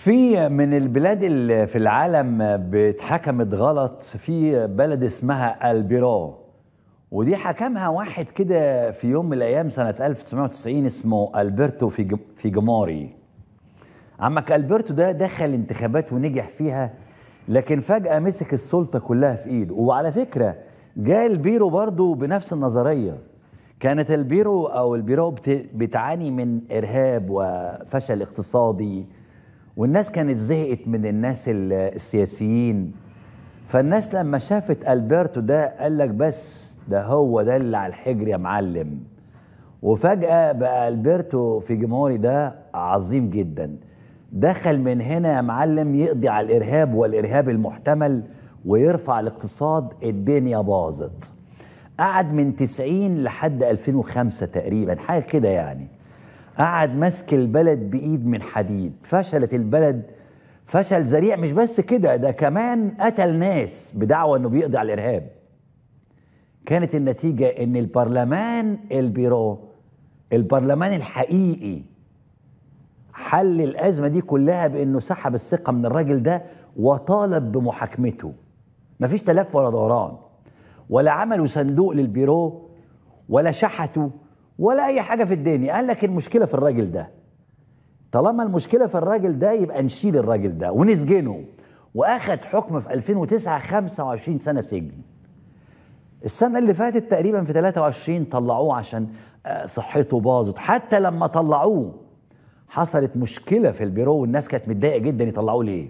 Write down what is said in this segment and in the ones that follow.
في من البلاد اللي في العالم اتحكمت غلط في بلد اسمها البيرو ودي حكمها واحد كده في يوم من الايام سنه 1990 اسمه البرتو في فيجموري عمك البرتو ده دخل انتخابات ونجح فيها لكن فجاه مسك السلطه كلها في ايده وعلى فكره جاء البيرو برضه بنفس النظريه كانت البيرو او البيرو بت- بتعاني من ارهاب وفشل اقتصادي والناس كانت زهقت من الناس ال- السياسيين فالناس لما شافت البرتو ده قال لك بس ده هو ده اللي على الحجر يا معلم وفجأة بقى البرتو فيجموري ده عظيم جدا دخل من هنا يا معلم يقضي على الإرهاب والإرهاب المحتمل ويرفع الاقتصاد الدنيا باظت قعد من 90 لحد 2005 تقريبا حاجة كده يعني قعد ماسك البلد بإيد من حديد فشلت البلد فشل ذريع مش بس كده ده كمان قتل ناس بدعوى انه بيقضي على الارهاب كانت النتيجة ان البرلمان البيرو البرلمان الحقيقي حل الأزمة دي كلها بأنه سحب الثقة من الراجل ده وطالب بمحاكمته مفيش تلف ولا دوران ولا عملوا صندوق للبيرو ولا شحتوا ولا أي حاجة في الدنيا قال لك المشكلة في الراجل ده طالما المشكلة في الراجل ده يبقى نشيل الراجل ده ونسجنه وأخد حكم في 2009 25 سنة سجن السنة اللي فاتت تقريبا في 23 طلعوه عشان آه، صحته باظت حتى لما طلعوه حصلت مشكلة في البيرو والناس كانت متضايقة جدا يطلعوه ليه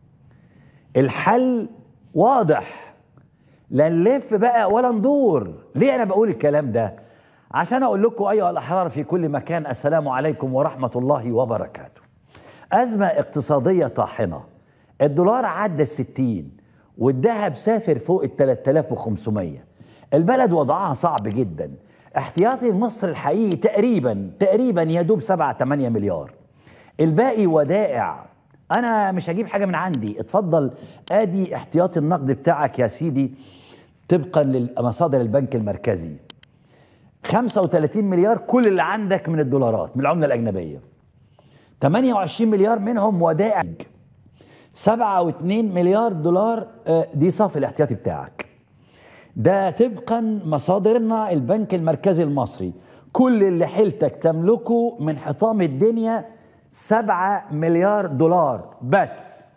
الحل واضح لا نلف بقى ولا ندور ليه انا بقول الكلام ده عشان اقول لكم ايها الاحرار في كل مكان السلام عليكم ورحمه الله وبركاته ازمه اقتصاديه طاحنه الدولار عدى الستين والذهب سافر فوق ال 3500 البلد وضعها صعب جدا احتياطي مصر الحقيقي تقريبا تقريبا يدوب 7 8 مليار الباقي ودائع انا مش هجيب حاجه من عندي اتفضل ادي احتياطي النقد بتاعك يا سيدي طبقا لمصادر البنك المركزي 35 مليار كل اللي عندك من الدولارات من العمله الاجنبيه 28 مليار منهم ودائع 7.2 مليار دولار آه، دي صافي الاحتياطي بتاعك ده طبقا مصادرنا البنك المركزي المصري كل اللي حيلتك تملكه من حطام الدنيا 7 مليار دولار بس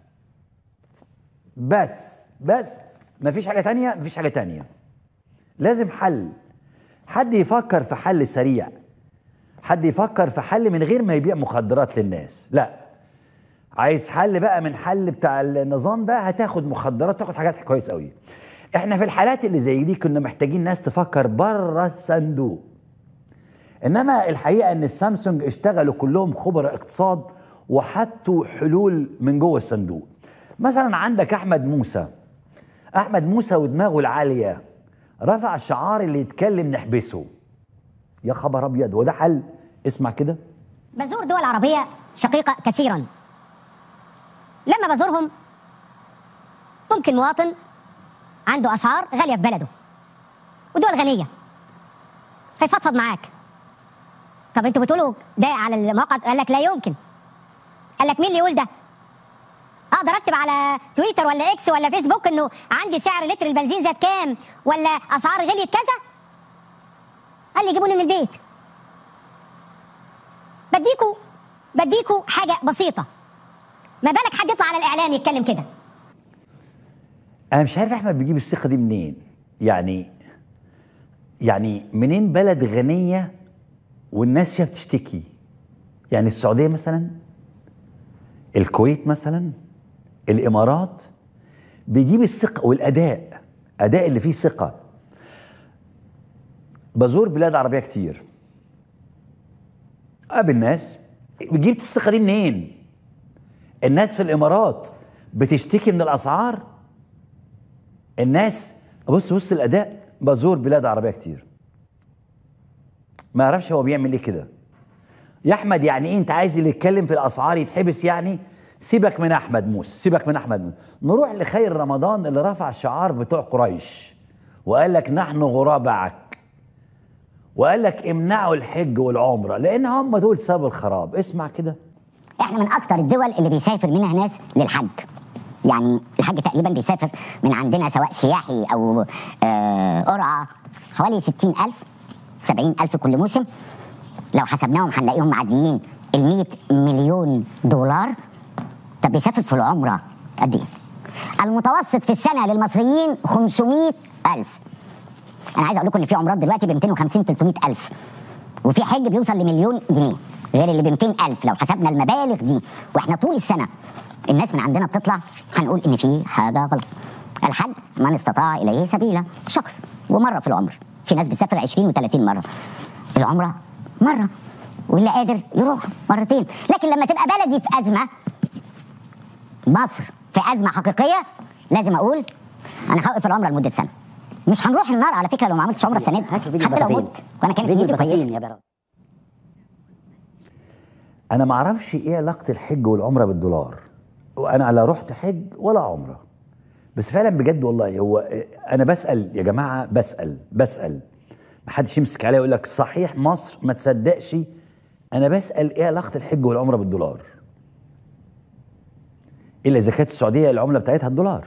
بس بس مفيش حاجة تانية مفيش حاجة تانية لازم حل حد يفكر في حل سريع حد يفكر في حل من غير ما يبيع مخدرات للناس لا عايز حل بقى من حل بتاع النظام ده هتاخد مخدرات تاخد حاجات كويس قوي احنا في الحالات اللي زي دي كنا محتاجين ناس تفكر بره الصندوق انما الحقيقه ان السامسونج اشتغلوا كلهم خبراء اقتصاد وحطوا حلول من جوه الصندوق مثلا عندك احمد موسى احمد موسى ودماغه العاليه رفع الشعار اللي يتكلم نحبسه يا خبر ابيض وده حل اسمع كده بزور دول عربية شقيقة كثيرا لما بزورهم ممكن مواطن عنده أسعار غالية في بلده ودول غنية فيفضفض معاك طب انتوا بتقولوا ده على الموقع قال لك لا يمكن قال لك مين اللي يقول ده اقدر اكتب على تويتر ولا اكس ولا فيسبوك انه عندي سعر لتر البنزين زاد كام ولا اسعار غليت كذا قال لي جيبوني من البيت بديكوا بديكوا حاجة بسيطة ما بالك حد يطلع على الإعلام يتكلم كده انا مش عارف احمد بيجيب الثقه دي منين يعني يعني منين بلد غنيه والناس فيها بتشتكي يعني السعوديه مثلا الكويت مثلا الامارات بيجيب الثقه والاداء اداء اللي فيه ثقه بزور بلاد عربيه كتير قابل ناس جبت الثقه دي منين الناس في الامارات بتشتكي من الاسعار الناس بص بص الاداء بزور بلاد عربيه كتير ما اعرفش هو بيعمل ايه كده يا احمد يعني ايه انت عايز اللي يتكلم في الاسعار يتحبس يعني سيبك من احمد موسى سيبك من احمد موسى نروح لخير رمضان اللي رفع الشعار بتوع قريش وقال لك نحن غرابعك وقال لك امنعوا الحج والعمره لان هم دول سبب الخراب اسمع كده احنا من اكتر الدول اللي بيسافر منها ناس للحج يعني الحج تقريبا بيسافر من عندنا سواء سياحي او آه، قرعه حوالي 60000 70000 كل موسم لو حسبناهم هنلاقيهم معديين ال 100 مليون دولار طب بيسافر في العمره قد ايه؟ المتوسط في السنه للمصريين 500 ألف انا عايز اقول لكم ان في عمرات دلوقتي ب 250 300 ألف وفي حج بيوصل لمليون جنيه غير اللي ب 200 ألف لو حسبنا المبالغ دي واحنا طول السنه الناس من عندنا بتطلع هنقول ان في حاجه غلط الحج من استطاع اليه سبيلا شخص ومره في العمر في ناس بتسافر 20 و30 مره العمره مره واللي قادر يروح مرتين لكن لما تبقى بلدي في ازمه مصر في ازمه حقيقيه لازم اقول انا هوقف العمره لمده سنه مش هنروح النار على فكره لو ما عملتش عمره السنه دي حتى لو مت وانا كانت نيتي كويسه يا برا انا ما اعرفش ايه علاقه الحج والعمره بالدولار وانا لا رحت حج ولا عمره بس فعلا بجد والله هو انا بسال يا جماعه بسال بسال ما حدش يمسك عليا يقول لك صحيح مصر ما تصدقش انا بسال ايه علاقه الحج والعمره بالدولار الا اذا كانت السعوديه العمله بتاعتها الدولار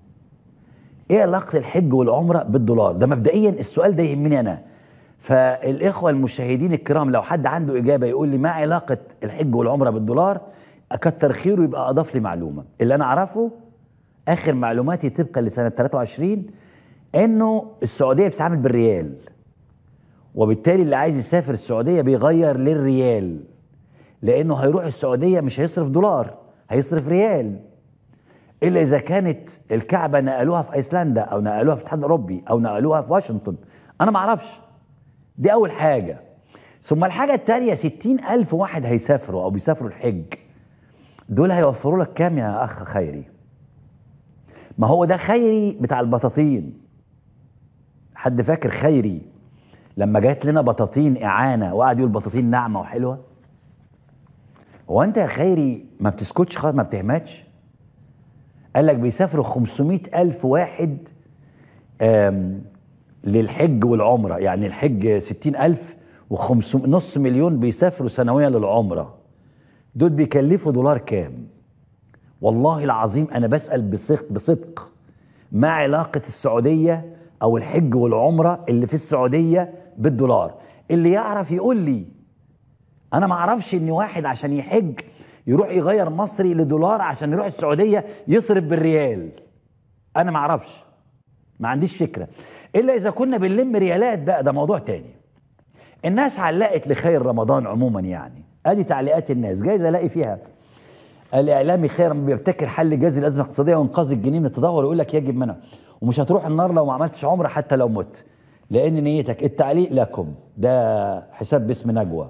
ايه علاقه الحج والعمره بالدولار ده مبدئيا السؤال ده يهمني انا فالاخوه المشاهدين الكرام لو حد عنده اجابه يقول لي ما علاقه الحج والعمره بالدولار اكتر خيره يبقى اضاف لي معلومه اللي انا اعرفه اخر معلوماتي طبقا لسنه 23 انه السعوديه بتتعامل بالريال وبالتالي اللي عايز يسافر السعوديه بيغير للريال لانه هيروح السعوديه مش هيصرف دولار هيصرف ريال الا اذا كانت الكعبه نقلوها في ايسلندا او نقلوها في الاتحاد الاوروبي او نقلوها في واشنطن انا ما اعرفش دي اول حاجه ثم الحاجه الثانيه ستين الف واحد هيسافروا او بيسافروا الحج دول هيوفروا لك كام يا اخ خيري ما هو ده خيري بتاع البطاطين حد فاكر خيري لما جات لنا بطاطين اعانه وقعد يقول بطاطين ناعمه وحلوه هو انت يا خيري ما بتسكتش خالص ما بتهمتش قال لك بيسافروا 500 ألف واحد آم، للحج والعمرة يعني الحج 60 ألف وخمسمائة نص مليون بيسافروا سنويا للعمرة دول بيكلفوا دولار كام والله العظيم أنا بسأل بصدق, بصدق ما علاقة السعودية أو الحج والعمرة اللي في السعودية بالدولار اللي يعرف يقول لي انا ما اعرفش ان واحد عشان يحج يروح يغير مصري لدولار عشان يروح السعوديه يصرف بالريال انا ما اعرفش ما عنديش فكره الا اذا كنا بنلم ريالات بقى ده موضوع تاني الناس علقت لخير رمضان عموما يعني ادي تعليقات الناس جايز الاقي فيها الاعلامي خير لما بيبتكر حل جذري الازمه الاقتصاديه وانقاذ الجنيه من التدهور يقول لك يجب منها ومش هتروح النار لو ما عملتش عمره حتى لو مت لان نيتك التعليق لكم ده حساب باسم نجوى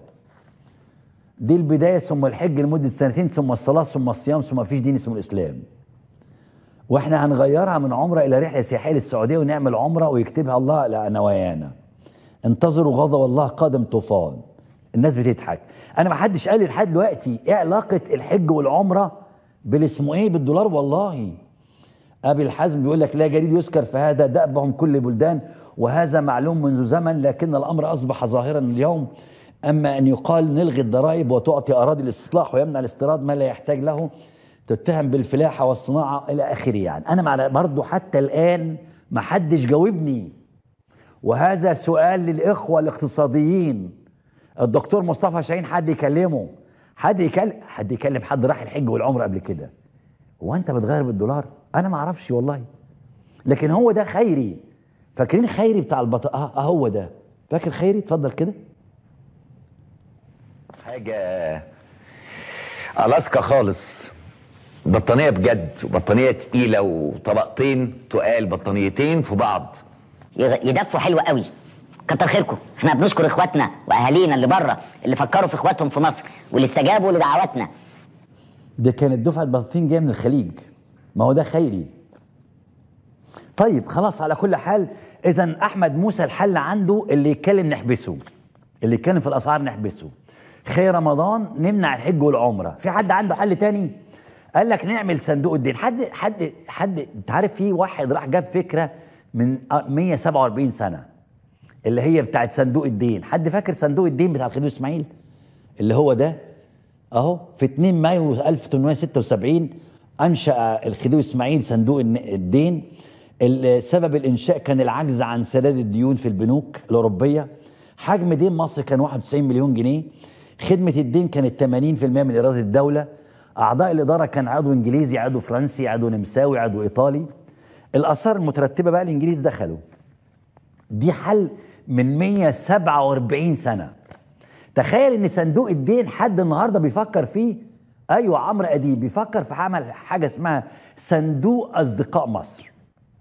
دي البداية ثم الحج لمدة سنتين ثم الصلاة ثم الصيام ثم فيش دين اسمه الإسلام واحنا هنغيرها من عمرة إلى رحلة سياحية للسعودية ونعمل عمرة ويكتبها الله على نوايانا انتظروا غضب الله قادم طوفان الناس بتضحك انا ما حدش قال لي لحد دلوقتي ايه علاقة الحج والعمرة بالاسمه ايه بالدولار والله ابي الحزم بيقول لك لا جديد يذكر فهذا دأبهم كل بلدان وهذا معلوم منذ زمن لكن الامر اصبح ظاهرا اليوم اما ان يقال نلغي الضرائب وتعطي اراضي الاستصلاح ويمنع الاستيراد ما لا يحتاج له تتهم بالفلاحه والصناعه الى اخره يعني انا مع برضه حتى الان ما حدش جاوبني وهذا سؤال للاخوه الاقتصاديين الدكتور مصطفى شاهين حد يكلمه حد يكلم حد يكلم حد راح الحج والعمره قبل كده هو انت بتغير بالدولار انا ما اعرفش والله لكن هو ده خيري فاكرين خيري بتاع البط اه آه هو ده فاكر خيري اتفضل كده حاجة ألاسكا خالص بطانية بجد وبطانية تقيلة وطبقتين تقال بطانيتين في بعض يغ- يدفوا حلو قوي كتر خيركم احنا بنشكر اخواتنا واهالينا اللي بره اللي فكروا في اخواتهم في مصر واللي استجابوا لدعواتنا ده كانت دفعه بطاطين جايه من الخليج ما هو ده خيري طيب خلاص على كل حال اذا احمد موسى الحل عنده اللي يتكلم نحبسه اللي يتكلم في الاسعار نحبسه خير رمضان نمنع الحج والعمره في حد عنده حل تاني قال لك نعمل صندوق الدين حد حد حد انت عارف في واحد راح جاب فكره من 147 سنه اللي هي بتاعت صندوق الدين حد فاكر صندوق الدين بتاع الخديوي اسماعيل اللي هو ده اهو في 2 مايو 1876 انشا الخديوي اسماعيل صندوق الن- الدين ال- سبب الانشاء كان العجز عن سداد الديون في البنوك الاوروبيه حجم دين مصر كان 91 مليون جنيه خدمه الدين كانت 80% من ايراد الدوله اعضاء الاداره كان عضو انجليزي عضو فرنسي عضو نمساوي عضو ايطالي الاثار المترتبه بقى الانجليز دخلوا دي حل من 147 سنه تخيل ان صندوق الدين حد النهارده بيفكر فيه ايوه عمرو اديب بيفكر في عمل حاجه اسمها صندوق اصدقاء مصر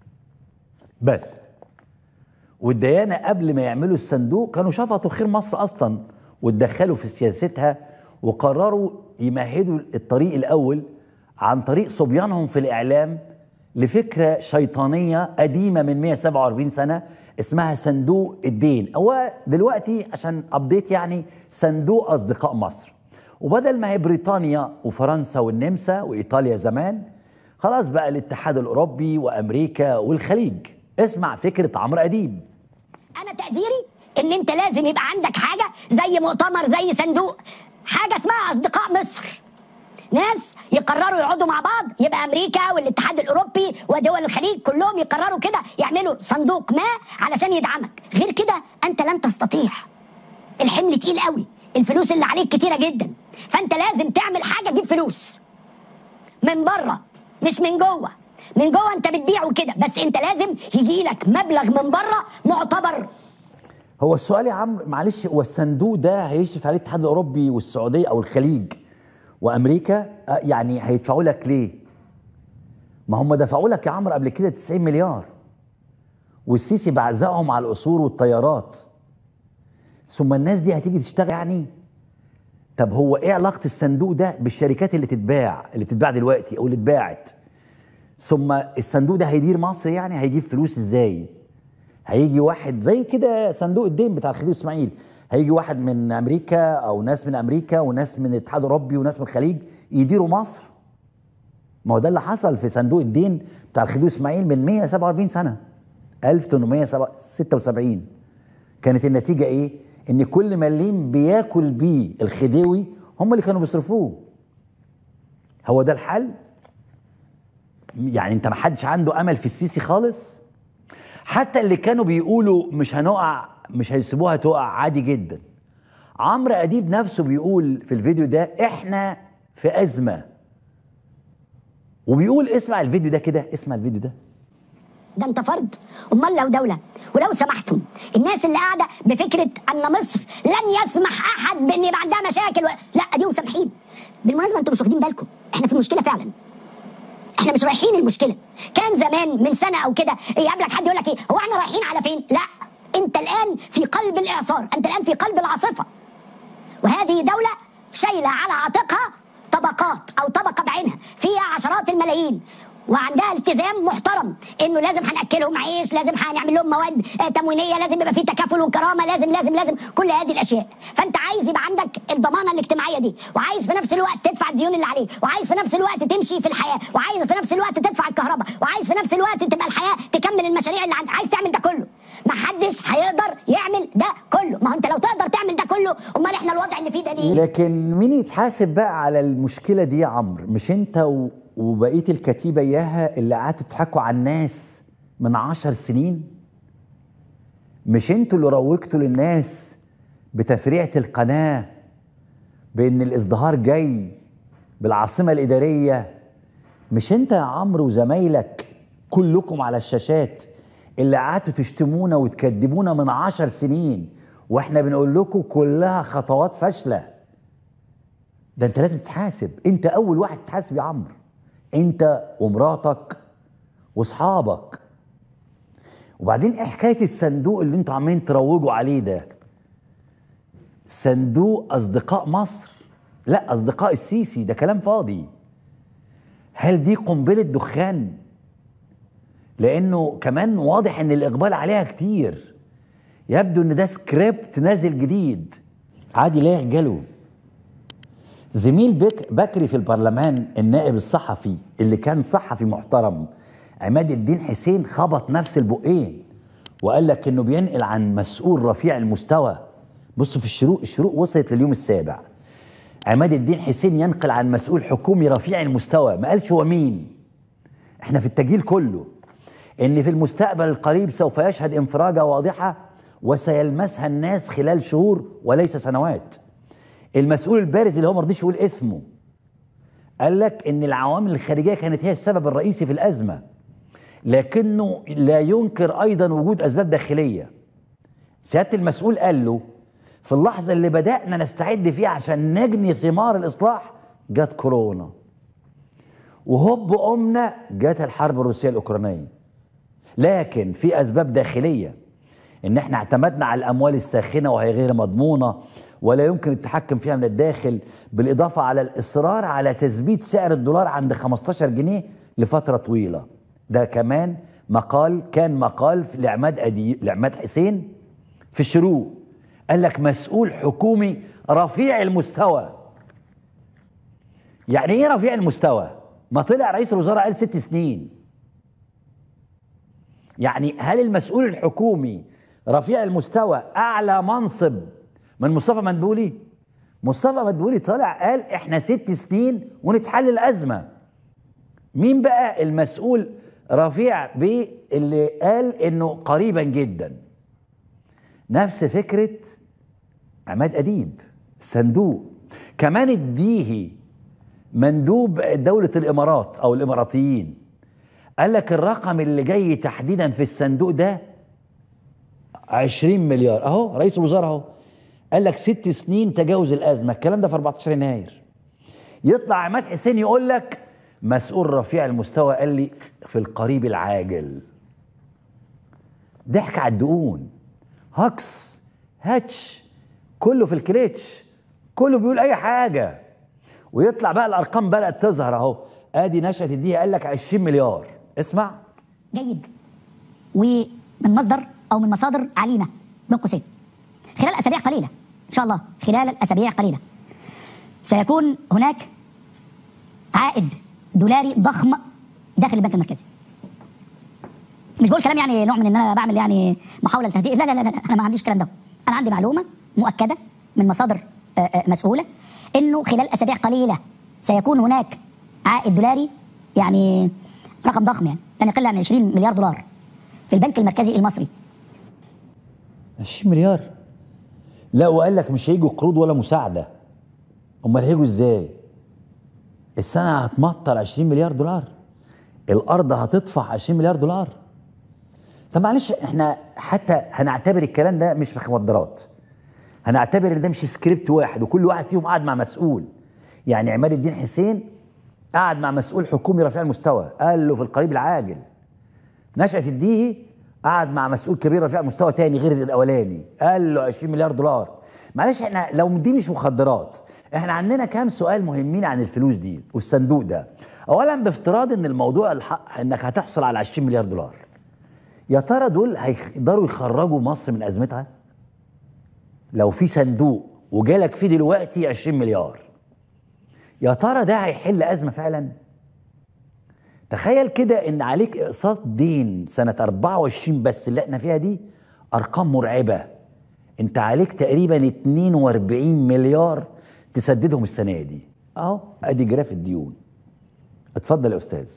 بس والديانه قبل ما يعملوا الصندوق كانوا شفطوا خير مصر اصلا واتدخلوا في سياستها وقرروا يمهدوا الطريق الاول عن طريق صبيانهم في الاعلام لفكره شيطانيه قديمه من 147 سنه اسمها صندوق الدين هو دلوقتي عشان ابديت يعني صندوق اصدقاء مصر وبدل ما هي بريطانيا وفرنسا والنمسا وايطاليا زمان خلاص بقى الاتحاد الاوروبي وامريكا والخليج اسمع فكره عمرو اديب انا تقديري ان انت لازم يبقى عندك حاجه زي مؤتمر زي صندوق حاجه اسمها اصدقاء مصر ناس يقرروا يقعدوا مع بعض يبقى امريكا والاتحاد الاوروبي ودول الخليج كلهم يقرروا كده يعملوا صندوق ما علشان يدعمك غير كده انت لن تستطيع الحمل تقيل قوي الفلوس اللي عليك كتيره جدا فانت لازم تعمل حاجه تجيب فلوس من بره مش من جوه من جوه انت بتبيع وكده بس انت لازم يجي لك مبلغ من بره معتبر هو السؤال يا عمرو معلش هو الصندوق ده هيشرف عليه الاتحاد الاوروبي والسعوديه او الخليج وامريكا آه، يعني هيدفعوا لك ليه؟ ما هم دفعوا لك يا عمرو قبل كده 90 مليار والسيسي بعزقهم على القصور والطيارات ثم الناس دي هتيجي تشتغل يعني طب هو ايه علاقه الصندوق ده بالشركات اللي تتباع اللي بتتباع دلوقتي او اللي اتباعت ثم الصندوق ده هيدير مصر يعني هيجيب فلوس ازاي؟ هيجي واحد زي كده صندوق الدين بتاع الخديوي اسماعيل هيجي واحد من امريكا او ناس من امريكا وناس من الاتحاد الاوروبي وناس من الخليج يديروا مصر ما هو ده اللي حصل في صندوق الدين بتاع الخديوي اسماعيل من 147 سنه 1876 كانت النتيجه ايه؟ ان كل مليم بياكل بيه الخديوي هم اللي كانوا بيصرفوه هو ده الحل؟ يعني انت ما حدش عنده امل في السيسي خالص؟ حتى اللي كانوا بيقولوا مش هنقع مش هيسيبوها تقع عادي جدا عمرو اديب نفسه بيقول في الفيديو ده احنا في ازمه وبيقول اسمع الفيديو ده كده اسمع الفيديو ده ده انت فرد امال لو دوله ولو سمحتم الناس اللي قاعده بفكره ان مصر لن يسمح احد بان يبقى عندها مشاكل و... لا اديهم سامحين بالمناسبه انتوا مش واخدين بالكم احنا في المشكله فعلا احنا مش رايحين المشكله كان زمان من سنه او كده يقابلك حد يقول لك ايه هو احنا رايحين على فين لا انت الان في قلب الاعصار انت الان في قلب العاصفه وهذه دوله شايله على عاتقها طبقات او طبقه بعينها فيها عشرات الملايين وعندها التزام محترم انه لازم هناكلهم عيش لازم هنعمل لهم مواد آه، تموينيه لازم يبقى في تكافل وكرامه لازم لازم لازم كل هذه الاشياء فانت عايز يبقى عندك الضمانه الاجتماعيه دي وعايز في نفس الوقت تدفع الديون اللي عليك وعايز في نفس الوقت تمشي في الحياه وعايز في نفس الوقت تدفع الكهرباء وعايز في نفس الوقت تبقى الحياه تكمل المشاريع اللي عندك عايز تعمل ده كله ما حدش هيقدر يعمل ده كله ما هو انت لو تقدر تعمل ده كله امال احنا الوضع اللي فيه ده ليه لكن مين يتحاسب بقى على المشكله دي يا عمرو مش انت و... وبقيه الكتيبه اياها اللي قعدتوا تضحكوا على الناس من عشر سنين مش انتوا اللي روجتوا للناس بتفريعه القناه بان الازدهار جاي بالعاصمه الاداريه مش انت يا عمرو وزمايلك كلكم على الشاشات اللي قعدتوا تشتمونا وتكذبونا من عشر سنين واحنا بنقول لكم كلها خطوات فاشله ده انت لازم تحاسب انت اول واحد تحاسب يا عمرو انت ومراتك واصحابك وبعدين ايه حكايه الصندوق اللي انتوا عمالين تروجوا عليه ده صندوق اصدقاء مصر لا اصدقاء السيسي ده كلام فاضي هل دي قنبله دخان لانه كمان واضح ان الاقبال عليها كتير يبدو ان ده سكريبت نازل جديد عادي لا يعجله زميل بك بكري في البرلمان النائب الصحفي اللي كان صحفي محترم عماد الدين حسين خبط نفس البقين وقال لك انه بينقل عن مسؤول رفيع المستوى بص في الشروق الشروق وصلت لليوم السابع عماد الدين حسين ينقل عن مسؤول حكومي رفيع المستوى ما قالش هو مين احنا في التجيل كله ان في المستقبل القريب سوف يشهد انفراجه واضحه وسيلمسها الناس خلال شهور وليس سنوات المسؤول البارز اللي هو ما رضيش يقول اسمه قال لك ان العوامل الخارجيه كانت هي السبب الرئيسي في الازمه لكنه لا ينكر ايضا وجود اسباب داخليه سياده المسؤول قال له في اللحظه اللي بدانا نستعد فيها عشان نجني ثمار الاصلاح جت كورونا وهوب قمنا جت الحرب الروسيه الاوكرانيه لكن في اسباب داخليه ان احنا اعتمدنا على الاموال الساخنه وهي غير مضمونه ولا يمكن التحكم فيها من الداخل بالاضافه على الاصرار على تثبيت سعر الدولار عند 15 جنيه لفتره طويله ده كمان مقال كان مقال في لعماد أدي لعماد حسين في الشروق قال لك مسؤول حكومي رفيع المستوى يعني ايه رفيع المستوى ما طلع رئيس الوزراء قال ست سنين يعني هل المسؤول الحكومي رفيع المستوى اعلى منصب من مصطفى مدبولي مصطفى مدبولي طلع قال احنا ست سنين ونتحل الازمه مين بقى المسؤول رفيع بيه اللي قال انه قريبا جدا نفس فكره عماد اديب صندوق كمان اديه مندوب دولة الإمارات أو الإماراتيين قال لك الرقم اللي جاي تحديدا في الصندوق ده 20 مليار أهو رئيس الوزراء أهو قال لك ست سنين تجاوز الأزمة الكلام ده في 14 يناير يطلع عماد حسين يقول لك مسؤول رفيع المستوى قال لي في القريب العاجل ضحك على الدقون هكس هاتش كله في الكليتش كله بيقول اي حاجه ويطلع بقى الارقام بدات تظهر اهو ادي نشأة الدقيقه قال لك 20 مليار اسمع جيد ومن مصدر او من مصادر عليمه بين قوسين خلال اسابيع قليله ان شاء الله خلال الاسابيع قليله سيكون هناك عائد دولاري ضخم داخل البنك المركزي مش بقول كلام يعني نوع من ان انا بعمل يعني محاوله لتهدئه لا لا لا, لا انا ما عنديش الكلام ده انا عندي معلومه مؤكده من مصادر آه، آه، مسؤوله انه خلال اسابيع قليله سيكون هناك عائد دولاري يعني رقم ضخم يعني لن يقل عن 20 مليار دولار في البنك المركزي المصري 20 مليار لا وقال لك مش هيجوا قروض ولا مساعده امال هيجوا ازاي السنه هتمطر 20 مليار دولار الارض هتدفع 20 مليار دولار طب معلش احنا حتى هنعتبر الكلام ده مش مخدرات هنعتبر ان ده مش سكريبت واحد وكل واحد فيهم قاعد مع مسؤول يعني عماد الدين حسين قعد مع مسؤول حكومي رفيع المستوى قال له في القريب العاجل نشأة الديهي قعد مع مسؤول كبير رفيع مستوى تاني غير الاولاني قال له 20 مليار دولار معلش احنا لو دي مش مخدرات احنا عندنا كام سؤال مهمين عن الفلوس دي والصندوق ده اولا بافتراض ان الموضوع الحق انك هتحصل على 20 مليار دولار يا ترى دول هيقدروا يخرجوا مصر من ازمتها لو في صندوق وجالك فيه دلوقتي 20 مليار يا ترى ده هيحل ازمه فعلا تخيل كده ان عليك اقساط دين سنه 24 بس اللي احنا فيها دي ارقام مرعبه انت عليك تقريبا 42 مليار تسددهم السنه دي اهو ادي جراف الديون اتفضل يا استاذ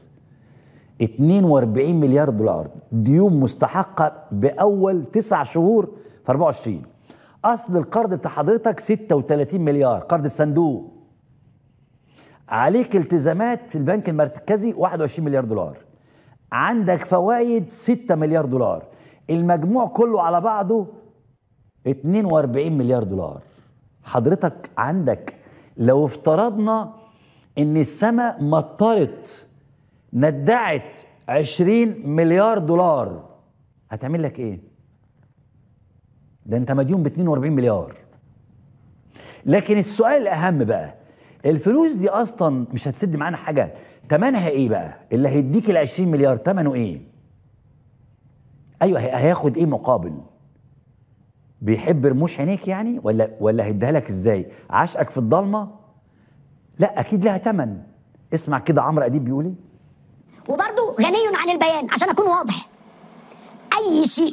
42 مليار دولار ديون مستحقه باول تسع شهور في 24 اصل القرض بتاع حضرتك 36 مليار قرض الصندوق عليك التزامات في البنك المركزي 21 مليار دولار عندك فوائد 6 مليار دولار المجموع كله على بعضه 42 مليار دولار حضرتك عندك لو افترضنا ان السماء مطرت ندعت 20 مليار دولار هتعمل لك ايه ده انت مديون ب 42 مليار لكن السؤال الاهم بقى الفلوس دي اصلا مش هتسد معانا حاجه تمنها ايه بقى اللي هيديك ال 20 مليار تمنه ايه ايوه هي- هياخد ايه مقابل بيحب رموش عينيك يعني ولا ولا هيديها لك ازاي عشقك في الضلمه لا اكيد لها تمن اسمع كده عمرو اديب بيقول ايه وبرضه غني عن البيان عشان اكون واضح اي شيء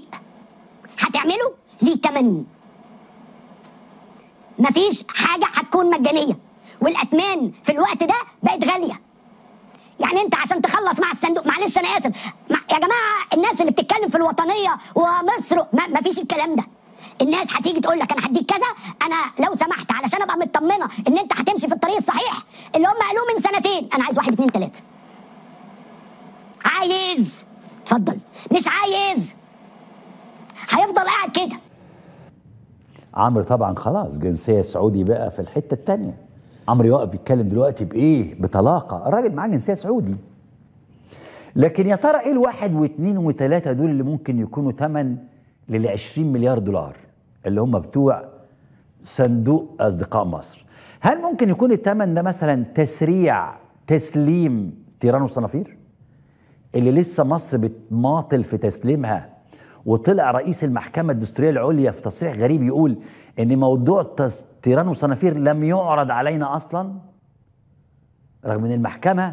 هتعمله ليه تمن مفيش حاجه هتكون مجانيه والاتمان في الوقت ده بقت غاليه يعني انت عشان تخلص مع الصندوق معلش انا اسف مع يا جماعه الناس اللي بتتكلم في الوطنيه ومصر ما, ما فيش الكلام ده الناس هتيجي تقول لك انا هديك كذا انا لو سمحت علشان ابقى مطمنه ان انت هتمشي في الطريق الصحيح اللي هم قالوه من سنتين انا عايز واحد اتنين تلاته عايز اتفضل مش عايز هيفضل قاعد كده عمرو طبعا خلاص جنسيه سعودي بقى في الحته الثانيه عمرو يقف يتكلم دلوقتي بايه بطلاقه الراجل معاه جنسيه سعودي لكن يا ترى ايه الواحد واثنين وثلاثه دول اللي ممكن يكونوا ثمن لل 20 مليار دولار اللي هم بتوع صندوق اصدقاء مصر هل ممكن يكون الثمن ده مثلا تسريع تسليم تيران وصنافير اللي لسه مصر بتماطل في تسليمها وطلع رئيس المحكمة الدستورية العليا في تصريح غريب يقول ان موضوع تس- تيران وصنافير لم يعرض علينا اصلا رغم ان المحكمة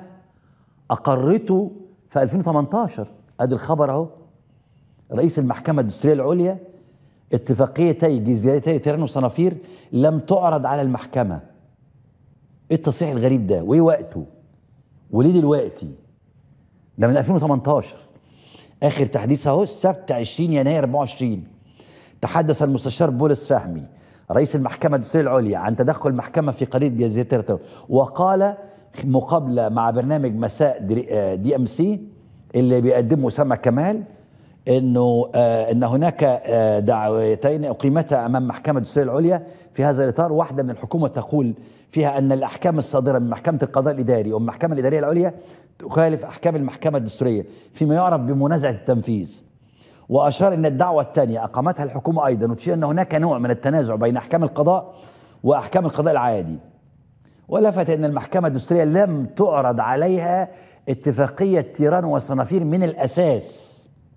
اقرته في 2018 ادي الخبر اهو رئيس المحكمة الدستورية العليا اتفاقيتي جزيرتي تيران وصنافير لم تعرض على المحكمة ايه التصريح الغريب ده وايه وقته وليه دلوقتي ده من 2018 اخر تحديث اهو السبت 20 يناير 24 تحدث المستشار بولس فهمي رئيس المحكمه الدستوريه العليا عن تدخل المحكمه في قضيه جزيره تيران وقال مقابله مع برنامج مساء دي- آه، دي ام سي اللي بيقدمه اسامه كمال انه آه، ان هناك آه، دعوتين اقيمتا امام محكمه الدستوريه العليا في هذا الاطار واحده من الحكومه تقول فيها ان الاحكام الصادره من محكمه القضاء الاداري والمحكمه الاداريه العليا تخالف احكام المحكمه الدستوريه فيما يعرف بمنازعه التنفيذ واشار ان الدعوه الثانيه اقامتها الحكومه ايضا وتشير ان هناك نوع من التنازع بين احكام القضاء واحكام القضاء العادي ولفت ان المحكمه الدستوريه لم تعرض عليها اتفاقيه تيران وصنافير من الاساس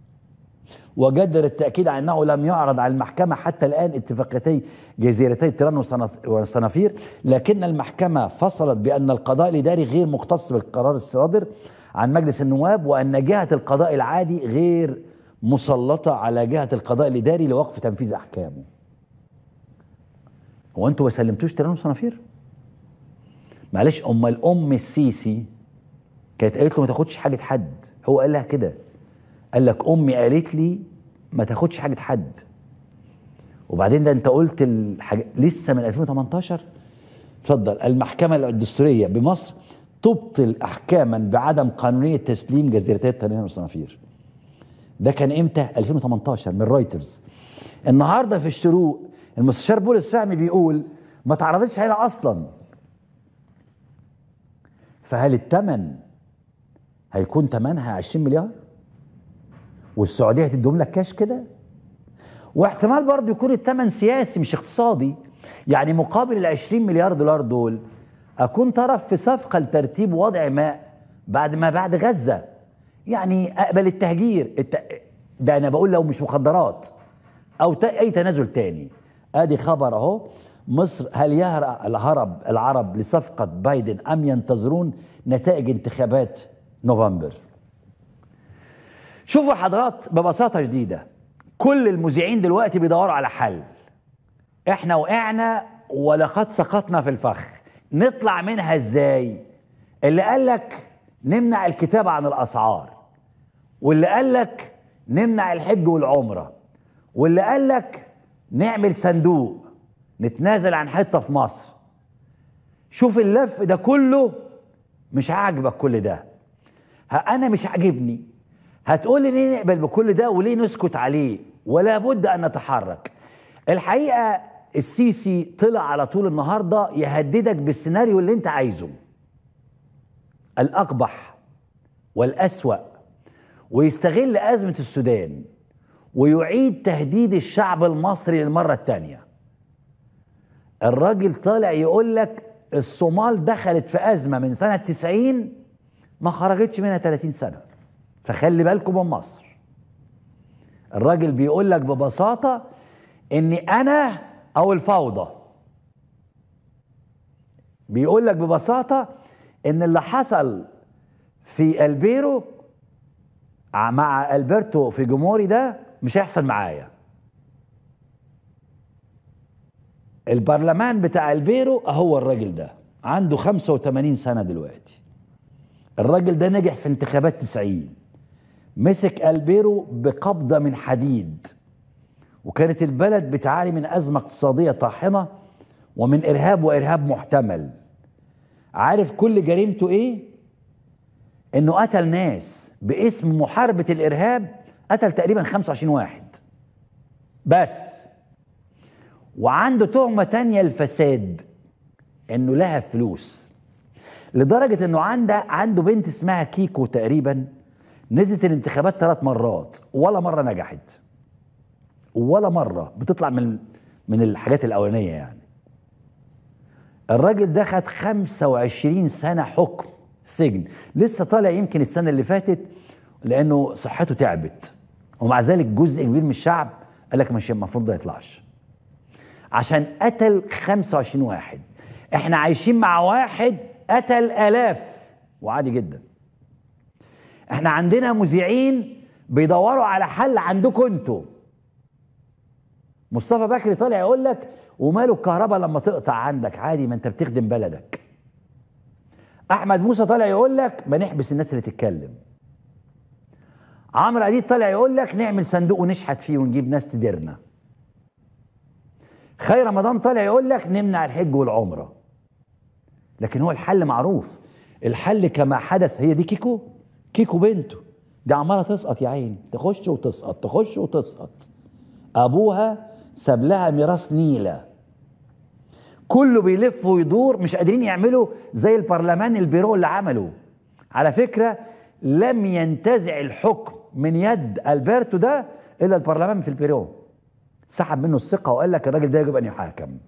وجدر التأكيد على أنه لم يعرض على المحكمة حتى الآن اتفاقيتي جزيرتي تيران وصنف- وصنافير لكن المحكمة فصلت بأن القضاء الإداري غير مختص بالقرار الصادر عن مجلس النواب وأن جهة القضاء العادي غير مسلطة على جهة القضاء الإداري لوقف تنفيذ أحكامه هو أنتوا ما سلمتوش تيران وصنافير؟ معلش أما الأم السيسي كانت قالت له ما تاخدش حاجة حد هو قال لها كده قال لك امي قالت لي ما تاخدش حاجه حد وبعدين ده انت قلت الحاجة لسه من 2018 اتفضل المحكمه الدستوريه بمصر تبطل احكاما بعدم قانونيه تسليم جزيرتي التنين والصنافير ده كان امتى 2018 من رويترز النهارده في الشروق المستشار بولس فهمي بيقول ما تعرضتش علينا اصلا فهل الثمن هيكون ثمنها 20 مليار والسعوديه هتديهم لك كاش كده واحتمال برضه يكون الثمن سياسي مش اقتصادي يعني مقابل ال 20 مليار دولار دول اكون طرف في صفقه لترتيب وضع ما بعد ما بعد غزه يعني اقبل التهجير الت... ده انا بقول لو مش مخدرات او ت... اي تنازل تاني ادي خبر اهو مصر هل يهرب الهرب العرب لصفقه بايدن ام ينتظرون نتائج انتخابات نوفمبر شوفوا حضرات ببساطة شديدة كل المذيعين دلوقتي بيدوروا على حل احنا وقعنا ولقد سقطنا في الفخ نطلع منها ازاي اللي قال لك نمنع الكتابة عن الأسعار واللي قال لك نمنع الحج والعمرة واللي قال لك نعمل صندوق نتنازل عن حتة في مصر شوف اللف ده كله مش عاجبك كل ده ها انا مش عاجبني هتقول لي ليه نقبل بكل ده وليه نسكت عليه ولا بد ان نتحرك الحقيقه السيسي طلع على طول النهارده يهددك بالسيناريو اللي انت عايزه الاقبح والاسوا ويستغل ازمه السودان ويعيد تهديد الشعب المصري للمره الثانيه الراجل طالع يقول لك الصومال دخلت في ازمه من سنه 90 ما خرجتش منها 30 سنه فخلي بالكم من مصر الراجل بيقول لك ببساطه اني انا او الفوضى بيقول لك ببساطه ان اللي حصل في البيرو مع البرتو في جمهوري ده مش هيحصل معايا البرلمان بتاع البيرو هو الراجل ده عنده 85 سنة دلوقتي الراجل ده نجح في انتخابات 90 مسك البيرو بقبضة من حديد وكانت البلد بتعاني من أزمة اقتصادية طاحنة ومن إرهاب وإرهاب محتمل عارف كل جريمته إيه؟ إنه قتل ناس باسم محاربة الإرهاب قتل تقريبا 25 واحد بس وعنده تهمة تانية الفساد إنه لها فلوس لدرجة إنه عنده عنده بنت اسمها كيكو تقريبا نزلت الانتخابات ثلاث مرات ولا مرة نجحت ولا مرة بتطلع من من الحاجات الأولانية يعني الراجل ده خد 25 سنة حكم سجن لسه طالع يمكن السنة اللي فاتت لأنه صحته تعبت ومع ذلك جزء كبير من الشعب قال لك مش المفروض ده يطلعش عشان قتل 25 واحد احنا عايشين مع واحد قتل آلاف وعادي جدا احنا عندنا مذيعين بيدوروا على حل عندكم انتوا مصطفى بكري طالع يقول لك وماله الكهرباء لما تقطع عندك عادي ما انت بتخدم بلدك احمد موسى طالع يقول لك ما نحبس الناس اللي تتكلم عمرو اديب طالع يقول لك نعمل صندوق ونشحت فيه ونجيب ناس تديرنا خير رمضان طالع يقول لك نمنع الحج والعمره لكن هو الحل معروف الحل كما حدث هي دي كيكو كيكو بنته دي عماله تسقط يا عيني تخش وتسقط تخش وتسقط ابوها ساب لها ميراث نيله كله بيلف ويدور مش قادرين يعملوا زي البرلمان البيرو اللي عمله على فكره لم ينتزع الحكم من يد البرتو ده الا البرلمان في البيرو سحب منه الثقه وقال لك الراجل ده يجب ان يحاكم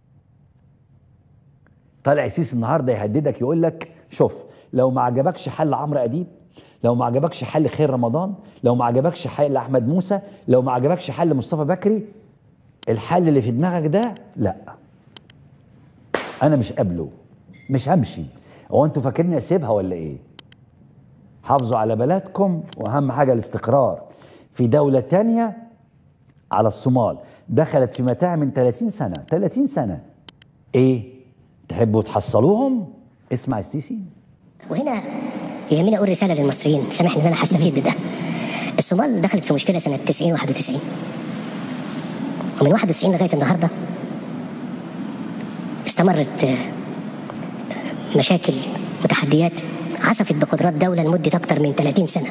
طالع سيسي النهارده يهددك يقول لك شوف لو ما عجبكش حل عمرو اديب لو ما عجبكش حل خير رمضان لو ما عجبكش حل احمد موسى لو ما عجبكش حل مصطفى بكري الحل اللي في دماغك ده لا انا مش قابله مش همشي هو انتوا فاكرني اسيبها ولا ايه حافظوا على بلدكم واهم حاجه الاستقرار في دوله تانية على الصومال دخلت في متاهه من 30 سنه 30 سنه ايه تحبوا تحصلوهم اسمع السيسي وهنا يهمني اقول رساله للمصريين سامحني ان انا هستفيد بده الصومال دخلت في مشكله سنه 90 91 ومن 91 لغايه النهارده استمرت آه، مشاكل وتحديات عصفت بقدرات دوله لمده اكثر من 30 سنه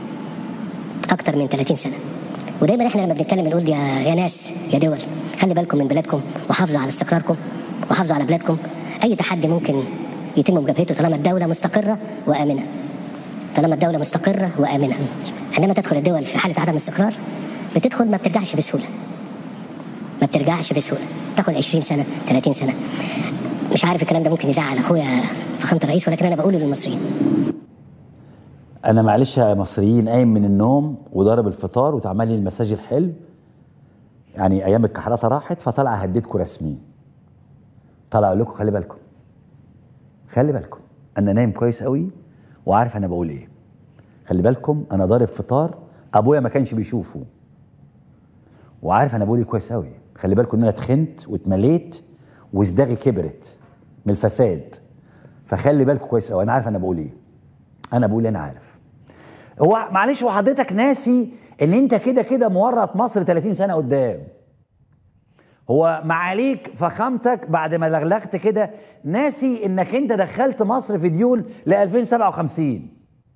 اكثر من 30 سنه ودايما احنا لما بنتكلم بنقول يا يا ناس يا دول خلي بالكم من بلادكم وحافظوا على استقراركم وحافظوا على بلادكم اي تحدي ممكن يتم مجابهته طالما الدوله مستقره وامنه طالما الدوله مستقره وامنه عندما تدخل الدول في حاله عدم استقرار بتدخل ما بترجعش بسهوله ما بترجعش بسهوله تاخد 20 سنه 30 سنه مش عارف الكلام ده ممكن يزعل اخويا فخامه الرئيس ولكن انا بقوله للمصريين انا معلش يا مصريين قايم من النوم وضارب الفطار واتعمل لي المساج الحلو يعني ايام الكحرطه راحت فطلع هديتكم رسمي طلع اقول لكم خلي بالكم خلي بالكم انا نايم كويس قوي وعارف انا بقول ايه خلي بالكم انا ضارب فطار ابويا ما كانش بيشوفه وعارف انا بقول ايه كويس قوي خلي بالكم ان انا اتخنت واتمليت وازداغي كبرت من الفساد فخلي بالكم كويس قوي انا عارف انا بقول ايه انا بقول انا عارف هو معلش هو حضرتك ناسي ان انت كده كده مورط مصر 30 سنه قدام هو معاليك فخامتك بعد ما لغلغت كده ناسي انك انت دخلت مصر في ديون ل 2057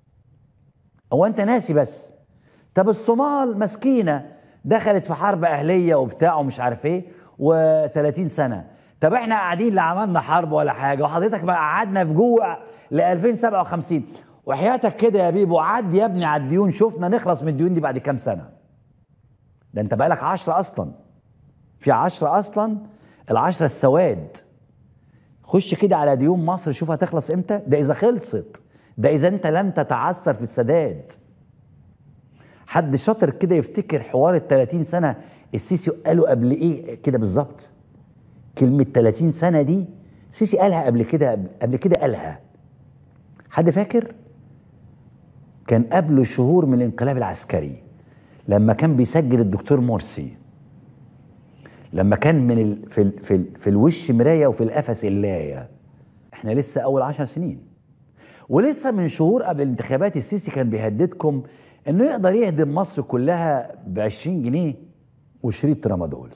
هو انت ناسي بس طب الصومال مسكينه دخلت في حرب اهليه وبتاع ومش عارف ايه و30 سنه طب احنا قاعدين لا عملنا حرب ولا حاجه وحضرتك بقى قعدنا في جوع ل 2057 وحياتك كده يا بيبو عد يا ابني على الديون شفنا نخلص من الديون دي بعد كام سنه ده انت بقالك عشرة اصلا في عشرة اصلا العشرة السواد خش كده على ديون مصر شوف هتخلص امتى ده اذا خلصت ده اذا انت لم تتعثر في السداد حد شاطر كده يفتكر حوار ال 30 سنه السيسي قالوا قبل ايه كده بالظبط كلمه 30 سنه دي السيسي قالها قبل كده قبل كده قالها حد فاكر كان قبله شهور من الانقلاب العسكري لما كان بيسجل الدكتور مرسي لما كان من ال... في ال... في, ال... في الوش مرايه وفي القفص اللايه احنا لسه اول عشر سنين ولسه من شهور قبل الانتخابات السيسي كان بيهددكم انه يقدر يهدم مصر كلها ب 20 جنيه وشريط ترامادول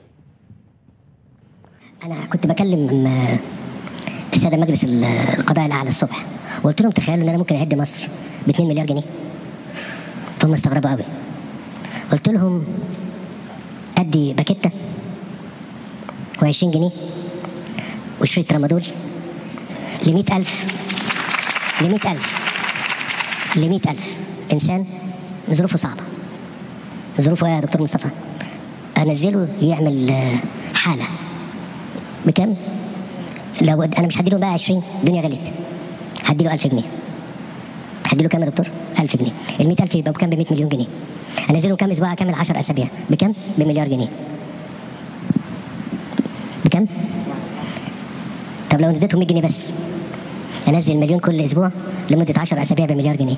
انا كنت بكلم آه، الساده مجلس ال- القضاء الاعلى الصبح وقلت لهم تخيلوا ان انا ممكن اهد مصر ب 2 مليار جنيه فهم استغربوا قوي قلت لهم ادي باكيته و20 جنيه وشريط ترامادول ل 100000 ل 100000 ل 100000 انسان ظروفه صعبه ظروفه ايه يا دكتور مصطفى؟ انزله يعمل آه، حاله بكام؟ لو انا مش هديله بقى 20 الدنيا غليت هديله 1000 جنيه هديله كام يا دكتور؟ 1000 جنيه ال 100000 يبقى بكام ب 100 مليون جنيه هنزله كام اسبوع كامل 10 اسابيع بكام؟ بمليار جنيه بكام؟ طب لو اديتهم 100 جنيه بس انزل مليون كل اسبوع لمده 10 اسابيع بمليار جنيه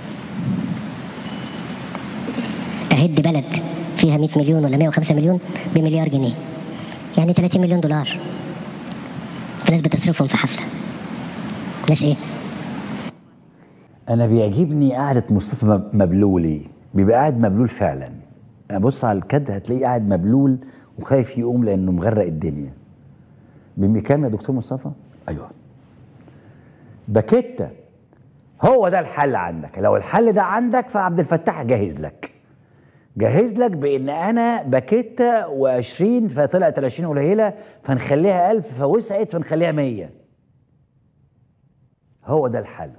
اهد بلد فيها 100 مليون ولا 105 مليون بمليار جنيه يعني 30 مليون دولار في ناس بتصرفهم في حفله ناس ايه انا بيعجبني قعده مصطفى مب- مبلولي بيبقى قاعد مبلول فعلا انا بص على الكد هتلاقيه قاعد مبلول وخايف يقوم لانه مغرق الدنيا بكام يا دكتور مصطفى ايوه باكيتا هو ده الحل عندك لو الحل ده عندك فعبد الفتاح جاهز لك جاهز لك بان انا باكيتا و20 فطلعت ال 20 قليله فنخليها 1000 فوسعت فنخليها 100 هو ده الحل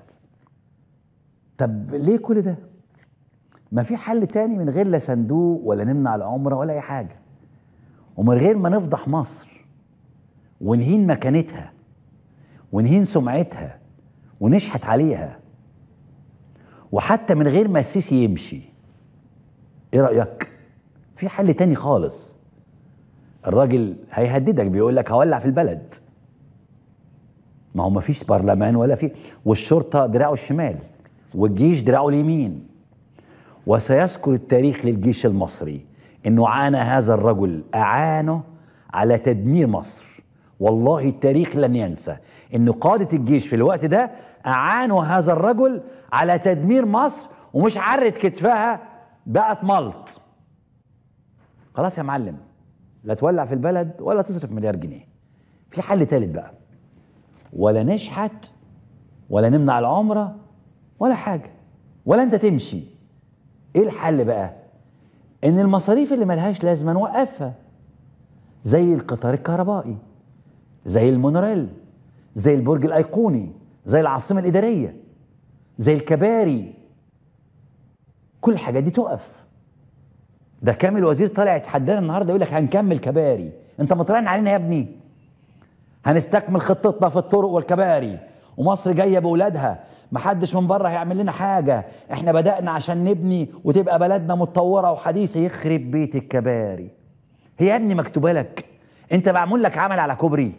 طب ليه كل ده؟ ما في حل تاني من غير لا صندوق ولا نمنع العمره ولا اي حاجه ومن غير ما نفضح مصر ونهين مكانتها ونهين سمعتها ونشحت عليها وحتى من غير ما السيسي يمشي ايه رايك في حل تاني خالص الراجل هيهددك بيقول لك هولع في البلد ما هو ما فيش برلمان ولا في والشرطه دراعه الشمال والجيش دراعه اليمين وسيذكر التاريخ للجيش المصري انه عانى هذا الرجل اعانه على تدمير مصر والله التاريخ لن ينسى ان قاده الجيش في الوقت ده اعانوا هذا الرجل على تدمير مصر ومش عرت كتفها بقت ملط خلاص يا معلم لا تولع في البلد ولا تصرف مليار جنيه في حل تالت بقى ولا نشحت ولا نمنع العمرة ولا حاجة ولا انت تمشي ايه الحل بقى ان المصاريف اللي ملهاش لازمة نوقفها زي القطار الكهربائي زي المونوريل زي البرج الايقوني زي العاصمة الادارية زي الكباري كل الحاجات دي تقف ده كامل وزير طالع يتحدانا النهارده يقول لك هنكمل كباري انت مطلعين علينا يا ابني هنستكمل خطتنا في الطرق والكباري ومصر جايه باولادها محدش من بره هيعمل لنا حاجه احنا بدانا عشان نبني وتبقى بلدنا متطوره وحديثه يخرب بيت الكباري هي يا ابني مكتوبه لك انت معمول لك عمل على كوبري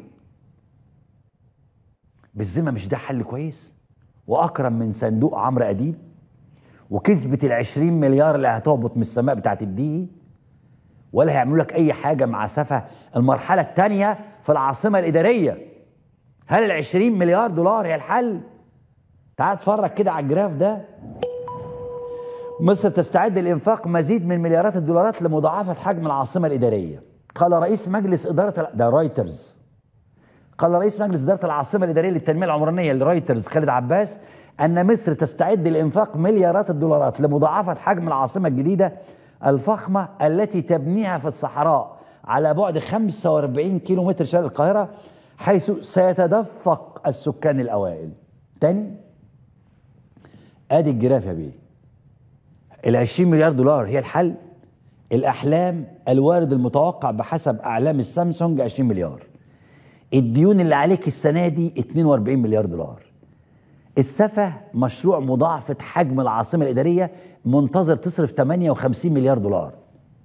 بالذمه مش ده حل كويس واكرم من صندوق عمرو اديب وكسبت ال 20 مليار اللي هتهبط من السماء بتاعت الدقي ولا هيعملوا لك اي حاجه مع سفه المرحله الثانيه في العاصمه الاداريه هل ال 20 مليار دولار هي الحل تعال اتفرج كده على الجراف ده مصر تستعد لانفاق مزيد من مليارات الدولارات لمضاعفه حجم العاصمه الاداريه قال رئيس مجلس اداره ده رايترز قال رئيس مجلس اداره العاصمه الاداريه للتنميه العمرانيه لرايترز خالد عباس ان مصر تستعد لانفاق مليارات الدولارات لمضاعفه حجم العاصمه الجديده الفخمه التي تبنيها في الصحراء على بعد 45 كيلو متر شرق القاهره حيث سيتدفق السكان الاوائل. تاني ادي الجراف يا بيه. ال 20 مليار دولار هي الحل؟ الاحلام الوارد المتوقع بحسب اعلام السامسونج 20 مليار. الديون اللي عليك السنه دي 42 مليار دولار. السفه مشروع مضاعفه حجم العاصمه الاداريه منتظر تصرف 58 مليار دولار.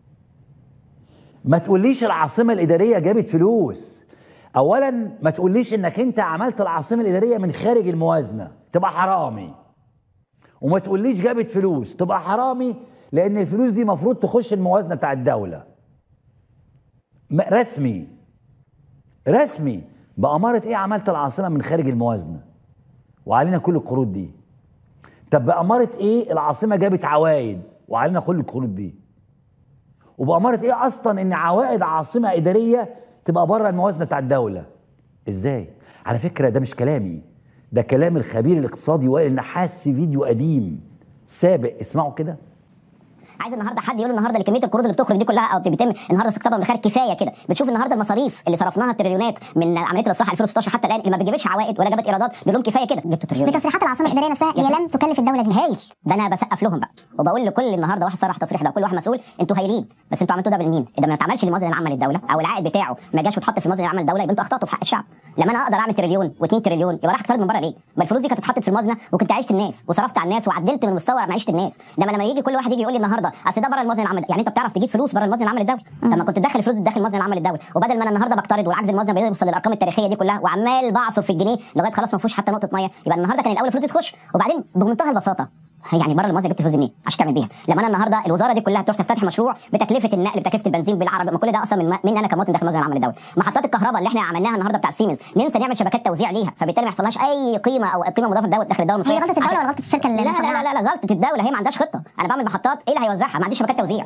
ما تقوليش العاصمه الاداريه جابت فلوس. اولا ما تقوليش انك انت عملت العاصمه الاداريه من خارج الموازنه تبقى حرامي. وما تقوليش جابت فلوس تبقى حرامي لان الفلوس دي مفروض تخش الموازنه بتاع الدوله. م- رسمي رسمي بأمارة ايه عملت العاصمة من خارج الموازنة وعلينا كل القروض دي طب بأمارة ايه العاصمة جابت عوائد وعلينا كل القروض دي وبأمارة ايه اصلا ان عوائد عاصمة ادارية تبقى بره الموازنة بتاع الدولة ازاي على فكرة ده مش كلامي ده كلام الخبير الاقتصادي وائل النحاس في فيديو قديم سابق اسمعوا كده عايز النهارده حد يقول النهارده كميه القروض اللي بتخرج دي كلها او بتتم النهارده استقطابها من الخارج كفايه كده بتشوف النهارده المصاريف اللي صرفناها التريليونات من عمليه الاصلاح 2016 حتى الان اللي ما بتجيبش عوائد ولا جابت ايرادات نقول لهم كفايه كده جبتوا تريليون بتصريحات العاصمه الاداريه نفسها هي لم تكلف الدوله جنيه هايل ده انا بسقف لهم بقى وبقول لكل النهارده واحد صرح تصريح ده وكل واحد مسؤول انتوا هايلين بس انتوا عملتوا ده بالمين اذا ما اتعملش للموازنه العامه للدوله او العائد بتاعه ما جاش واتحط في الموازنه العامه للدوله يبقى انتوا اخطاتوا في حق الشعب لما انا اقدر اعمل تريليون و2 تريليون يبقى راح اتفرض من بره ليه ما الفلوس دي كانت اتحطت في الموازنه وكنت عايشت الناس وصرفت على الناس وعدلت من مستوى معيشه الناس انما لما يجي كل واحد يجي يقول لي النهارده اصل ده بره الموازنه العامه يعني انت بتعرف تجيب فلوس بره الموازنه العامه للدوله طب ما كنت تدخل فلوس داخل الموازنه العامه للدوله وبدل ما انا النهارده بقترض والعجز الموازنه بيوصل للارقام التاريخيه دي كلها وعمال بعصر في الجنيه لغايه خلاص ما فيهوش حتى نقطه ميه يبقى النهارده كان الاول الفلوس دي تخش وبعدين بمنتهى البساطه يعني بره الموازنه جبت الفلوس دي منين عشان تعمل بيها لما انا النهارده الوزاره دي كلها تروح تفتتح مشروع بتكلفه النقل بتكلفه البنزين بالعربي ما كل ده اصلا من مني انا كمواطن داخل الموازنه العامه للدوله محطات الكهرباء اللي احنا عملناها النهارده بتاع سيمنز ننسى نعمل شبكات توزيع ليها فبالتالي ما يحصلهاش اي قيمه او قيمه مضافه للدوله داخل الدوله المصريه هي غلطه الدوله عشان- ولا غلطه الشركه اللي لا لا مصنعها؟ لا لا, لا غلطه الدوله هي ما عندهاش خطه انا بعمل محطات ايه اللي هيوزعها ما عنديش شبكات توزيع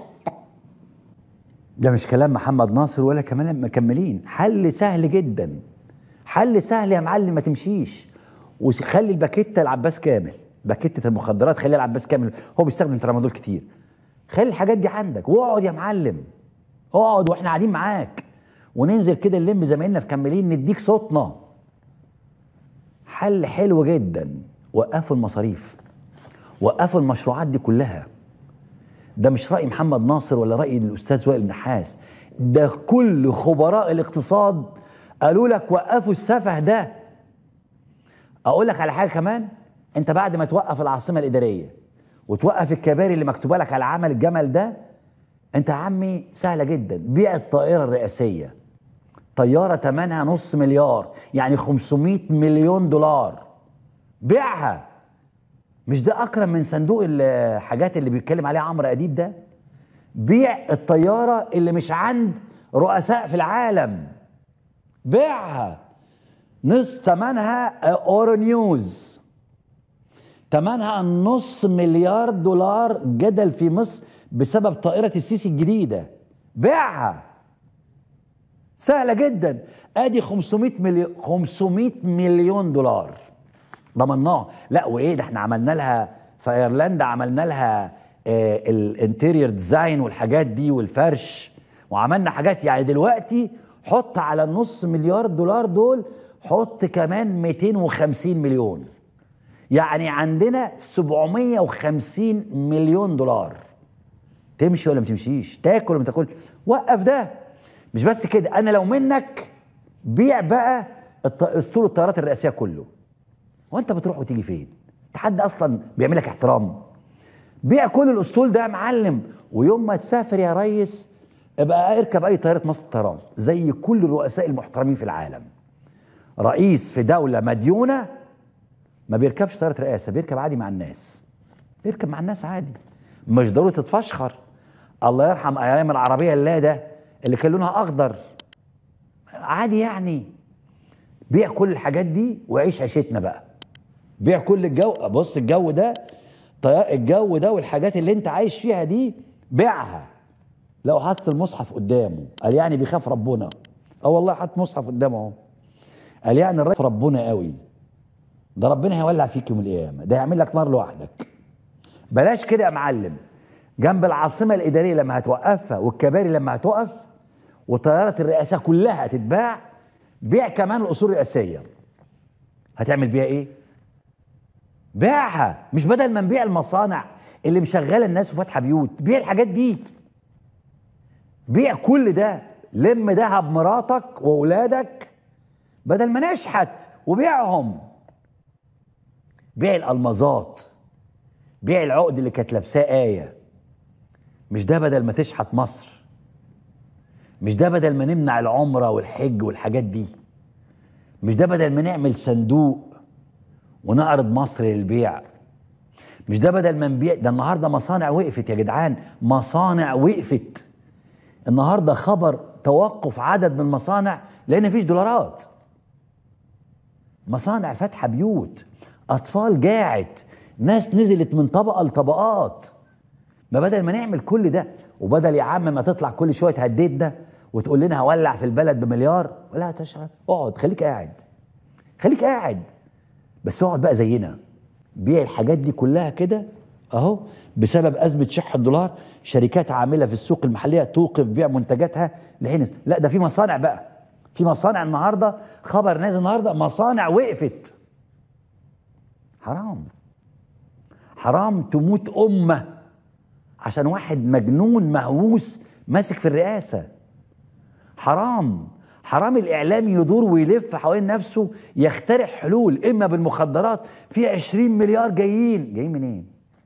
ده مش كلام محمد ناصر ولا كمان مكملين حل سهل جدا حل سهل يا معلم ما تمشيش وخلي الباكيته لعباس كامل باكيته المخدرات خليها لعباس كامل هو بيستخدم ترامادول كتير خلي الحاجات دي عندك واقعد يا معلم اقعد واحنا قاعدين معاك وننزل كده نلم زمايلنا في كملين نديك صوتنا حل حلو جدا وقفوا المصاريف وقفوا المشروعات دي كلها ده مش رأي محمد ناصر ولا رأي الأستاذ وائل النحاس ده كل خبراء الاقتصاد قالوا لك وقفوا السفه ده أقول لك على حاجة كمان أنت بعد ما توقف العاصمة الإدارية وتوقف الكباري اللي مكتوبة لك على عمل الجمل ده أنت يا عمي سهلة جدا بيع الطائرة الرئاسية طيارة ثمنها نص مليار يعني 500 مليون دولار بيعها مش ده اكرم من صندوق الحاجات اللي بيتكلم عليها عمرو اديب ده بيع الطياره اللي مش عند رؤساء في العالم بيعها نص ثمنها اورو نيوز ثمنها نص مليار دولار جدل في مصر بسبب طائره السيسي الجديده بيعها سهله جدا ادي 500 مليون 500 مليون دولار ضمناه لا وايه ده احنا عملنا لها في ايرلندا عملنا لها الانتيريور ديزاين والحاجات دي والفرش وعملنا حاجات يعني دلوقتي حط على النص مليار دولار دول حط كمان 250 مليون يعني عندنا 750 مليون دولار تمشي ولا ما تمشيش تاكل ولا ما تاكلش وقف ده مش بس كده انا لو منك بيع بقى الط- اسطول الطيارات الرئاسيه كله وانت بتروح وتيجي فين انت حد اصلا بيعمل لك احترام بيع كل الاسطول ده يا معلم ويوم ما تسافر يا ريس ابقى اركب اي طياره مصر طيران زي كل الرؤساء المحترمين في العالم رئيس في دوله مديونه ما بيركبش طياره رئاسه بيركب عادي مع الناس بيركب مع الناس عادي مش ضروري تتفشخر الله يرحم ايام العربيه اللاده اللي كان لونها اخضر عادي يعني بيع كل الحاجات دي وعيش عيشتنا بقى بيع كل الجو بص الجو ده طيار الجو ده والحاجات اللي انت عايش فيها دي بيعها لو حاطط المصحف قدامه قال يعني بيخاف ربنا اه والله حاطط مصحف قدامه اهو قال يعني الراجل ربنا قوي ده ربنا هيولع فيك يوم القيامه ده يعمل لك نار لوحدك بلاش كده يا معلم جنب العاصمه الاداريه لما هتوقفها والكباري لما هتقف وطيارات الرئاسه كلها هتتباع بيع كمان الاصول الرئاسيه هتعمل بيها ايه بيعها مش بدل ما نبيع المصانع اللي مشغله الناس وفاتحه بيوت بيع الحاجات دي بيع كل ده لم دهب مراتك واولادك بدل ما نشحت وبيعهم بيع الالمازات بيع العقد اللي كانت لابساه ايه مش ده بدل ما تشحت مصر مش ده بدل ما نمنع العمره والحج والحاجات دي مش ده بدل ما نعمل صندوق ونعرض مصر للبيع مش ده بدل ما نبيع ده النهارده مصانع وقفت يا جدعان مصانع وقفت النهارده خبر توقف عدد من المصانع لان مفيش دولارات مصانع فاتحه بيوت اطفال جاعت ناس نزلت من طبقه لطبقات ما بدل ما نعمل كل ده وبدل يا عم ما تطلع كل شويه تهددنا وتقول لنا هولع في البلد بمليار لا تشعر اقعد خليك قاعد خليك قاعد بس اقعد بقى زينا بيع الحاجات دي كلها كده اهو بسبب ازمه شح الدولار شركات عامله في السوق المحليه توقف بيع منتجاتها لحين لا ده في مصانع بقى في مصانع النهارده خبر نازل النهارده مصانع وقفت حرام حرام تموت امه عشان واحد مجنون مهووس ماسك في الرئاسه حرام حرام الاعلام يدور ويلف حوالين نفسه يخترع حلول اما بالمخدرات في 20 مليار جايين جايين منين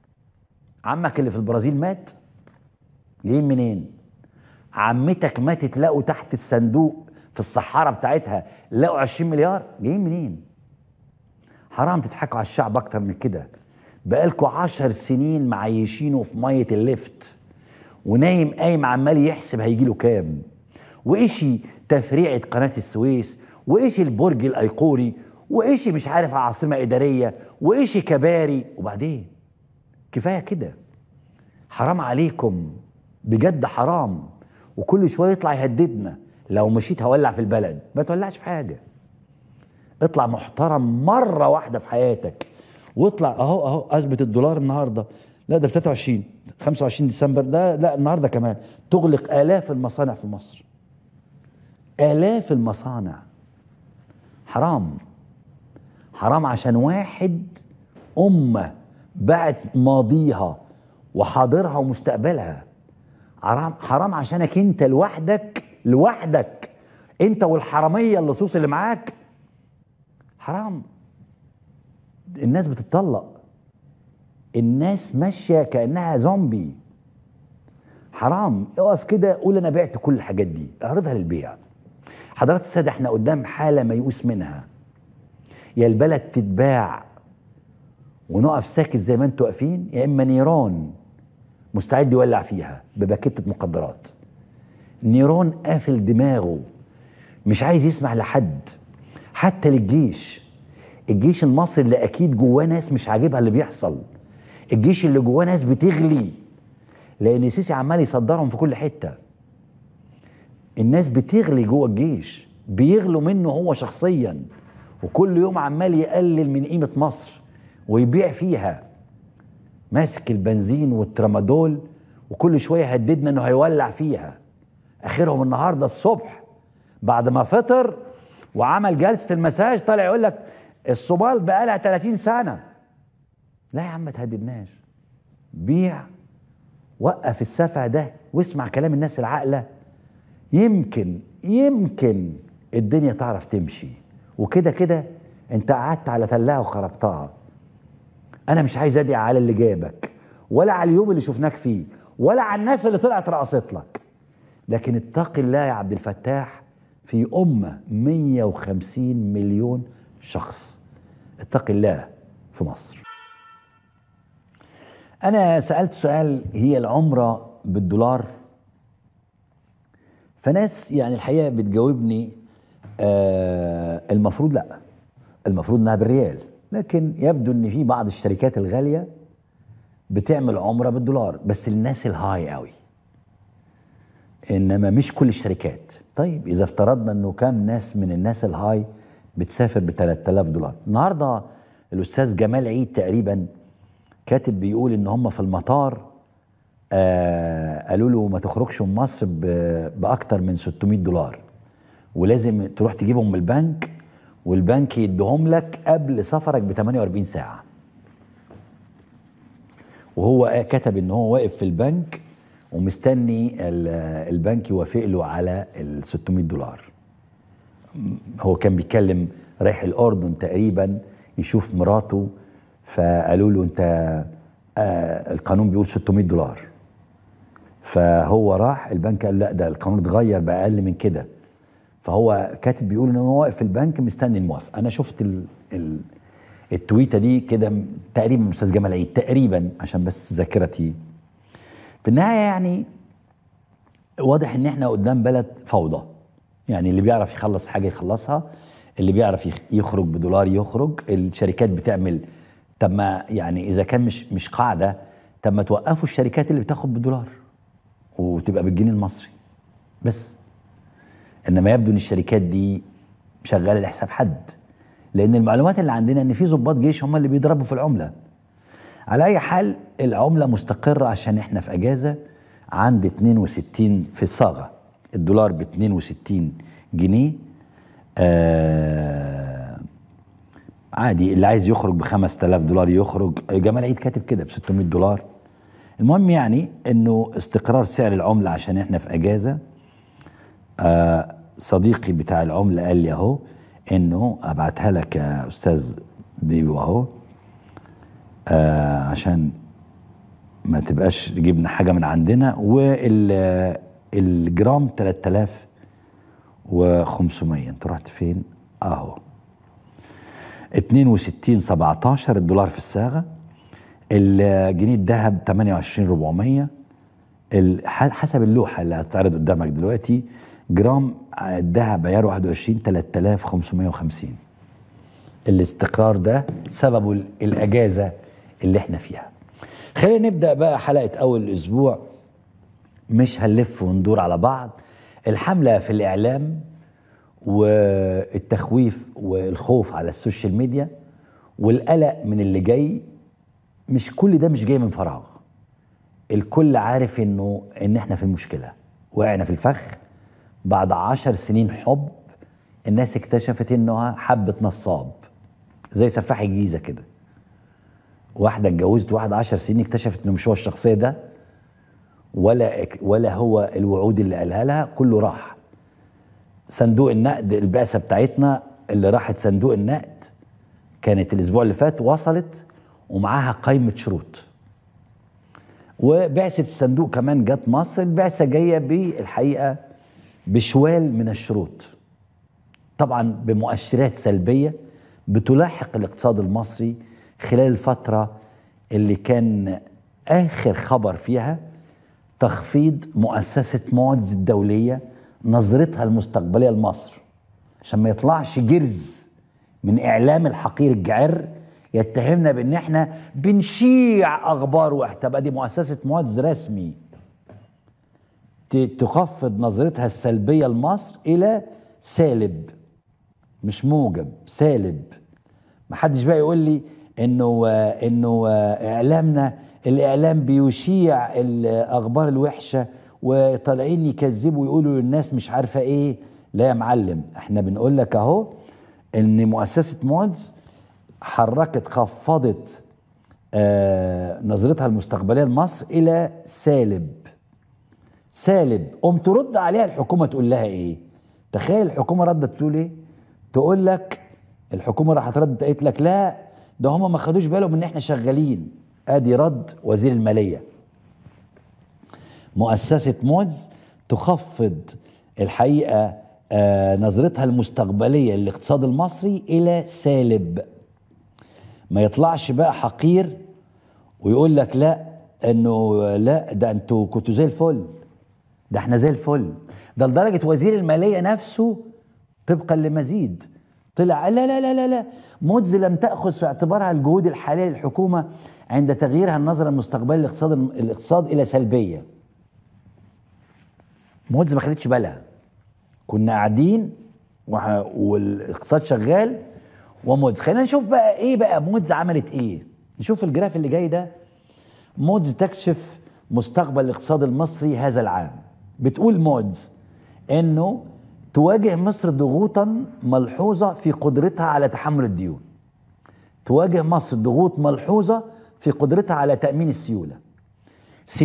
عمك اللي في البرازيل مات جايين منين عمتك ماتت لقوا تحت الصندوق في الصحارى بتاعتها لقوا 20 مليار جايين منين حرام تضحكوا على الشعب اكتر من كده بقالكوا عشر سنين معيشينه في ميه الليفت ونايم قايم عمال يحسب هيجي له كام وإشي تفريعة قناة السويس وإشي البرج الأيقوني وإشي مش عارف عاصمة إدارية وإشي كباري وبعدين كفاية كده حرام عليكم بجد حرام وكل شوية يطلع يهددنا لو مشيت هولع في البلد ما تولعش في حاجة اطلع محترم مرة واحدة في حياتك واطلع اهو اهو اثبت الدولار النهارده لا ده في 23 25 ديسمبر ده لا النهارده كمان تغلق الاف المصانع في مصر آلاف المصانع حرام حرام عشان واحد أمة بعت ماضيها وحاضرها ومستقبلها حرام حرام عشانك انت لوحدك لوحدك انت والحرامية اللصوص اللي معاك حرام الناس بتتطلق الناس ماشية كأنها زومبي حرام اقف كده قول انا بعت كل الحاجات دي اعرضها للبيع حضرات السادة احنا قدام حالة ميؤوس منها يا البلد تتباع ونقف ساكت زي ما انتوا واقفين يا اما نيران مستعد يولع فيها بباكيتة مخدرات نيران قافل دماغه مش عايز يسمع لحد حتى للجيش الجيش المصري اللي اكيد جواه ناس مش عاجبها اللي بيحصل الجيش اللي جواه ناس بتغلي لان السيسي عمال يصدرهم في كل حته الناس بتغلي جوه الجيش بيغلوا منه هو شخصيا وكل يوم عمال يقلل من قيمة مصر ويبيع فيها ماسك البنزين والترامادول وكل شوية هددنا انه هيولع فيها اخرهم النهاردة الصبح بعد ما فطر وعمل جلسة المساج طالع يقول لك الصومال بقالها 30 سنة لا يا عم ما تهددناش بيع وقف السفع ده واسمع كلام الناس العاقله يمكن يمكن الدنيا تعرف تمشي وكده كده انت قعدت على تلاها وخربتها انا مش عايز ادعي على اللي جابك ولا على اليوم اللي شفناك فيه ولا على الناس اللي طلعت رقصت لك لكن اتق الله يا عبد الفتاح في أمة 150 مليون شخص اتق الله في مصر أنا سألت سؤال هي العمرة بالدولار فناس يعني الحقيقه بتجاوبني آه المفروض لا المفروض انها بالريال لكن يبدو ان في بعض الشركات الغاليه بتعمل عمره بالدولار بس الناس الهاي قوي انما مش كل الشركات طيب اذا افترضنا انه كام ناس من الناس الهاي بتسافر ب 3000 دولار النهارده الاستاذ جمال عيد تقريبا كاتب بيقول ان هم في المطار آه قالوا له ما تخرجش من مصر ب- باكتر من 600 دولار ولازم تروح تجيبهم من البنك والبنك يديهم لك قبل سفرك ب 48 ساعه وهو كتب ان هو واقف في البنك ومستني ال- البنك يوافق له على ال 600 دولار هو كان بيتكلم رايح الاردن تقريبا يشوف مراته فقالوا له انت آه القانون بيقول 600 دولار فهو راح البنك قال لا ده القانون اتغير بقى اقل من كده فهو كاتب بيقول ان هو واقف في البنك مستني الموافقه انا شفت ال ال التويته دي كده م- تقريبا من استاذ جمال عيد تقريبا عشان بس ذاكرتي في النهايه يعني واضح ان احنا قدام بلد فوضى يعني اللي بيعرف يخلص حاجه يخلصها اللي بيعرف يخ- يخرج بدولار يخرج الشركات بتعمل طب ما يعني اذا كان مش مش قاعده طب ما توقفوا الشركات اللي بتاخد بدولار وتبقى بالجنيه المصري بس انما يبدو ان الشركات دي شغاله لحساب حد لان المعلومات اللي عندنا ان في ضباط جيش هم اللي بيضربوا في العمله على اي حال العمله مستقره عشان احنا في اجازه عند 62 في الصاغه الدولار ب 62 جنيه آه عادي اللي عايز يخرج ب 5000 دولار يخرج جمال عيد كاتب كده ب 600 دولار المهم يعني انه استقرار سعر العمله عشان احنا في اجازه آه صديقي بتاع العمله قال لي اهو انه ابعتها لك يا استاذ بيو اهو آه عشان ما تبقاش جبنا حاجه من عندنا والجرام 3500 انت رحت فين؟ اهو 62 17 الدولار في الصاغه الجنيه الذهب 28400 ال- ح- حسب اللوحه اللي هتتعرض قدامك دلوقتي جرام الذهب عيار 21 3550 الاستقرار ده سببه ال- الاجازه اللي احنا فيها خلينا نبدا بقى حلقه اول الاسبوع مش هنلف وندور على بعض الحمله في الاعلام والتخويف والخوف على السوشيال ميديا والقلق من اللي جاي مش كل ده مش جاي من فراغ الكل عارف انه ان احنا في المشكله وقعنا في الفخ بعد عشر سنين حب الناس اكتشفت انها حبه نصاب زي سفاح الجيزه كده واحده اتجوزت واحد عشر سنين اكتشفت انه مش هو الشخصيه ده ولا ولا هو الوعود اللي قالها لها كله راح صندوق النقد البعثه بتاعتنا اللي راحت صندوق النقد كانت الاسبوع اللي فات وصلت ومعاها قائمه شروط وبعثه الصندوق كمان جت مصر البعثه جايه بالحقيقه بشوال من الشروط طبعا بمؤشرات سلبيه بتلاحق الاقتصاد المصري خلال الفتره اللي كان اخر خبر فيها تخفيض مؤسسه مودز الدوليه نظرتها المستقبليه لمصر عشان ما يطلعش جرز من اعلام الحقير الجعر يتهمنا بان احنا بنشيع اخبار واحده طب دي مؤسسه مودز رسمي ت- تخفض نظرتها السلبيه لمصر الى سالب مش موجب سالب محدش بقى يقول لي انه آه، انه آه، اعلامنا الاعلام بيشيع الاخبار الوحشه وطالعين يكذبوا ويقولوا للناس مش عارفه ايه لا يا معلم احنا بنقول لك اهو ان مؤسسه مودز حركت خفضت آه نظرتها المستقبليه لمصر الى سالب سالب قوم ترد عليها الحكومه تقول لها ايه تخيل الحكومه ردت تقول ايه تقول لك الحكومه راحت ردت قالت لك لا ده هم ما خدوش بالهم ان احنا شغالين ادي رد وزير الماليه مؤسسه مودز تخفض الحقيقه آه نظرتها المستقبليه للاقتصاد المصري الى سالب ما يطلعش بقى حقير ويقول لك لا انه لا ده انتوا كنتوا زي الفل ده احنا زي الفل ده لدرجه وزير الماليه نفسه طبقا لمزيد طلع لا لا لا لا لا مودز لم تاخذ في اعتبارها الجهود الحاليه للحكومه عند تغييرها النظره المستقبليه للاقتصاد الاقتصاد الى سلبيه مودز ما خدتش بالها كنا قاعدين وح- والاقتصاد شغال ومودز خلينا نشوف بقى ايه بقى مودز عملت ايه نشوف الجراف اللي جاي ده مودز تكشف مستقبل الاقتصاد المصري هذا العام بتقول مودز انه تواجه مصر ضغوطا ملحوظه في قدرتها على تحمل الديون تواجه مصر ضغوط ملحوظه في قدرتها على تامين السيوله 60%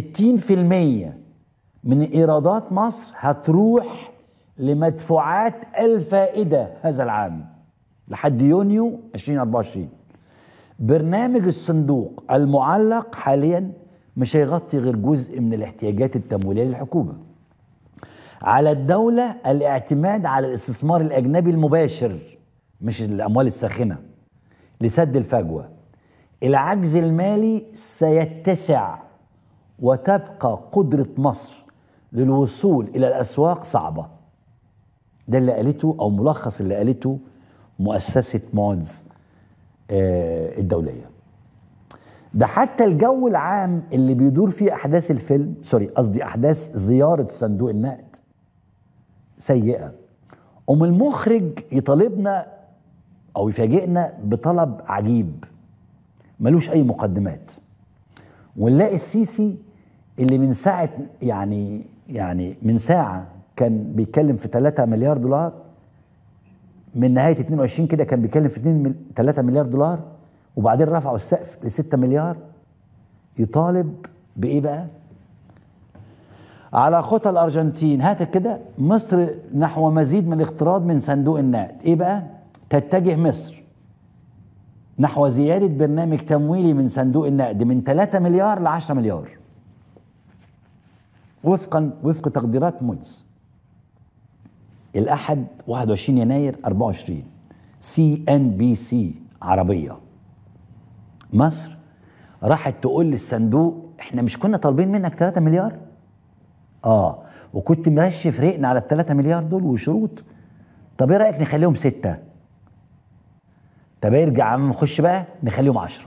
من ايرادات مصر هتروح لمدفوعات الفائده هذا العام لحد يونيو 2024 برنامج الصندوق المعلق حاليا مش هيغطي غير جزء من الاحتياجات التمويليه للحكومه على الدوله الاعتماد على الاستثمار الاجنبي المباشر مش الاموال الساخنه لسد الفجوه العجز المالي سيتسع وتبقى قدره مصر للوصول الى الاسواق صعبه ده اللي قالته او ملخص اللي قالته مؤسسه مودز آه، الدوليه ده حتى الجو العام اللي بيدور فيه احداث الفيلم سوري قصدي احداث زياره صندوق النقد سيئه ام المخرج يطالبنا او يفاجئنا بطلب عجيب ملوش اي مقدمات ونلاقي السيسي اللي من ساعه يعني يعني من ساعه كان بيتكلم في 3 مليار دولار من نهايه 22 كده كان بيتكلم في 2 مل... 3 مليار دولار وبعدين رفعوا السقف ل 6 مليار يطالب بايه بقى؟ على خطى الارجنتين هات كده مصر نحو مزيد من الاقتراض من صندوق النقد ايه بقى؟ تتجه مصر نحو زياده برنامج تمويلي من صندوق النقد من 3 مليار ل 10 مليار وفقا وفق تقديرات مودز الاحد 21 يناير 24 سي ان بي سي عربيه مصر راحت تقول للصندوق احنا مش كنا طالبين منك 3 مليار اه وكنت ماشي فرقنا على ال 3 مليار دول وشروط طب ايه رايك نخليهم ستة طب ارجع يا عم نخش بقى نخليهم 10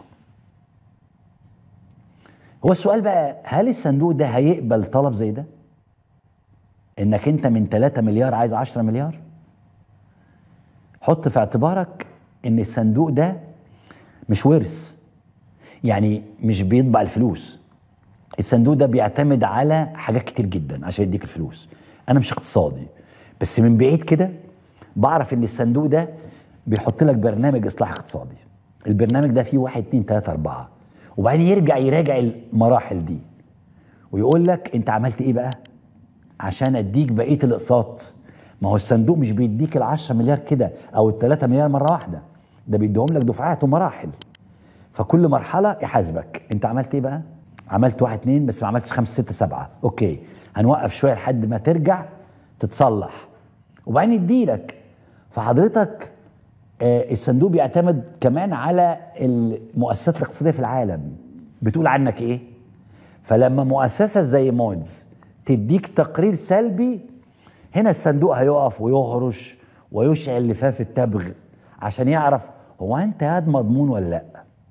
هو السؤال بقى هل الصندوق ده هيقبل طلب زي ده انك انت من 3 مليار عايز 10 مليار حط في اعتبارك ان الصندوق ده مش ورث يعني مش بيطبع الفلوس الصندوق ده بيعتمد على حاجات كتير جدا عشان يديك الفلوس انا مش اقتصادي بس من بعيد كده بعرف ان الصندوق ده بيحط لك برنامج اصلاح اقتصادي البرنامج ده فيه واحد اتنين تلاته اربعه وبعدين يرجع يراجع المراحل دي ويقول لك انت عملت ايه بقى عشان اديك بقيه الاقساط ما هو الصندوق مش بيديك ال 10 مليار كده او ال 3 مليار مره واحده ده بيديهم لك دفعات ومراحل فكل مرحله يحاسبك انت عملت ايه بقى عملت واحد اتنين بس ما عملتش خمسه سته سبعه اوكي هنوقف شويه لحد ما ترجع تتصلح وبعدين يديلك فحضرتك آه، الصندوق بيعتمد كمان على المؤسسات الاقتصاديه في العالم بتقول عنك ايه فلما مؤسسه زي مودز تديك تقرير سلبي هنا الصندوق هيقف ويهرش ويشعل لفاف التبغ عشان يعرف هو انت ياد مضمون ولا لا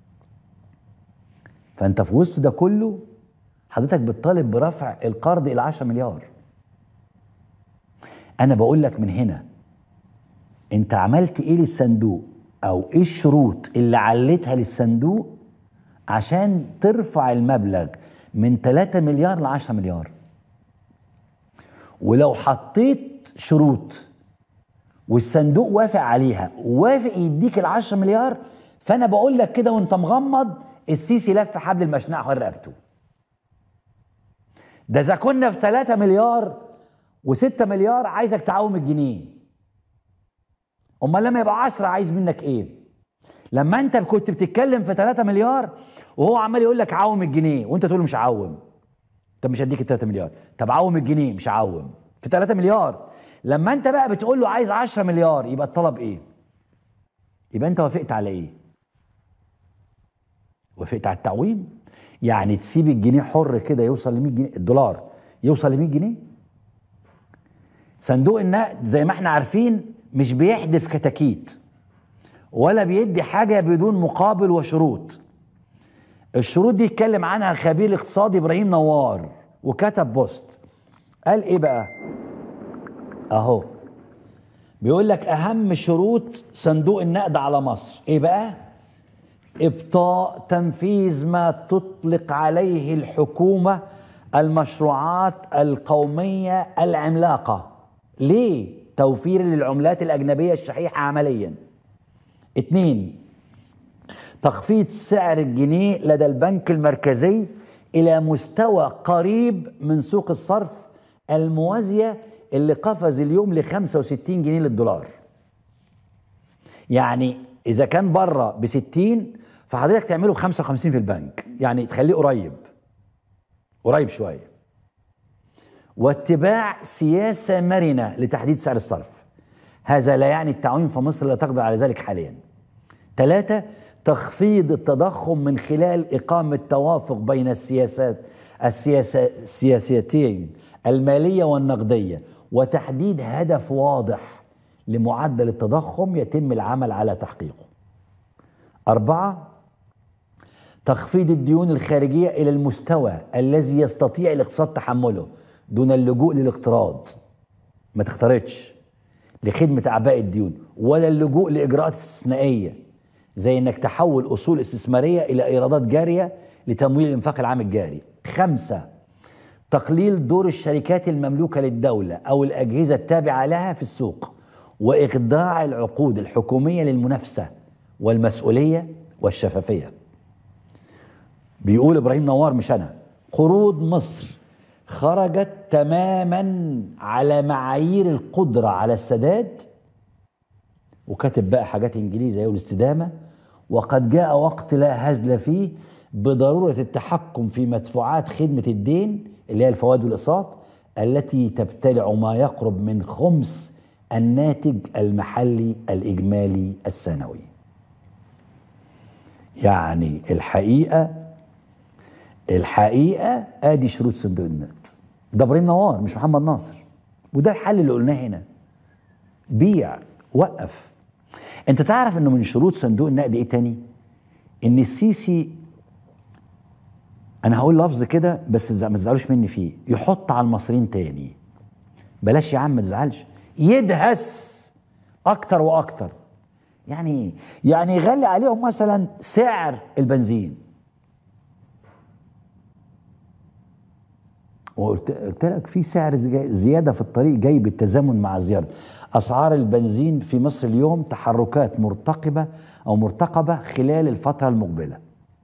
فانت في وسط ده كله حضرتك بتطالب برفع القرض الى 10 مليار انا بقول لك من هنا انت عملت ايه للصندوق او ايه الشروط اللي علتها للصندوق عشان ترفع المبلغ من 3 مليار ل 10 مليار ولو حطيت شروط والصندوق وافق عليها ووافق يديك ال 10 مليار فانا بقول لك كده وانت مغمض السيسي لف حبل المشنقه حول رقبته ده اذا كنا في 3 مليار و6 مليار عايزك تعوم الجنيه امال لما يبقى 10 عايز منك ايه لما انت كنت بتتكلم في 3 مليار وهو عمال يقول لك عوم الجنيه وانت تقول له مش عوم طب مش هديك ال 3 مليار طب عوم الجنيه مش عوم في 3 مليار لما انت بقى بتقول له عايز 10 مليار يبقى الطلب ايه يبقى انت وافقت على ايه وافقت على التعويم يعني تسيب الجنيه حر كده يوصل ل 100 جنيه الدولار يوصل ل 100 جنيه صندوق النقد زي ما احنا عارفين مش بيحدف كتاكيت ولا بيدي حاجه بدون مقابل وشروط الشروط دي اتكلم عنها الخبير الاقتصادي ابراهيم نوار وكتب بوست قال ايه بقى اهو بيقول لك اهم شروط صندوق النقد على مصر ايه بقى ابطاء تنفيذ ما تطلق عليه الحكومه المشروعات القوميه العملاقه ليه توفير للعملات الاجنبيه الشحيحه عمليا اتنين تخفيض سعر الجنيه لدى البنك المركزي الى مستوى قريب من سوق الصرف الموازيه اللي قفز اليوم ل 65 جنيه للدولار. يعني اذا كان بره ب 60 فحضرتك تعمله ب 55 في البنك، يعني تخليه قريب. قريب شويه. واتباع سياسه مرنه لتحديد سعر الصرف. هذا لا يعني التعويم في مصر لا تقدر على ذلك حاليا. ثلاثة تخفيض التضخم من خلال إقامة توافق بين السياسات السياسة السياسيتين المالية والنقدية وتحديد هدف واضح لمعدل التضخم يتم العمل على تحقيقه أربعة تخفيض الديون الخارجية إلى المستوى الذي يستطيع الاقتصاد تحمله دون اللجوء للاقتراض ما تقترضش لخدمة أعباء الديون ولا اللجوء لإجراءات استثنائية زي إنك تحول أصول استثمارية إلى إيرادات جارية لتمويل الإنفاق العام الجاري خمسة تقليل دور الشركات المملوكة للدولة أو الأجهزة التابعة لها في السوق وإخضاع العقود الحكومية للمنافسة والمسؤولية والشفافية بيقول ابراهيم نوار مش انا قروض مصر خرجت تماما على معايير القدره على السداد وكاتب بقى حاجات انجليزيه يقول الاستدامه وقد جاء وقت لا هزل فيه بضروره التحكم في مدفوعات خدمه الدين اللي هي الفوائد والاقساط التي تبتلع ما يقرب من خمس الناتج المحلي الاجمالي السنوي. يعني الحقيقه الحقيقه ادي شروط صندوق النقد ده ابراهيم نوار مش محمد ناصر وده الحل اللي قلناه هنا بيع وقف انت تعرف انه من شروط صندوق النقد ايه تاني ان السيسي انا هقول لفظ كده بس ما تزعلوش مني فيه يحط على المصريين تاني بلاش يا عم ما تزعلش يدهس اكتر واكتر يعني يعني يغلي عليهم مثلا سعر البنزين وقلت قلت لك في سعر زياده في الطريق جاي بالتزامن مع الزياده اسعار البنزين في مصر اليوم تحركات مرتقبه او مرتقبه خلال الفتره المقبله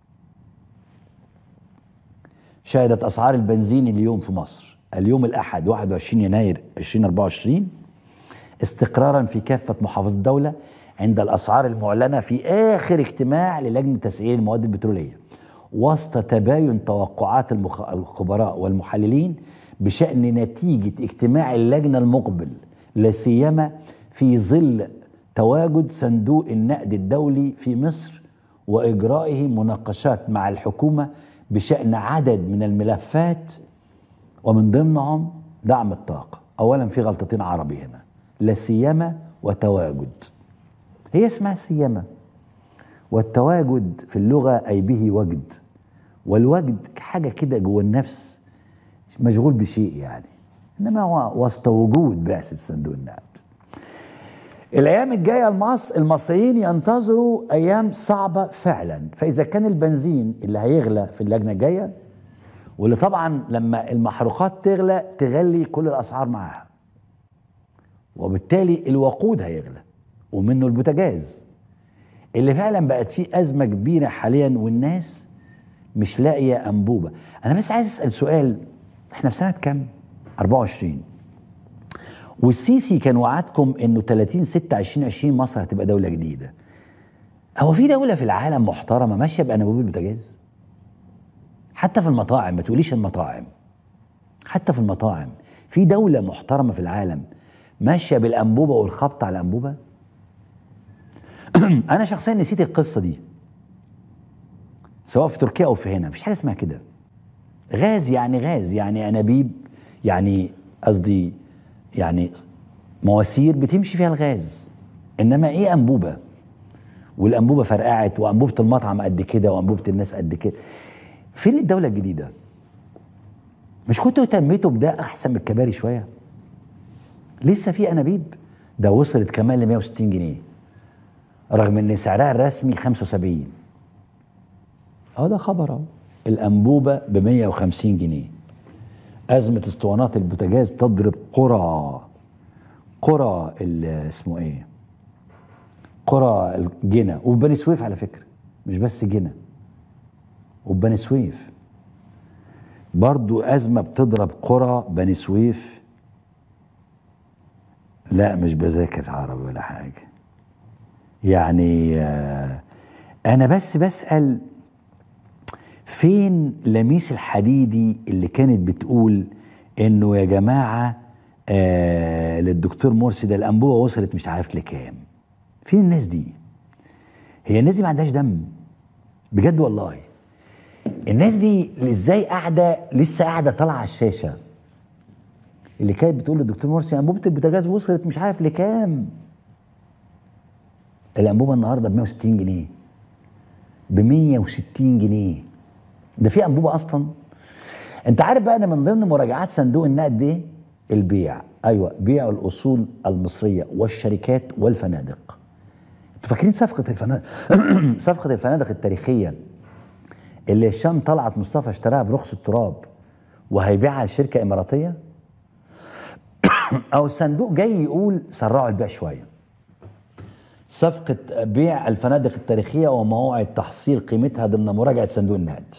شهدت اسعار البنزين اليوم في مصر اليوم الاحد 21 يناير 2024 استقرارا في كافه محافظات الدوله عند الاسعار المعلنه في اخر اجتماع للجنه تسعير المواد البتروليه وسط تباين توقعات المخ... الخبراء والمحللين بشان نتيجه اجتماع اللجنه المقبل لا سيما في ظل تواجد صندوق النقد الدولي في مصر واجرائه مناقشات مع الحكومه بشان عدد من الملفات ومن ضمنهم دعم الطاقه اولا في غلطتين عربي هنا لا سيما وتواجد هي اسمها سيما والتواجد في اللغة أي به وجد والوجد حاجة كده جوه النفس مشغول بشيء يعني إنما هو وسط وجود بعثة صندوق النقد الأيام الجاية المصر المصريين ينتظروا أيام صعبة فعلا فإذا كان البنزين اللي هيغلى في اللجنة الجاية واللي طبعا لما المحروقات تغلى تغلي كل الأسعار معاها وبالتالي الوقود هيغلى ومنه البوتاجاز اللي فعلا بقت فيه أزمة كبيرة حاليا والناس مش لاقية أنبوبة أنا بس عايز أسأل سؤال إحنا في سنة كام؟ 24 والسيسي كان وعدكم إنه 30 6 2020 مصر هتبقى دولة جديدة هو في دولة في العالم محترمة ماشية بأنابيب البوتاجاز؟ حتى في المطاعم ما تقوليش المطاعم حتى في المطاعم في دولة محترمة في العالم ماشية بالأنبوبة والخبط على الأنبوبة؟ انا شخصيا نسيت القصه دي سواء في تركيا او في هنا مفيش حاجه اسمها كده غاز يعني غاز يعني انابيب يعني قصدي يعني مواسير بتمشي فيها الغاز انما ايه انبوبه والانبوبه فرقعت وانبوبه المطعم قد كده وانبوبه الناس قد كده فين الدوله الجديده مش كنتوا اهتميتوا بده احسن من الكباري شويه لسه في انابيب ده وصلت كمان ل 160 جنيه رغم ان سعرها الرسمي 75 اهو ده خبر اهو الانبوبه ب 150 جنيه ازمه اسطوانات البوتاجاز تضرب قرى قرى اسمه ايه قرى الجنة وفي بني سويف على فكره مش بس جنة وفي بني سويف برضو أزمة بتضرب قرى بني سويف لا مش بذاكر عربي ولا حاجة يعني آه أنا بس بسأل فين لميس الحديدي اللي كانت بتقول إنه يا جماعة آه للدكتور مرسي ده الأنبوبة وصلت مش عارف لكام فين الناس دي هي الناس دي ما عندهاش دم بجد والله الناس دي ازاي قاعده لسه قاعده طالعه على الشاشه اللي كانت بتقول للدكتور مرسي انبوبه البوتاجاز وصلت مش عارف لكام الانبوبه النهارده ب 160 جنيه ب 160 جنيه ده في انبوبه اصلا انت عارف بقى ان من ضمن مراجعات صندوق النقد ايه البيع ايوه بيع الاصول المصريه والشركات والفنادق انتوا فاكرين صفقه الفنادق صفقه الفنادق التاريخيه اللي هشام طلعت مصطفى اشتراها برخص التراب وهيبيعها لشركه اماراتيه او الصندوق جاي يقول سرعوا البيع شويه صفقة بيع الفنادق التاريخية ومواعيد تحصيل قيمتها ضمن مراجعة صندوق النقد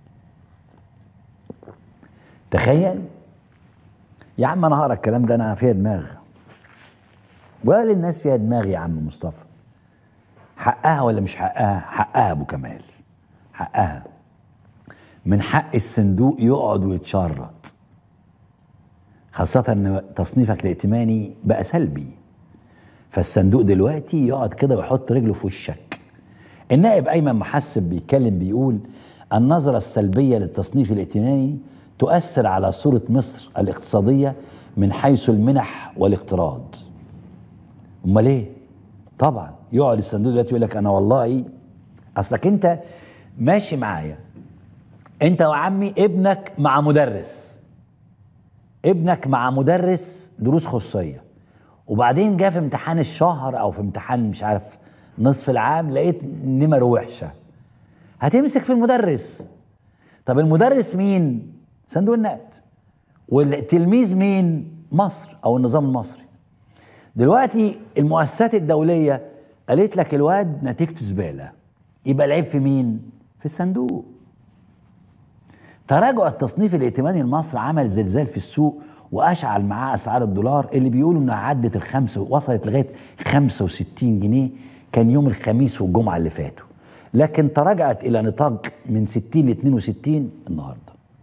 تخيل يا عم انا هقرا الكلام ده انا فيها دماغ ولا الناس فيها دماغ يا عم مصطفى حقها ولا مش حقها حقها ابو كمال حقها من حق الصندوق يقعد ويتشرط خاصة ان تصنيفك الائتماني بقى سلبي فالصندوق دلوقتي يقعد كده ويحط رجله في وشك النائب ايمن محسب بيتكلم بيقول النظرة السلبية للتصنيف الائتماني تؤثر على صورة مصر الاقتصادية من حيث المنح والاقتراض امال ايه طبعا يقعد الصندوق دلوقتي يقول لك انا والله اصلك انت ماشي معايا انت وعمي ابنك مع مدرس ابنك مع مدرس دروس خصوصيه وبعدين جه في امتحان الشهر او في امتحان مش عارف نصف العام لقيت نمر وحشه هتمسك في المدرس طب المدرس مين صندوق النقد والتلميذ مين مصر او النظام المصري دلوقتي المؤسسات الدوليه قالت لك الواد نتيجته زباله يبقى العيب في مين في الصندوق تراجع التصنيف الائتماني لمصر عمل زلزال في السوق واشعل معاه اسعار الدولار اللي بيقولوا انها عدت الخمسه وصلت لغايه 65 جنيه كان يوم الخميس والجمعه اللي فاتوا لكن تراجعت الى نطاق من 60 ل 62 النهارده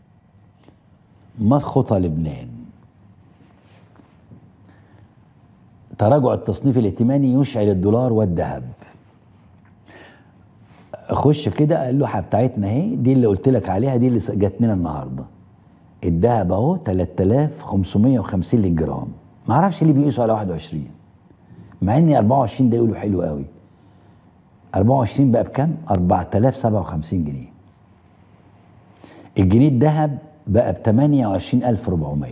مسخطه لبنان تراجع التصنيف الائتماني يشعل الدولار والذهب اخش كده اللوحه بتاعتنا اهي دي اللي قلت لك عليها دي اللي جات لنا النهارده الذهب اهو 3550 للجرام ما اعرفش ليه بيقيسوا على 21 مع ان 24 ده يقولوا حلو قوي 24 بقى بكام 4057 جنيه الجنيه الذهب بقى ب 28400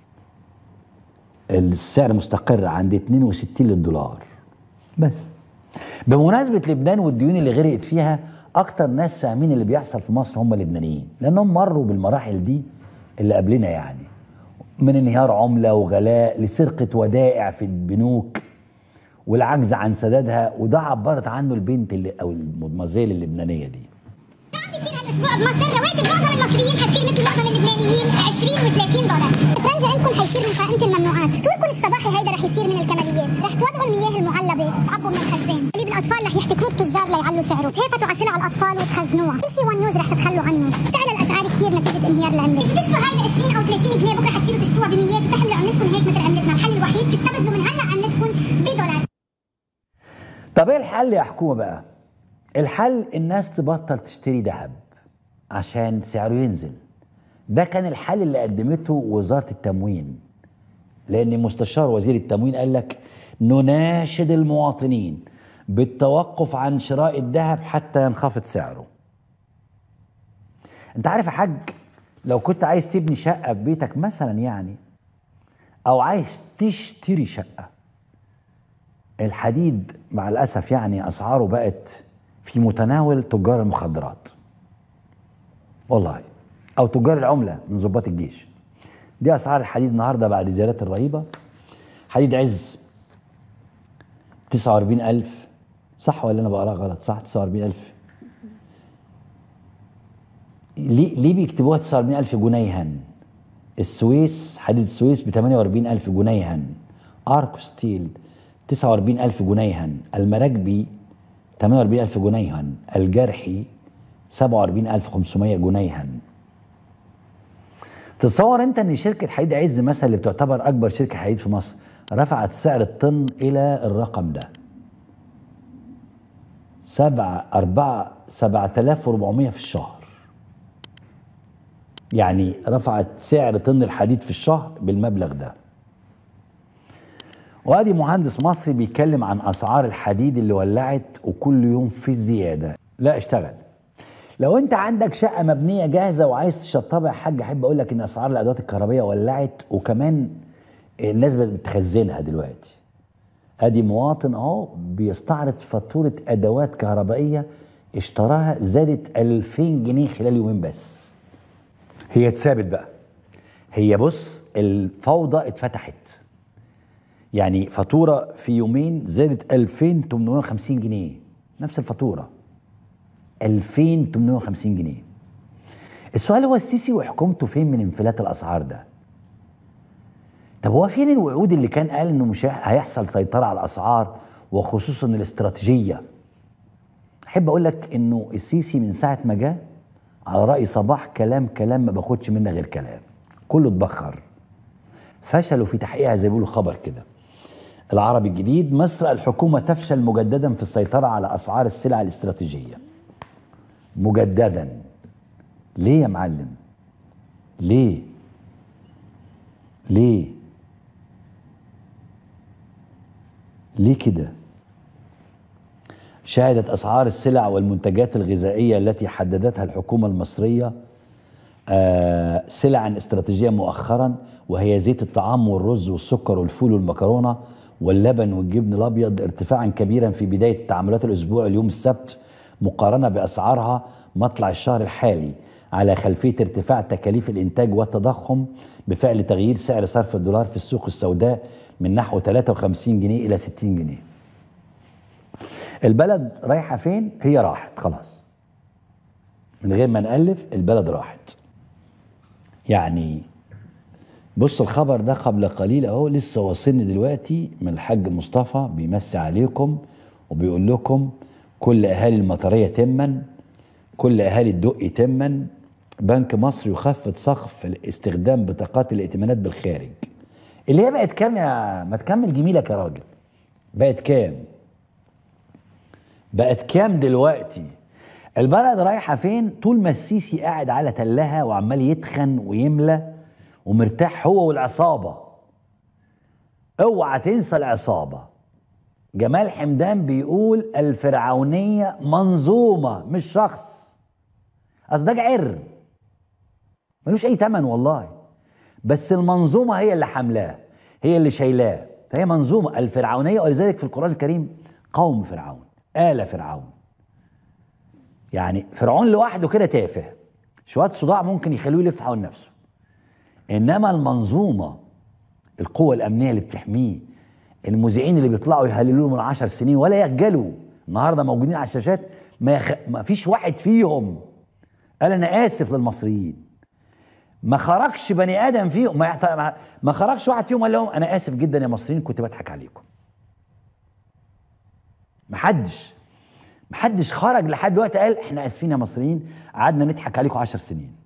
السعر مستقر عند 62 للدولار بس بمناسبة لبنان والديون اللي غرقت فيها أكتر ناس فاهمين اللي بيحصل في مصر هم اللبنانيين لأنهم مروا بالمراحل دي اللي قبلنا يعني من انهيار عملة وغلاء لسرقة ودائع في البنوك والعجز عن سدادها وده عبرت عنه البنت اللي أو المدمزيل اللبنانية دي بيصير هالاسبوع بمصر رواتب معظم المصريين حتصير مثل معظم اللبنانيين 20 و30 دولار الترنج عندكم حيصير من قائمه الممنوعات فطوركم الصباحي هيدا رح يصير من الكماليات رح توضعوا المياه المعلبه عبوا من الخزان قليب الاطفال رح يحتكروه التجار ليعلوا سعره هيفتوا على سلع الاطفال وتخزنوها كل شيء وان يوز رح تتخلوا عنه تعلى الاسعار كثير نتيجه انهيار العمله اذا تشتروا هاي ب 20 او 30 جنيه بكره حتصيروا تشتروها بميات وتحملوا عملتكم هيك مثل عملتنا الحل الوحيد تستبدلوا من هلا عملتكم بدولار طب ايه الحل يا حكومة بقى الحل الناس تبطل تشتري ذهب عشان سعره ينزل ده كان الحل اللي قدمته وزارة التموين لأن مستشار وزير التموين قال لك نناشد المواطنين بالتوقف عن شراء الذهب حتى ينخفض سعره انت عارف يا حاج لو كنت عايز تبني شقة في بيتك مثلا يعني او عايز تشتري شقة الحديد مع الأسف يعني أسعاره بقت في متناول تجار المخدرات والله أو تجار العملة من ضباط الجيش دي أسعار الحديد النهاردة بعد الزيادات الرهيبة حديد عز 49000 صح ولا أنا بقراها غلط صح 49000 ليه ليه بيكتبوها 49000 جنيها السويس حديد السويس ب 48000 جنيها اركو ستيل 49000 جنيها المراكبي 48000 جنيها الجرحي 47500 جنيها تصور انت ان شركه حديد عز مثلا اللي بتعتبر اكبر شركه حديد في مصر رفعت سعر الطن الى الرقم ده سبعة أربعة سبعة آلاف وربعمية في الشهر يعني رفعت سعر طن الحديد في الشهر بالمبلغ ده وادي مهندس مصري بيتكلم عن اسعار الحديد اللي ولعت وكل يوم في زياده لا اشتغل لو انت عندك شقه مبنيه جاهزه وعايز تشطبها يا حاج احب اقول لك ان اسعار الادوات الكهربائيه ولعت وكمان الناس بتخزنها دلوقتي ادي مواطن اهو بيستعرض فاتوره ادوات كهربائيه اشتراها زادت 2000 جنيه خلال يومين بس هي اتثابت بقى هي بص الفوضى اتفتحت يعني فاتوره في يومين زادت 2850 جنيه نفس الفاتوره 2850 جنيه السؤال هو السيسي وحكومته فين من انفلات الاسعار ده طب هو فين الوعود اللي كان قال انه مش هيحصل سيطره على الاسعار وخصوصا الاستراتيجيه احب اقول لك انه السيسي من ساعه ما جه على راي صباح كلام كلام ما باخدش منه غير كلام كله اتبخر فشلوا في تحقيقها زي ما بيقولوا خبر كده العربي الجديد مصر الحكومه تفشل مجددا في السيطره على اسعار السلع الاستراتيجيه مجددا ليه يا معلم ليه ليه ليه كده شهدت اسعار السلع والمنتجات الغذائيه التي حددتها الحكومه المصريه آه سلعا استراتيجيه مؤخرا وهي زيت الطعام والرز والسكر والفول والمكرونه واللبن والجبن الابيض ارتفاعا كبيرا في بدايه تعاملات الاسبوع اليوم السبت مقارنه باسعارها مطلع الشهر الحالي على خلفيه ارتفاع تكاليف الانتاج والتضخم بفعل تغيير سعر صرف الدولار في السوق السوداء من نحو 53 جنيه الى 60 جنيه. البلد رايحه فين؟ هي راحت خلاص. من غير ما نالف البلد راحت. يعني بص الخبر ده قبل قليل اهو لسه واصلني دلوقتي من الحاج مصطفى بيمسي عليكم وبيقول لكم كل اهالي المطريه تما كل اهالي الدقي تما بنك مصر يخفض سقف استخدام بطاقات الائتمانات بالخارج اللي هي بقت كام يا ما تكمل جميلك يا راجل بقت كام بقت كام دلوقتي البلد رايحه فين طول ما السيسي قاعد على تلها وعمال يتخن ويملى ومرتاح هو والعصابه اوعى تنسى العصابه جمال حمدان بيقول الفرعونيه منظومه مش شخص اصل ده جعر ملوش اي ثمن والله بس المنظومه هي اللي حاملاه هي اللي شايلاه فهي منظومه الفرعونيه ولذلك في القران الكريم قوم فرعون آل فرعون يعني فرعون لوحده كده تافه شويه صداع ممكن يخلوه يلف حول نفسه انما المنظومه القوه الامنيه اللي بتحميه المذيعين اللي بيطلعوا يهللوا من عشر سنين ولا يخجلوا النهارده موجودين على الشاشات ما, يخ... ما فيش واحد فيهم قال انا اسف للمصريين ما خرجش بني ادم فيهم ما, يحت... ما خرجش واحد فيهم قال لهم انا اسف جدا يا مصريين كنت بضحك عليكم ما حدش ما حدش خرج لحد دلوقتي قال احنا اسفين يا مصريين قعدنا نضحك عليكم عشر سنين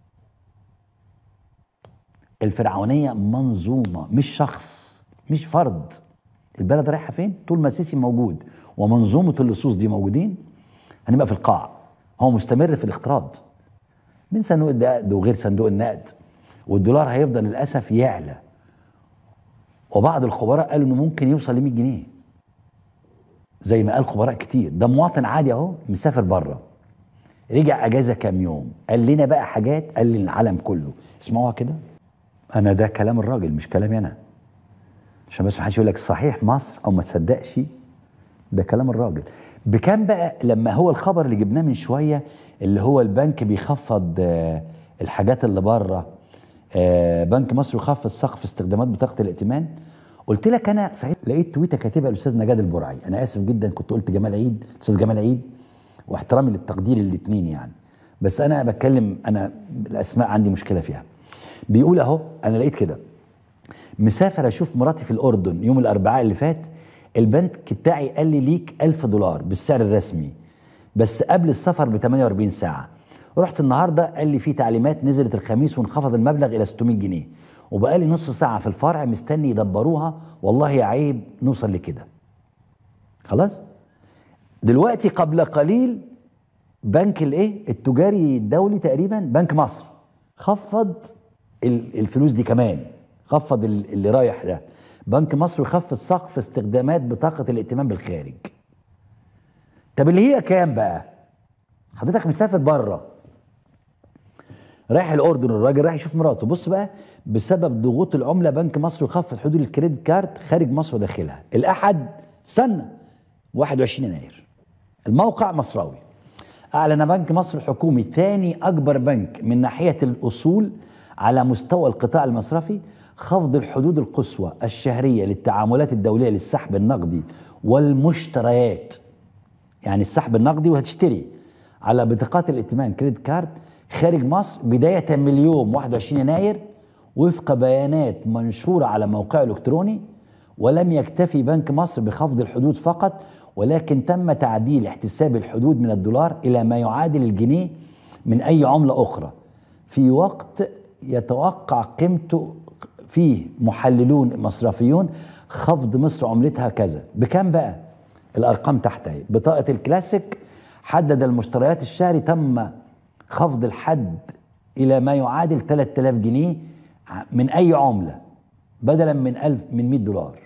الفرعونيه منظومه مش شخص مش فرد البلد رايحه فين طول ما السيسي موجود ومنظومه اللصوص دي موجودين هنبقى في القاع هو مستمر في الاقتراض من صندوق النقد وغير صندوق النقد والدولار هيفضل للاسف يعلى وبعض الخبراء قالوا انه ممكن يوصل ل 100 جنيه زي ما قال خبراء كتير ده مواطن عادي اهو مسافر بره رجع اجازه كام يوم قال لنا بقى حاجات قال للعالم كله اسمعوها كده انا ده كلام الراجل مش كلامي انا عشان بس محدش يقول لك صحيح مصر او ما تصدقش ده كلام الراجل بكام بقى لما هو الخبر اللي جبناه من شويه اللي هو البنك بيخفض آه، الحاجات اللي بره آه، بنك مصر يخفض سقف استخدامات بطاقه الائتمان قلت لك انا صحيح لقيت تويته كاتبها الاستاذ نجاد البرعي انا اسف جدا كنت قلت جمال عيد استاذ جمال عيد واحترامي للتقدير الاثنين يعني بس انا بتكلم انا الاسماء عندي مشكله فيها بيقول اهو انا لقيت كده مسافر اشوف مراتي في الاردن يوم الاربعاء اللي فات البنك بتاعي قال لي ليك 1000 دولار بالسعر الرسمي بس قبل السفر ب 48 ساعه رحت النهارده قال لي في تعليمات نزلت الخميس وانخفض المبلغ الى 600 جنيه وبقالي نص ساعه في الفرع مستني يدبروها والله يا عيب نوصل لكده خلاص دلوقتي قبل قليل بنك الايه التجاري الدولي تقريبا بنك مصر خفض ال- الفلوس دي كمان خفض ال- اللي رايح ده بنك مصر يخفض سقف استخدامات بطاقه الائتمان بالخارج طب اللي هي كام بقى حضرتك مسافر بره رايح الاردن الراجل رايح يشوف مراته بص بقى بسبب ضغوط العمله بنك مصر يخفض حدود الكريدت كارد خارج مصر وداخلها الاحد استنى 21 يناير الموقع مصراوي اعلن بنك مصر الحكومي ثاني اكبر بنك من ناحيه الاصول على مستوى القطاع المصرفي خفض الحدود القصوى الشهريه للتعاملات الدوليه للسحب النقدي والمشتريات يعني السحب النقدي وهتشتري على بطاقات الائتمان كريدت كارد خارج مصر بداية من اليوم 21 يناير وفق بيانات منشورة على موقعه الإلكتروني ولم يكتفي بنك مصر بخفض الحدود فقط ولكن تم تعديل احتساب الحدود من الدولار إلى ما يعادل الجنيه من أي عملة أخرى في وقت يتوقع قيمته فيه محللون مصرفيون خفض مصر عملتها كذا بكم بقى الأرقام تحت اهي بطاقة الكلاسيك حدد المشتريات الشهري تم خفض الحد الى ما يعادل 3000 جنيه من اي عمله بدلا من 1000 من 100 دولار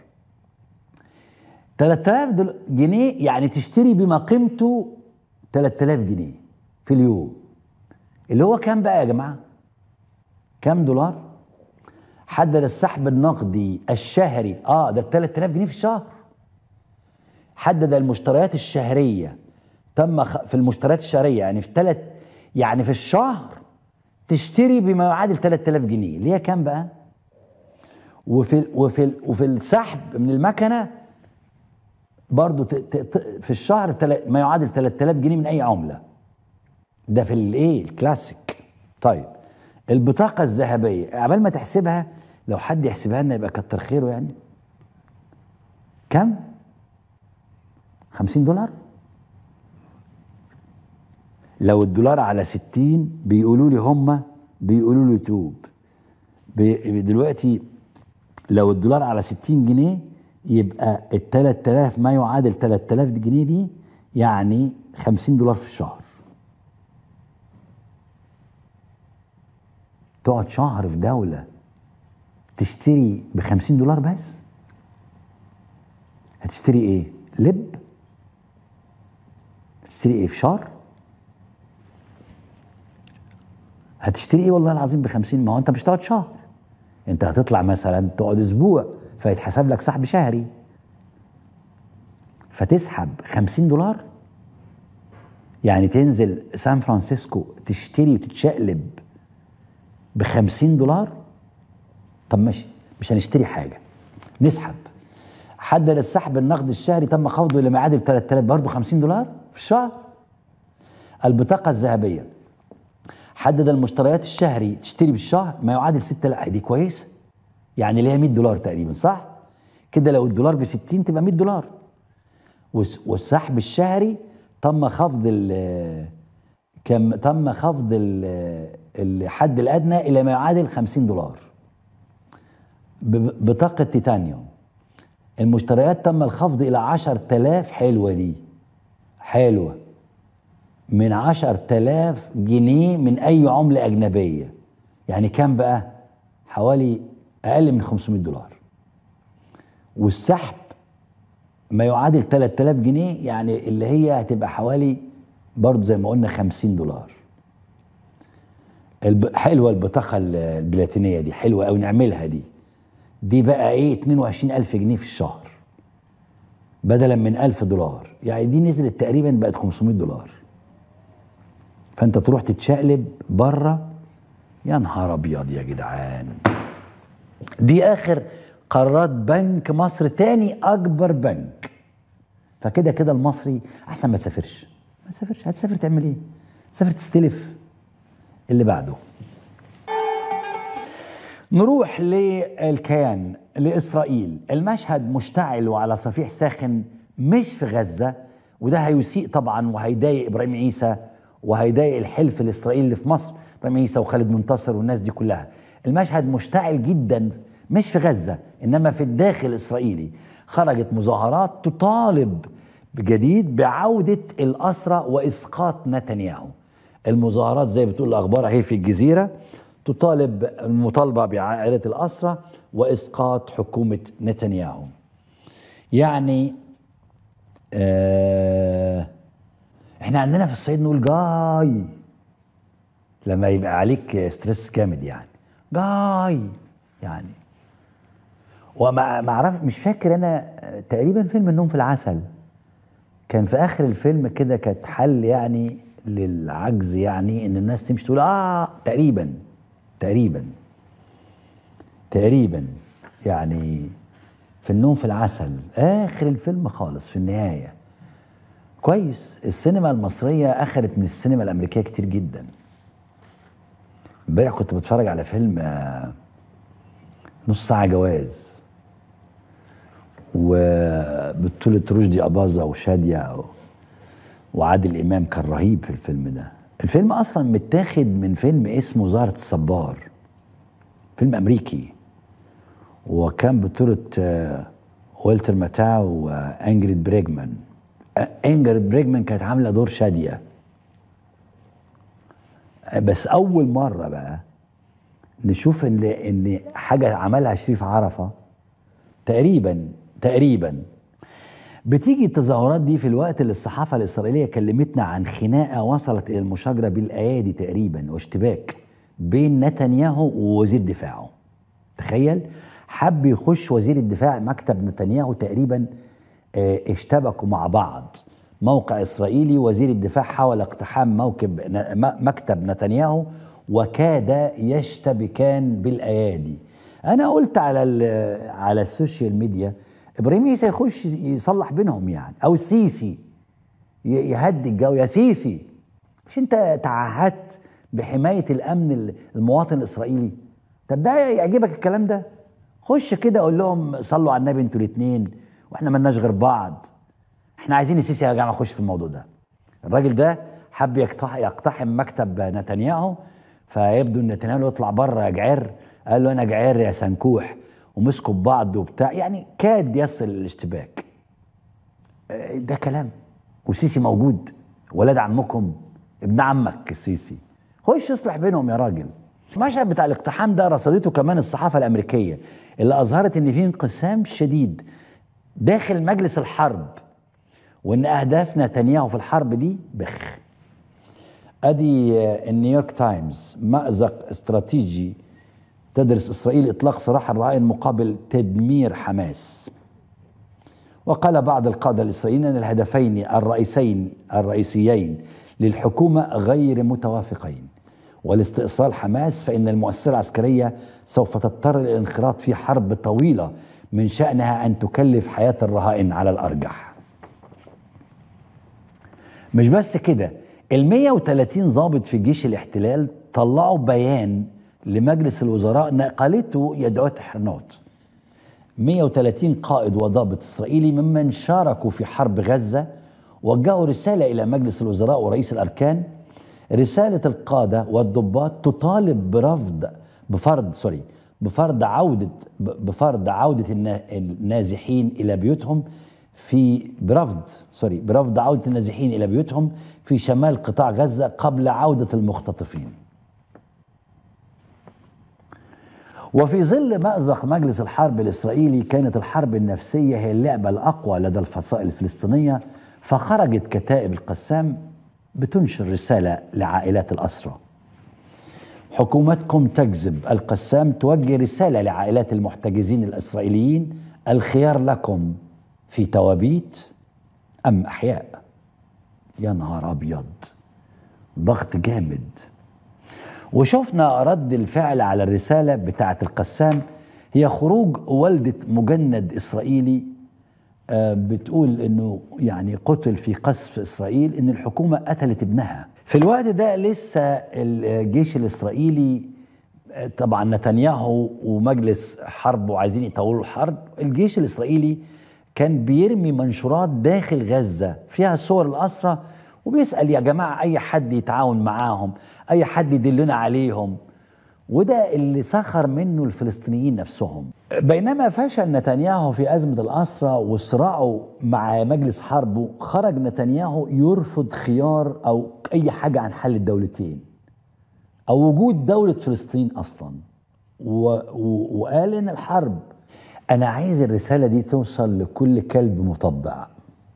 3000 دول- جنيه يعني تشتري بما قيمته 3000 جنيه في اليوم اللي هو كام بقى يا جماعه كام دولار حدد السحب النقدي الشهري اه ده 3000 جنيه في الشهر حدد المشتريات الشهريه تم خ... في المشتريات الشهريه يعني في ثلاث يعني في الشهر تشتري بما يعادل 3000 جنيه اللي هي كام بقى؟ وفي وفي وفي السحب من المكنه برضو ت... ت... ت... في الشهر تل... ما يعادل 3000 جنيه من اي عمله ده في الايه الكلاسيك طيب البطاقه الذهبيه عبال ما تحسبها لو حد يحسبها لنا يبقى كتر خيره يعني كم 50 دولار لو الدولار على 60 بيقولوا لي هم بيقولوا لي توب بي- دلوقتي لو الدولار على 60 جنيه يبقى ال 3000 ما يعادل 3000 جنيه دي يعني 50 دولار في الشهر تقعد شهر في دولة تشتري ب 50 دولار بس هتشتري ايه؟ لب؟ هتشتري ايه فشار؟ هتشتري ايه والله العظيم ب 50 ما هو انت مش هتقعد شهر انت هتطلع مثلا تقعد اسبوع فيتحسب لك سحب شهري فتسحب 50 دولار يعني تنزل سان فرانسيسكو تشتري وتتشقلب ب 50 دولار طب ماشي مش هنشتري حاجه نسحب حدد السحب النقد الشهري تم خفضه الى ما يعادل 3000 برضه 50 دولار في الشهر البطاقه الذهبيه حدد المشتريات الشهري تشتري بالشهر ما يعادل 6000 دي كويسه يعني ليها 100 دولار تقريبا صح كده لو الدولار ب 60 تبقى 100 دولار والس- والسحب الشهري تم خفض ال كم تم خفض ال- الحد الادنى الى ما يعادل 50 دولار ب- بطاقه تيتانيوم المشتريات تم الخفض الى 10000 حلوه دي حلوه من 10000 جنيه من اي عمله اجنبيه يعني كام بقى حوالي اقل من 500 دولار والسحب ما يعادل 3000 جنيه يعني اللي هي هتبقى حوالي برضه زي ما قلنا 50 دولار الب... حلوه البطاقه ال- البلاتينيه دي حلوه قوي نعملها دي دي بقى ايه 22000 جنيه في الشهر بدلا من 1000 دولار يعني دي نزلت تقريبا بقت 500 دولار فانت تروح تتشقلب بره يا نهار ابيض يا جدعان دي اخر قرارات بنك مصر تاني اكبر بنك فكده كده المصري احسن ما تسافرش ما تسافرش هتسافر تعمل ايه تسافر تستلف اللي بعده نروح للكيان لإسرائيل المشهد مشتعل وعلى صفيح ساخن مش في غزة وده هيسيء طبعا وهيضايق إبراهيم عيسى وهيضايق الحلف الإسرائيلي اللي في مصر إبراهيم عيسى وخالد منتصر والناس دي كلها المشهد مشتعل جدا مش في غزة إنما في الداخل الإسرائيلي خرجت مظاهرات تطالب بجديد بعودة الأسرى وإسقاط نتنياهو المظاهرات زي بتقول الأخبار أهي في الجزيرة تطالب المطالبة بعائلة الأسرة وإسقاط حكومة نتنياهو يعني آه احنا عندنا في الصعيد نقول جاي لما يبقى عليك ستريس جامد يعني جاي يعني وما ما اعرف مش فاكر انا تقريبا فيلم النوم في العسل كان في اخر الفيلم كده كانت حل يعني للعجز يعني ان الناس تمشي تقول اه تقريبا تقريبا تقريبا يعني في النوم في العسل اخر الفيلم خالص في النهايه كويس السينما المصريه اخذت من السينما الامريكيه كتير جدا امبارح كنت بتفرج على فيلم آه، نص ساعه جواز وبطولة رشدي أباظة وشادية و- وعادل إمام كان رهيب في الفيلم ده الفيلم أصلا متاخد من فيلم اسمه زهرة الصبار فيلم أمريكي وكان بطولة آه، والتر ماتاو وانجريد بريجمان آه، انجريد بريجمان كانت عاملة دور شادية آه، بس أول مرة بقى نشوف ان ان حاجه عملها شريف عرفه تقريبا تقريبا بتيجي التظاهرات دي في الوقت اللي الصحافه الاسرائيليه كلمتنا عن خناقه وصلت الى المشاجره بالايادي تقريبا واشتباك بين نتنياهو ووزير دفاعه تخيل حب يخش وزير الدفاع مكتب نتنياهو تقريبا آه، اشتبكوا مع بعض موقع اسرائيلي وزير الدفاع حاول اقتحام موكب ن- م- مكتب نتنياهو وكاد يشتبكان بالايادي انا قلت على ال- على السوشيال ميديا ابراهيم عيسى يخش يصلح بينهم يعني او السيسي ي- يهدي الجو يا سيسي مش انت تعهدت بحمايه الامن المواطن الاسرائيلي طب ده يعجبك الكلام ده خش كده قول لهم صلوا على النبي انتوا الاثنين واحنا ملناش غير بعض احنا عايزين السيسي يا جماعه يخش في الموضوع ده الراجل ده حب يقتح- يقتحم مكتب نتنياهو فيبدو ان نتنياهو يطلع بره يا جعير قال له انا جعير يا سنكوح ومسكوا ببعض وبتاع يعني كاد يصل الاشتباك آه، ده كلام والسيسي موجود ولاد عمكم ابن عمك السيسي خش اصلح بينهم يا راجل المشهد بتاع الاقتحام ده رصدته كمان الصحافه الامريكيه اللي اظهرت ان في انقسام شديد داخل مجلس الحرب وان اهداف نتنياهو في الحرب دي بخ ادي آه، النيويورك تايمز مأزق استراتيجي تدرس اسرائيل اطلاق سراح الرهائن مقابل تدمير حماس وقال بعض القادة الإسرائيليين أن الهدفين الرئيسين الرئيسيين للحكومة غير متوافقين ولاستئصال حماس فإن المؤسسة العسكرية سوف تضطر للانخراط في حرب طويلة من شأنها أن تكلف حياة الرهائن على الأرجح مش بس كده ال 130 ضابط في جيش الاحتلال طلعوا بيان لمجلس الوزراء نقلته يدعوت حرنوت 130 قائد وضابط اسرائيلي ممن شاركوا في حرب غزه وجهوا رساله الى مجلس الوزراء ورئيس الاركان رساله القاده والضباط تطالب برفض بفرض سوري بفرض عوده ب- بفرض عوده النا- النازحين الى بيوتهم في برفض سوري برفض عوده النازحين الى بيوتهم في شمال قطاع غزه قبل عوده المختطفين وفي ظل مأزق مجلس الحرب الإسرائيلي كانت الحرب النفسية هي اللعبة الأقوى لدى الفصائل الفلسطينية فخرجت كتائب القسام بتنشر رسالة لعائلات الأسرى حكومتكم تكذب القسام توجه رسالة لعائلات المحتجزين الإسرائيليين الخيار لكم في توابيت أم أحياء يا نهار أبيض ضغط جامد وشفنا رد الفعل على الرسالة بتاعة القسام هي خروج والدة مجند إسرائيلي آه، بتقول انه يعني قتل في قصف اسرائيل ان الحكومه قتلت ابنها في الوقت ده لسه الجيش الاسرائيلي آه، طبعا نتنياهو ومجلس حرب وعايزين يطولوا الحرب الجيش الاسرائيلي كان بيرمي منشورات داخل غزه فيها صور الاسرى وبيسال يا جماعه اي حد يتعاون معاهم اي حد يدلنا عليهم وده اللي سخر منه الفلسطينيين نفسهم بينما فشل نتنياهو في أزمة الأسرى وصراعه مع مجلس حربه خرج نتنياهو يرفض خيار أو أي حاجة عن حل الدولتين او وجود دوله فلسطين اصلا و... و... وقال ان الحرب انا عايز الرساله دي توصل لكل كلب مطبع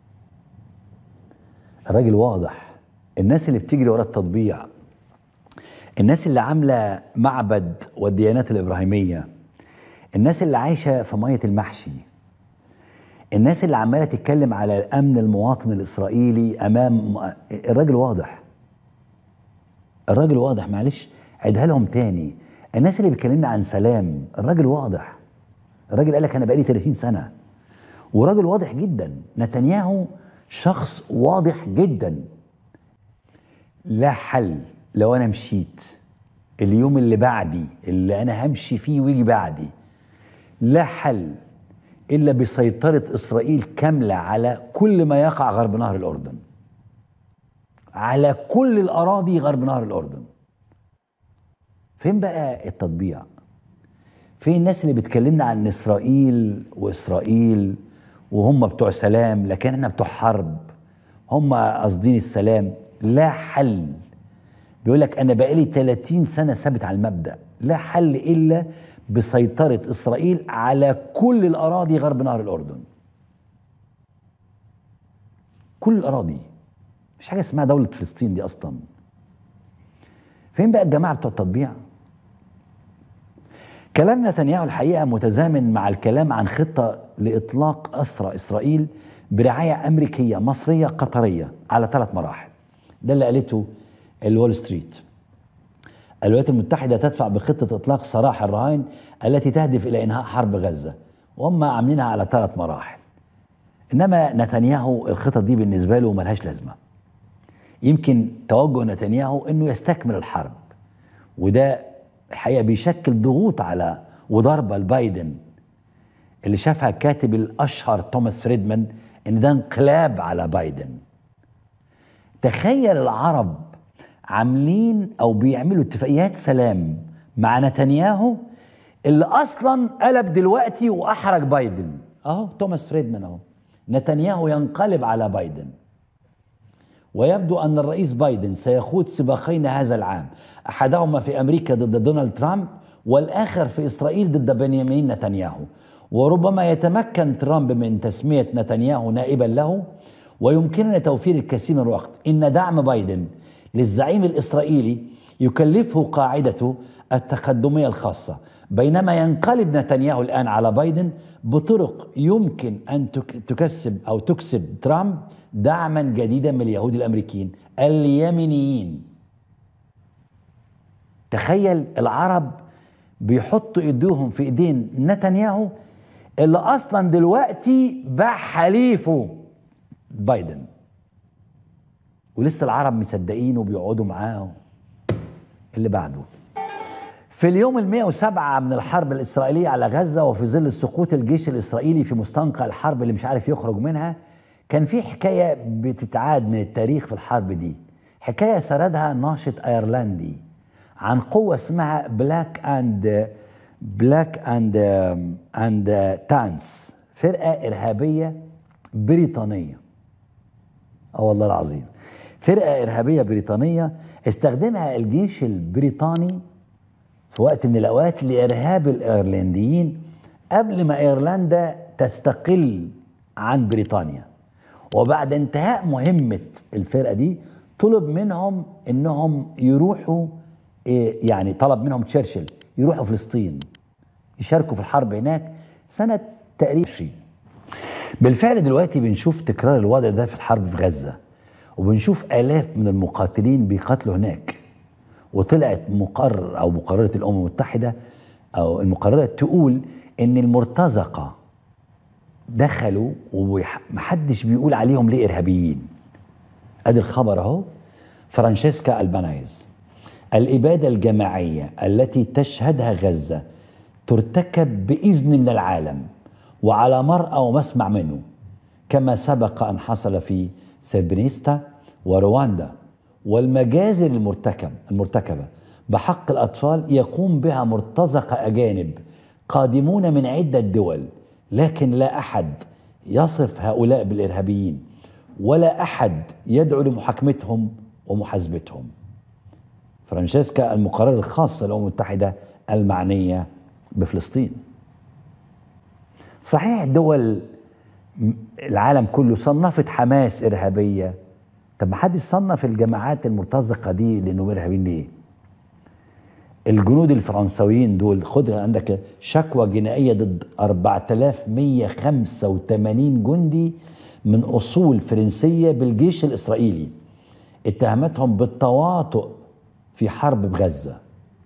الراجل واضح الناس اللي بتجري ورا التطبيع الناس اللي عامله معبد والديانات الابراهيميه الناس اللي عايشه في ميه المحشي الناس اللي عماله تتكلم على امن المواطن الاسرائيلي امام الراجل واضح الراجل واضح معلش عيدها لهم تاني الناس اللي بيتكلمنا عن سلام الراجل واضح الراجل قال لك انا بقالي 30 سنه وراجل واضح جدا نتنياهو شخص واضح جدا لا حل لو انا مشيت اليوم اللي بعدي اللي انا همشي فيه ويجي بعدي لا حل الا بسيطره اسرائيل كامله على كل ما يقع غرب نهر الاردن على كل الاراضي غرب نهر الاردن فين بقى التطبيع فين الناس اللي بتكلمنا عن اسرائيل واسرائيل وهم بتوع سلام لكن احنا بتوع حرب هم قاصدين السلام لا حل بيقول لك انا بقالي 30 سنه ثابت على المبدا لا حل الا بسيطره اسرائيل على كل الاراضي غرب نهر الاردن كل الاراضي مفيش حاجه اسمها دوله فلسطين دي اصلا فين بقى الجماعه بتوع التطبيع كلام نتنياهو الحقيقه متزامن مع الكلام عن خطه لاطلاق اسرى اسرائيل برعايه امريكيه مصريه قطريه على ثلاث مراحل ده اللي قالته الول ستريت الولايات المتحدة تدفع بخطة إطلاق سراح الرهائن التي تهدف إلى إنهاء حرب غزة وهم عاملينها على ثلاث مراحل إنما نتنياهو الخطط دي بالنسبة له ملهاش لازمة يمكن توجه نتنياهو إنه يستكمل الحرب وده الحقيقة بيشكل ضغوط على وضربة لبايدن اللي شافها الكاتب الأشهر توماس فريدمان إن ده انقلاب على بايدن تخيل العرب عاملين او بيعملوا اتفاقيات سلام مع نتنياهو اللي اصلا قلب دلوقتي واحرج بايدن اهو توماس فريدمان اهو نتنياهو ينقلب على بايدن ويبدو ان الرئيس بايدن سيخوض سباقين هذا العام احدهما في امريكا ضد دونالد ترامب والاخر في اسرائيل ضد بنيامين نتنياهو وربما يتمكن ترامب من تسميه نتنياهو نائبا له ويمكننا توفير الكثير من الوقت ان دعم بايدن للزعيم الاسرائيلي يكلفه قاعدته التقدميه الخاصه بينما ينقلب نتنياهو الان على بايدن بطرق يمكن ان تكسب او تكسب ترامب دعما جديدا من اليهود الامريكيين اليمينيين تخيل العرب بيحطوا ايديهم في ايدين نتنياهو اللي اصلا دلوقتي باع حليفه بايدن ولسه العرب مصدقين وبيقعدوا معاه اللي بعده في اليوم ال 107 من الحرب الإسرائيلية على غزة وفي ظل سقوط الجيش الإسرائيلي في مستنقع الحرب اللي مش عارف يخرج منها كان في حكاية بتتعاد من التاريخ في الحرب دي حكاية سردها ناشط أيرلندي عن قوة اسمها بلاك أند بلاك أند أند تانس فرقة إرهابية بريطانية اه والله العظيم فرقة إرهابية بريطانية استخدمها الجيش البريطاني في وقت من الأوقات لإرهاب الإيرلنديين قبل ما إيرلندا تستقل عن بريطانيا وبعد انتهاء مهمة الفرقة دي طلب منهم إنهم يروحوا يعني طلب منهم تشرشل يروحوا فلسطين يشاركوا في الحرب هناك سنة تقريبا 20 بالفعل دلوقتي بنشوف تكرار الوضع ده في الحرب في غزة وبنشوف آلاف من المقاتلين بيقاتلوا هناك وطلعت مقرر أو مقررة الأمم المتحدة أو المقررات تقول إن المرتزقة دخلوا ومحدش بيقول عليهم ليه إرهابيين أدي الخبر أهو فرانشيسكا البانايز الإبادة الجماعية التي تشهدها غزة ترتكب بإذن من العالم وعلى مرأى ومسمع منه كما سبق أن حصل في سيربنيستا ورواندا والمجازر المرتكب المرتكبة بحق الأطفال يقوم بها مرتزقة أجانب قادمون من عدة دول لكن لا أحد يصف هؤلاء بالإرهابيين ولا أحد يدعو لمحاكمتهم ومحاسبتهم فرانشيسكا المقرر الخاص للامم المتحده المعنيه بفلسطين صحيح دول م- العالم كله صنفت حماس ارهابيه طب ما حدش صنف الجماعات المرتزقه دي لانهم ارهابيين ليه؟ الجنود الفرنسويين دول خد عندك شكوى جنائيه ضد 4185 جندي من اصول فرنسيه بالجيش الاسرائيلي اتهمتهم بالتواطؤ في حرب بغزه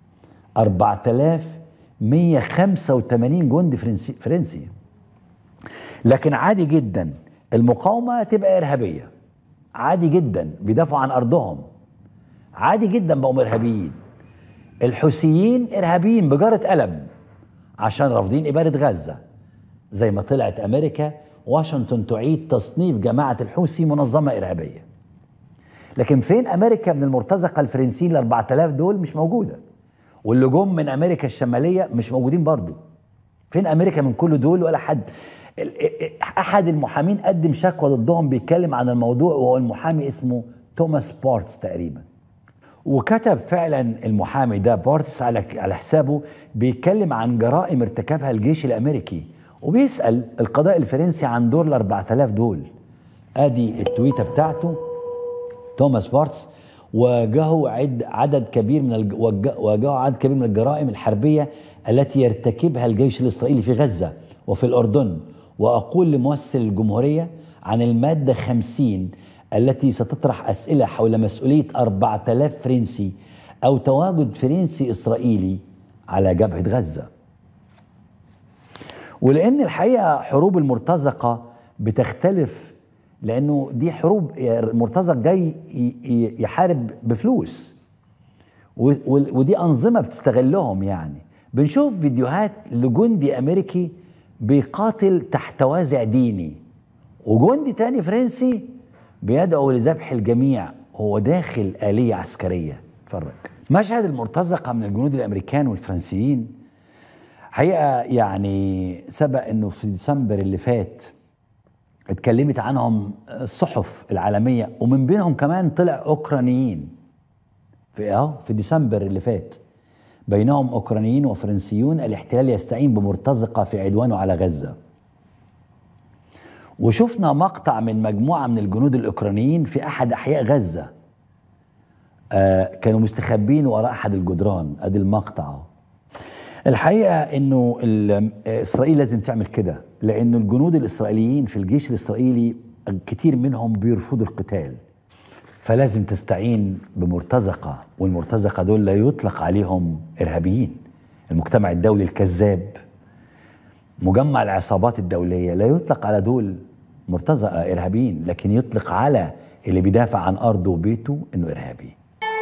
4185 جندي فرنسي فرنسي لكن عادي جدا المقاومه تبقى ارهابيه عادي جدا بيدافعوا عن ارضهم عادي جدا بقوا ارهابيين الحوثيين ارهابيين بجاره قلم عشان رافضين اباده غزه زي ما طلعت امريكا واشنطن تعيد تصنيف جماعه الحوثي منظمه ارهابيه لكن فين امريكا من المرتزقه الفرنسيين ال 4000 دول مش موجوده واللي جم من امريكا الشماليه مش موجودين برضو فين امريكا من كل دول ولا حد ال- ال- احد المحامين قدم شكوى ضدهم بيتكلم عن الموضوع وهو المحامي اسمه توماس بورتس تقريبا وكتب فعلا المحامي ده بورتس على على حسابه بيتكلم عن جرائم ارتكبها الجيش الامريكي وبيسال القضاء الفرنسي عن دور ال 4000 دول ادي التويته بتاعته توماس بارتس واجهوا عد عدد كبير من الج... وج- واجهوا عدد كبير من الجرائم الحربيه التي يرتكبها الجيش الاسرائيلي في غزه وفي الاردن واقول لممثل الجمهوريه عن الماده 50 التي ستطرح اسئله حول مسؤوليه 4000 فرنسي او تواجد فرنسي اسرائيلي على جبهه غزه. ولان الحقيقه حروب المرتزقه بتختلف لانه دي حروب المرتزق جاي ي- ي- يحارب بفلوس و- و- ودي انظمه بتستغلهم يعني بنشوف فيديوهات لجندي امريكي بيقاتل تحت وازع ديني وجندي تاني فرنسي بيدعو لذبح الجميع هو داخل آلية عسكرية اتفرج مشهد المرتزقة من الجنود الأمريكان والفرنسيين حقيقة يعني سبق أنه في ديسمبر اللي فات اتكلمت عنهم الصحف العالمية ومن بينهم كمان طلع أوكرانيين في اهو في ديسمبر اللي فات بينهم أوكرانيين وفرنسيون الاحتلال يستعين بمرتزقة في عدوانه على غزة وشفنا مقطع من مجموعة من الجنود الأوكرانيين في أحد أحياء غزة آه كانوا مستخبين وراء أحد الجدران أدي المقطع أهو. الحقيقة إنه ال- إسرائيل لازم تعمل كده لأنه الجنود الإسرائيليين في الجيش الإسرائيلي كتير منهم بيرفضوا القتال فلازم تستعين بمرتزقة والمرتزقة دول لا يطلق عليهم إرهابيين المجتمع الدولي الكذاب مجمع العصابات الدولية لا يطلق على دول مرتزقة إرهابيين لكن يطلق على اللي بيدافع عن أرضه وبيته إنه إرهابي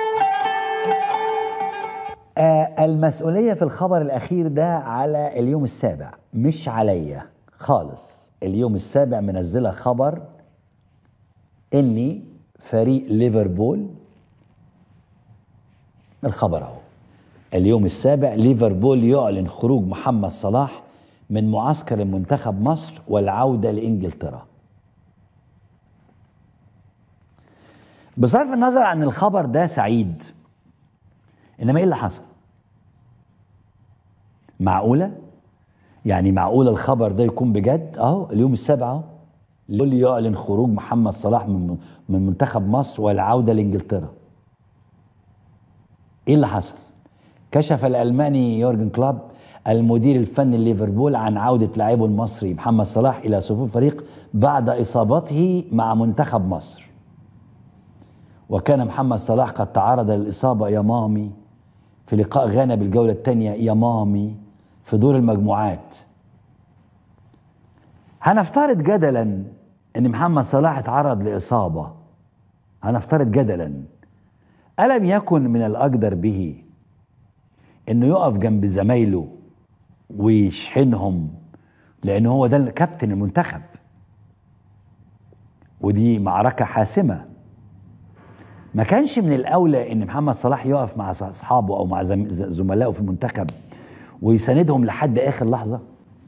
آه المسؤولية في الخبر الأخير ده على اليوم السابع مش عليا خالص اليوم السابع منزلة خبر إني فريق ليفربول الخبر اهو اليوم السابع ليفربول يعلن خروج محمد صلاح من معسكر منتخب مصر والعودة لإنجلترا بصرف النظر عن الخبر ده سعيد إنما إيه اللي حصل معقولة يعني معقولة الخبر ده يكون بجد أهو اليوم السابع أهو ليفربول يعلن خروج محمد صلاح من من منتخب مصر والعودة لإنجلترا ايه اللي حصل؟ كشف الالماني يورجن كلوب المدير الفني لليفربول عن عودة لاعبه المصري محمد صلاح إلى صفوف الفريق بعد إصابته مع منتخب مصر وكان محمد صلاح قد تعرض للإصابة يا مامي في لقاء غانا بالجولة الثانية يا مامي في دور المجموعات هنفترض جدلا ان محمد صلاح اتعرض لإصابة هنفترض جدلا ألم يكن من الأقدر به إنه يقف جنب زمايله ويشحنهم لأن هو ده كابتن المنتخب ودي معركة حاسمة ما كانش من الأولى إن محمد صلاح يقف مع أصحابه أو مع زم- ز- زملائه في المنتخب ويساندهم لحد آخر لحظة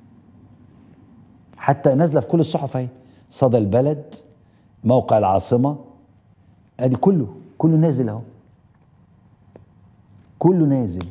حتى نازلة في كل الصحف أهي صدى البلد موقع العاصمة ادي كله كله نازل اهو كله نازل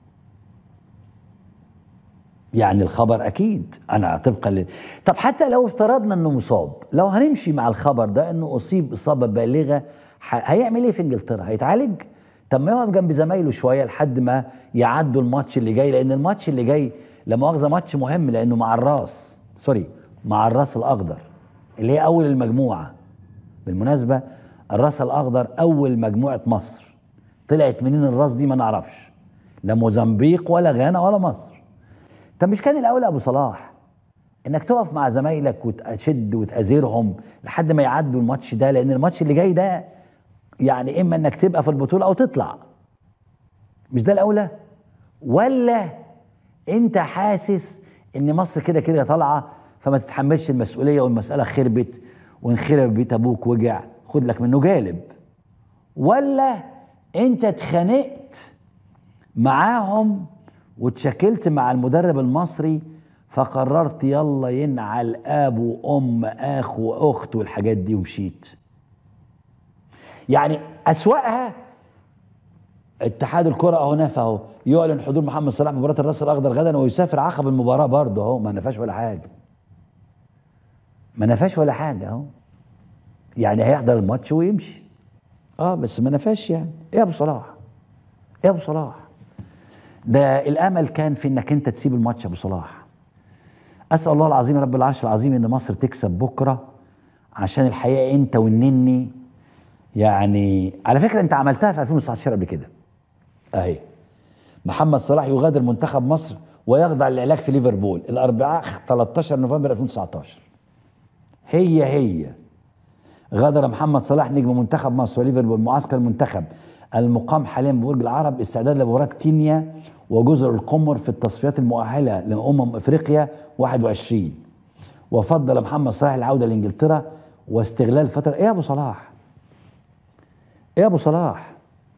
يعني الخبر اكيد انا طبقا ل... طب حتى لو افترضنا انه مصاب لو هنمشي مع الخبر ده انه اصيب اصابه بالغه ح... هيعمل ايه في انجلترا هيتعالج طب ما يقف جنب زمايله شويه لحد ما يعدوا الماتش اللي جاي لان الماتش اللي جاي لا مؤاخذه ماتش مهم لانه مع الراس سوري مع الراس الاخضر اللي هي اول المجموعه بالمناسبه الراس الاخضر اول مجموعه مصر طلعت منين الراس دي ما نعرفش لا موزمبيق ولا غانا ولا مصر طب مش كان الاولى ابو صلاح انك تقف مع زمايلك وتشد وتأزيرهم لحد ما يعدوا الماتش ده لان الماتش اللي جاي ده يعني اما انك تبقى في البطوله او تطلع مش ده الاولى ولا انت حاسس ان مصر كده كده طالعه فما تتحملش المسؤوليه والمساله خربت وانخرب بيت ابوك وجع خد لك منه جالب ولا انت اتخانقت معاهم واتشكلت مع المدرب المصري فقررت يلا ينعل اب وام اخ واخت والحاجات دي ومشيت يعني اسواقها اتحاد الكره اهو نافى اهو يعلن حضور محمد صلاح مباراه الراس الاخضر غدا ويسافر عقب المباراه برضه اهو ما نفاش ولا حاجه ما نفاش ولا حاجه اهو يعني هيحضر الماتش ويمشي اه بس ما نفاش يعني ايه يا ابو صلاح ايه يا ابو صلاح ده الامل كان في انك انت تسيب الماتش يا ابو صلاح اسال الله العظيم رب العرش العظيم ان مصر تكسب بكره عشان الحقيقه انت والنني يعني على فكره انت عملتها في 2019 قبل كده اهي محمد صلاح يغادر منتخب مصر ويخضع للعلاج في ليفربول الاربعاء 13 نوفمبر 2019 هي هي غادر محمد صلاح نجم منتخب مصر وليفربول معسكر المنتخب المقام حاليا ببرج العرب استعداد لمباراه كينيا وجزر القمر في التصفيات المؤهله لامم افريقيا 21 وفضل محمد صلاح العوده لانجلترا واستغلال فتره ايه يا ابو صلاح؟ ايه يا ابو صلاح؟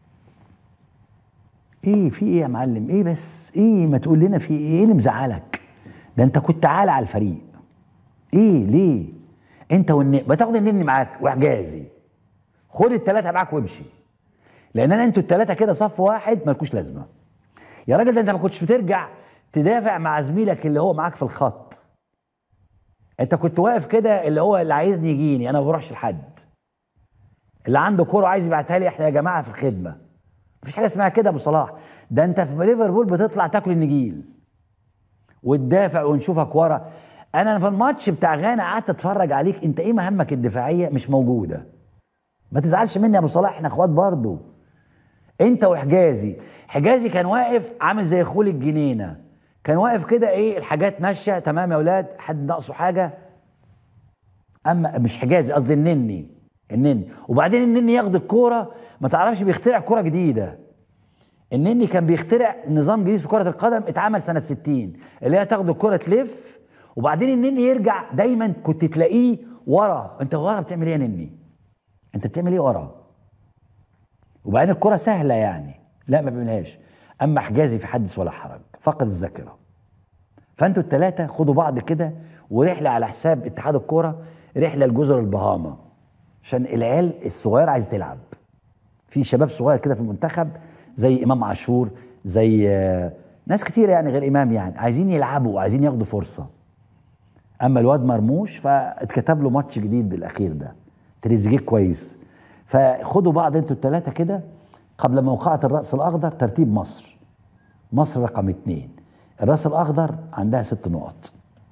ايه في ايه يا معلم؟ ايه بس؟ ايه ما تقول لنا في ايه؟ ايه اللي مزعلك؟ ده انت كنت عالة على الفريق. ايه ليه؟ انت والنني ما تاخد النني معاك وحجازي. خد الثلاثه معاك وامشي. لان انا انتوا الثلاثه كده صف واحد مالكوش لازمه. يا راجل ده انت ما كنتش بترجع تدافع مع زميلك اللي هو معاك في الخط. انت كنت واقف كده اللي هو اللي عايزني يجيني انا ما بروحش لحد. اللي عنده كوره عايز يبعتها لي احنا يا جماعه في الخدمه. مفيش حاجه اسمها كده يا ابو صلاح ده انت في ليفربول بتطلع تاكل النجيل وتدافع ونشوفك ورا انا في الماتش بتاع غانا قعدت اتفرج عليك انت ايه مهمك الدفاعيه مش موجوده ما تزعلش مني يا ابو صلاح احنا اخوات برضو انت وحجازي حجازي كان واقف عامل زي خول الجنينه كان واقف كده ايه الحاجات ماشيه تمام يا اولاد حد ناقصه حاجه اما مش حجازي قصدي النني النني وبعدين النني ياخد الكوره ما تعرفش بيخترع كوره جديده النني كان بيخترع نظام جديد في كره القدم اتعمل سنه 60 اللي هي تاخد الكوره تلف وبعدين النني يرجع دايما كنت تلاقيه ورا انت ورا بتعمل ايه يا نني انت بتعمل ايه ورا وبعدين الكوره سهله يعني لا ما بيعملهاش اما حجازي في حدث ولا حرج فقد الذاكره فانتوا الثلاثه خدوا بعض كده ورحله على حساب اتحاد الكوره رحله لجزر البهاما عشان العيال الصغيره عايزه تلعب في شباب صغير كده في المنتخب زي امام عاشور زي آه، ناس كتير يعني غير امام يعني عايزين يلعبوا وعايزين ياخدوا فرصه اما الواد مرموش فاتكتب له ماتش جديد بالاخير ده تريزيجيه كويس فخدوا بعض انتوا الثلاثه كده قبل موقعة الرأس الأخضر ترتيب مصر مصر رقم اثنين الرأس الأخضر عندها ست نقط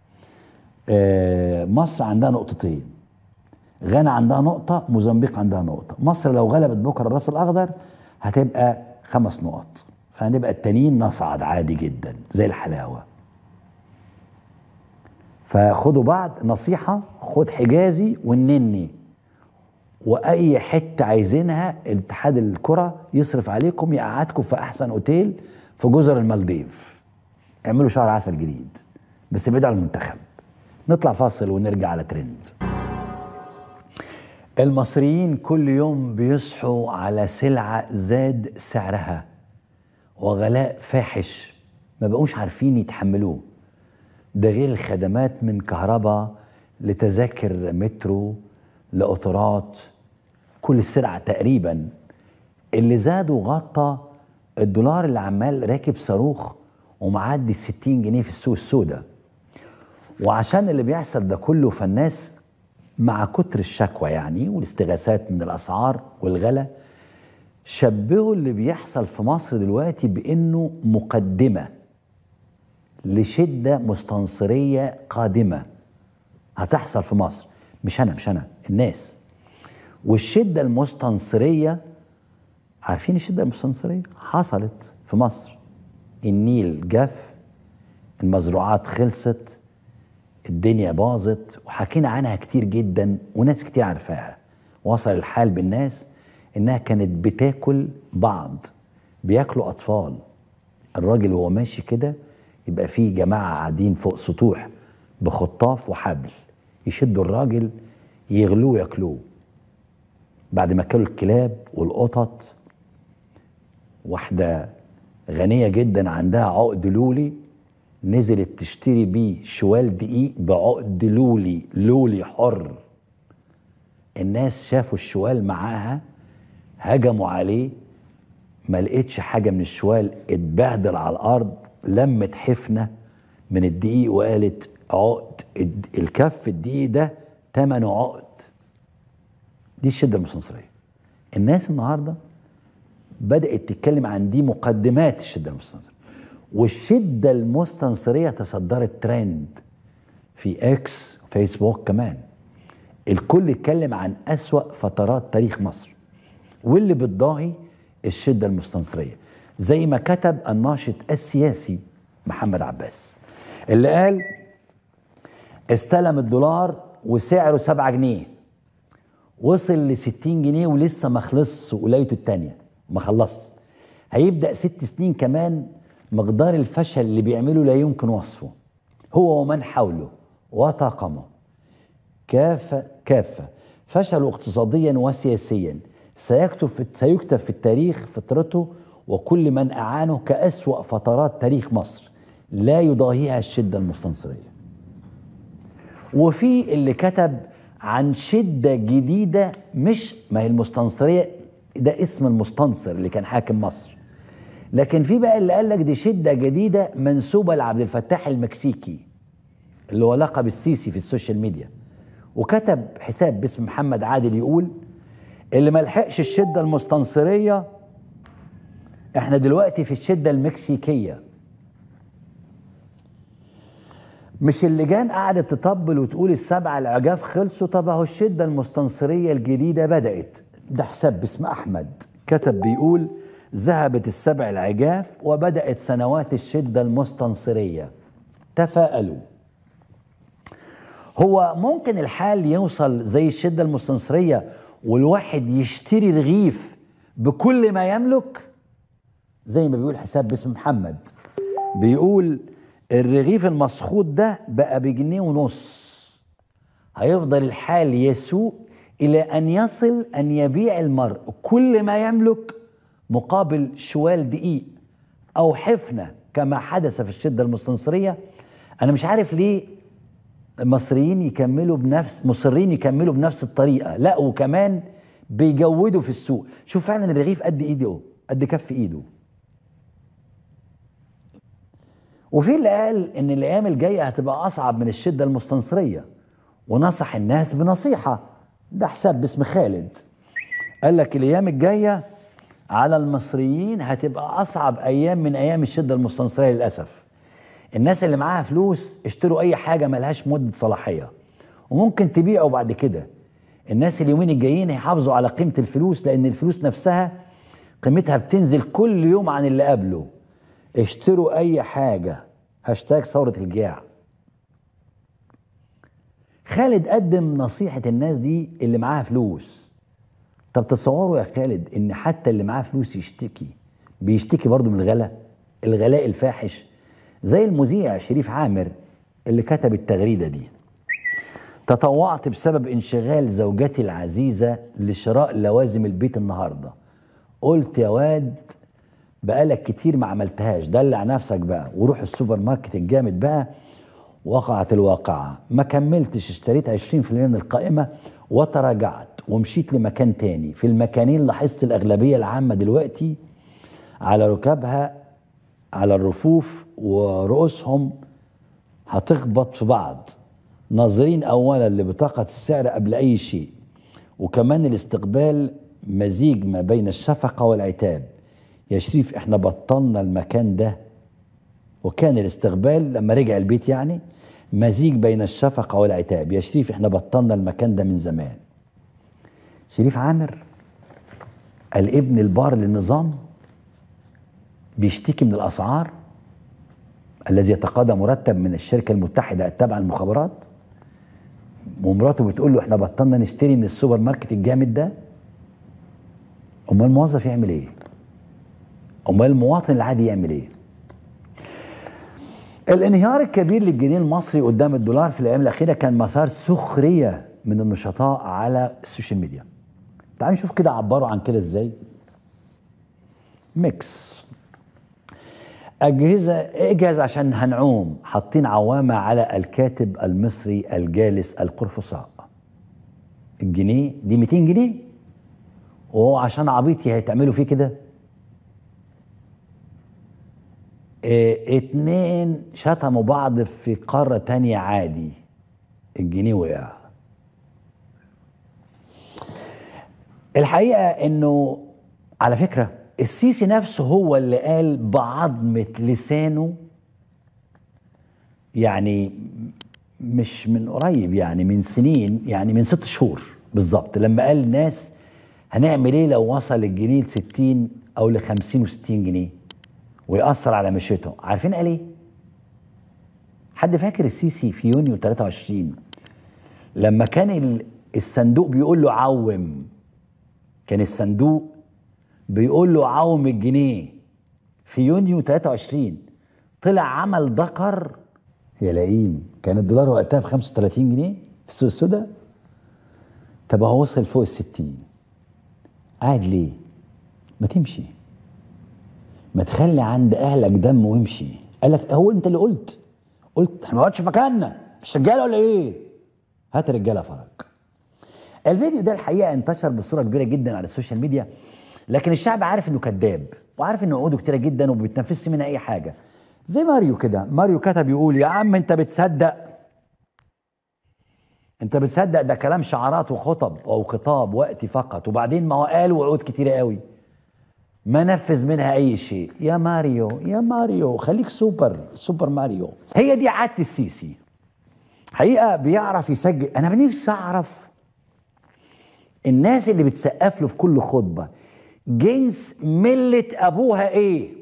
آه، مصر عندها نقطتين غانا عندها نقطة موزمبيق عندها نقطة مصر لو غلبت بكرة الرأس الأخضر هتبقى خمس نقط فهنبقى التانيين نصعد عادي جدا زي الحلاوة فخدوا بعض نصيحة خد حجازي والنني واي حته عايزينها اتحاد الكره يصرف عليكم يقعدكم في احسن اوتيل في جزر المالديف اعملوا شهر عسل جديد بس ابعدوا عن المنتخب نطلع فاصل ونرجع على ترند المصريين كل يوم بيصحوا على سلعة زاد سعرها وغلاء فاحش ما بقوش عارفين يتحملوه ده غير الخدمات من كهرباء لتذاكر مترو لقطارات كل السلع تقريبا اللي زاد وغطى الدولار اللي عمال راكب صاروخ ومعدي 60 جنيه في السوق السوداء وعشان اللي بيحصل ده كله فالناس مع كتر الشكوى يعني والاستغاثات من الاسعار والغلا شبهوا اللي بيحصل في مصر دلوقتي بانه مقدمه لشده مستنصريه قادمه هتحصل في مصر مش انا مش انا الناس والشده المستنصريه عارفين الشده المستنصريه حصلت في مصر النيل جف المزروعات خلصت الدنيا باظت وحكينا عنها كتير جدا وناس كتير عارفاها وصل الحال بالناس انها كانت بتاكل بعض بياكلوا اطفال الراجل وهو ماشي كده يبقى في جماعه قاعدين فوق سطوح بخطاف وحبل يشدوا الراجل يغلوه ياكلوه بعد ما كلوا الكلاب والقطط واحده غنيه جدا عندها عقد لولي نزلت تشتري بيه شوال دقيق بعقد لولي لولي حر الناس شافوا الشوال معاها هجموا عليه ما لقيتش حاجه من الشوال اتبهدل على الارض لمت حفنه من الدقيق وقالت عقد الد- الكف الدقيق ده ثمنه عقد دي الشده المستنصريه الناس النهارده بدات تتكلم عن دي مقدمات الشده المستنصريه والشده المستنصريه تصدرت ترند في اكس فيسبوك كمان الكل اتكلم عن أسوأ فترات تاريخ مصر واللي بتضاهي الشدة المستنصرية زي ما كتب الناشط السياسي محمد عباس اللي قال استلم الدولار وسعره 7 جنيه وصل ل 60 جنيه ولسه ما خلصش ولايته التانية ما خلصش هيبدأ ست سنين كمان مقدار الفشل اللي بيعمله لا يمكن وصفه هو ومن حوله وطاقمه كافة كافة فشلوا اقتصاديا وسياسيا سيكتب في سيكتب في التاريخ فترته وكل من أعانه كأسوأ فترات تاريخ مصر لا يضاهيها الشدة المستنصرية وفي اللي كتب عن شدة جديدة مش ما هي المستنصرية ده اسم المستنصر اللي كان حاكم مصر لكن في بقى اللي قال لك دي شدة جديدة منسوبة لعبد الفتاح المكسيكي اللي هو لقب السيسي في السوشيال ميديا وكتب حساب باسم محمد عادل يقول اللي ما لحقش الشده المستنصريه احنا دلوقتي في الشده المكسيكيه مش اللجان قعدت تطبل وتقول السبع العجاف خلصوا طب اهو الشده المستنصريه الجديده بدات ده حساب باسم احمد كتب بيقول ذهبت السبع العجاف وبدات سنوات الشده المستنصريه تفاءلوا هو ممكن الحال يوصل زي الشدة المستنصرية والواحد يشتري رغيف بكل ما يملك زي ما بيقول حساب باسم محمد بيقول الرغيف المسخوط ده بقى بجنيه ونص هيفضل الحال يسوء إلى أن يصل أن يبيع المرء كل ما يملك مقابل شوال دقيق أو حفنة كما حدث في الشدة المستنصرية أنا مش عارف ليه المصريين يكملوا بنفس مصرين يكملوا بنفس الطريقه لا وكمان بيجودوا في السوق شوف فعلا الرغيف قد ايده اهو قد كف ايده وفي اللي قال ان الايام الجايه هتبقى اصعب من الشده المستنصريه ونصح الناس بنصيحه ده حساب باسم خالد قال لك الايام الجايه على المصريين هتبقى اصعب ايام من ايام الشده المستنصريه للاسف الناس اللي معاها فلوس اشتروا اي حاجه ملهاش مده صلاحيه وممكن تبيعوا بعد كده الناس اليومين الجايين هيحافظوا على قيمه الفلوس لان الفلوس نفسها قيمتها بتنزل كل يوم عن اللي قبله اشتروا اي حاجه هاشتاج ثوره الجياع خالد قدم نصيحه الناس دي اللي معاها فلوس طب تصوروا يا خالد ان حتى اللي معاه فلوس يشتكي بيشتكي برضه من الغلا الغلاء الفاحش زي المذيع شريف عامر اللي كتب التغريده دي تطوعت بسبب انشغال زوجتي العزيزه لشراء لوازم البيت النهارده قلت يا واد بقالك كتير ما عملتهاش دلع نفسك بقى وروح السوبر ماركت الجامد بقى وقعت الواقعة ما كملتش اشتريت 20% من القائمة وتراجعت ومشيت لمكان تاني في المكانين لاحظت الأغلبية العامة دلوقتي على ركابها على الرفوف ورؤوسهم هتخبط في بعض ناظرين اولا لبطاقه السعر قبل اي شيء وكمان الاستقبال مزيج ما بين الشفقه والعتاب يا شريف احنا بطلنا المكان ده وكان الاستقبال لما رجع البيت يعني مزيج بين الشفقه والعتاب يا شريف احنا بطلنا المكان ده من زمان شريف عامر الابن البار للنظام بيشتكي من الاسعار الذي يتقاضى مرتب من الشركه المتحده التابعه للمخابرات ومراته بتقول له احنا بطلنا نشتري من السوبر ماركت الجامد ده امال الموظف يعمل ايه امال المواطن العادي يعمل ايه الانهيار الكبير للجنيه المصري قدام الدولار في الايام الاخيره كان مثار سخريه من النشطاء على السوشيال ميديا تعالوا نشوف كده عبروا عن كده ازاي ميكس أجهزة اجهز عشان هنعوم حاطين عوامة على الكاتب المصري الجالس القرفصاء الجنيه دي 200 جنيه وهو عشان عبيطي هيتعملوا فيه كده اه اتنين شتموا بعض في قارة تانية عادي الجنيه وقع الحقيقة انه على فكرة السيسي نفسه هو اللي قال بعظمة لسانه يعني مش من قريب يعني من سنين يعني من ست شهور بالظبط لما قال الناس هنعمل ايه لو وصل الجنيه ل 60 او ل 50 و60 جنيه ويأثر على مشيته عارفين قال ايه؟ حد فاكر السيسي في يونيو 23 لما كان ال- الصندوق بيقول له عوم كان الصندوق بيقول له عوم الجنيه في يونيو 23 طلع عمل ذكر يا لئيم كان الدولار وقتها ب 35 جنيه في السوق السوداء طب هو وصل فوق ال 60 قاعد ليه؟ ما تمشي ما تخلي عند اهلك دم وامشي قال لك هو انت اللي قلت قلت احنا ما نقعدش في مكاننا مش رجاله ولا ايه؟ هات رجاله فرج الفيديو ده الحقيقه انتشر بصوره كبيره جدا على السوشيال ميديا لكن الشعب عارف انه كذاب وعارف انه عقوده كتيره جدا وما بيتنفسش منها اي حاجه زي ماريو كده ماريو كتب يقول يا عم انت بتصدق انت بتصدق ده كلام شعارات وخطب او خطاب وقتي فقط وبعدين ما هو قال وعود كتيره قوي ما نفذ منها اي شيء يا ماريو يا ماريو خليك سوبر سوبر ماريو هي دي عاده السيسي حقيقه بيعرف يسجل انا نفسي اعرف الناس اللي بتسقف له في كل خطبه جنس مله ابوها ايه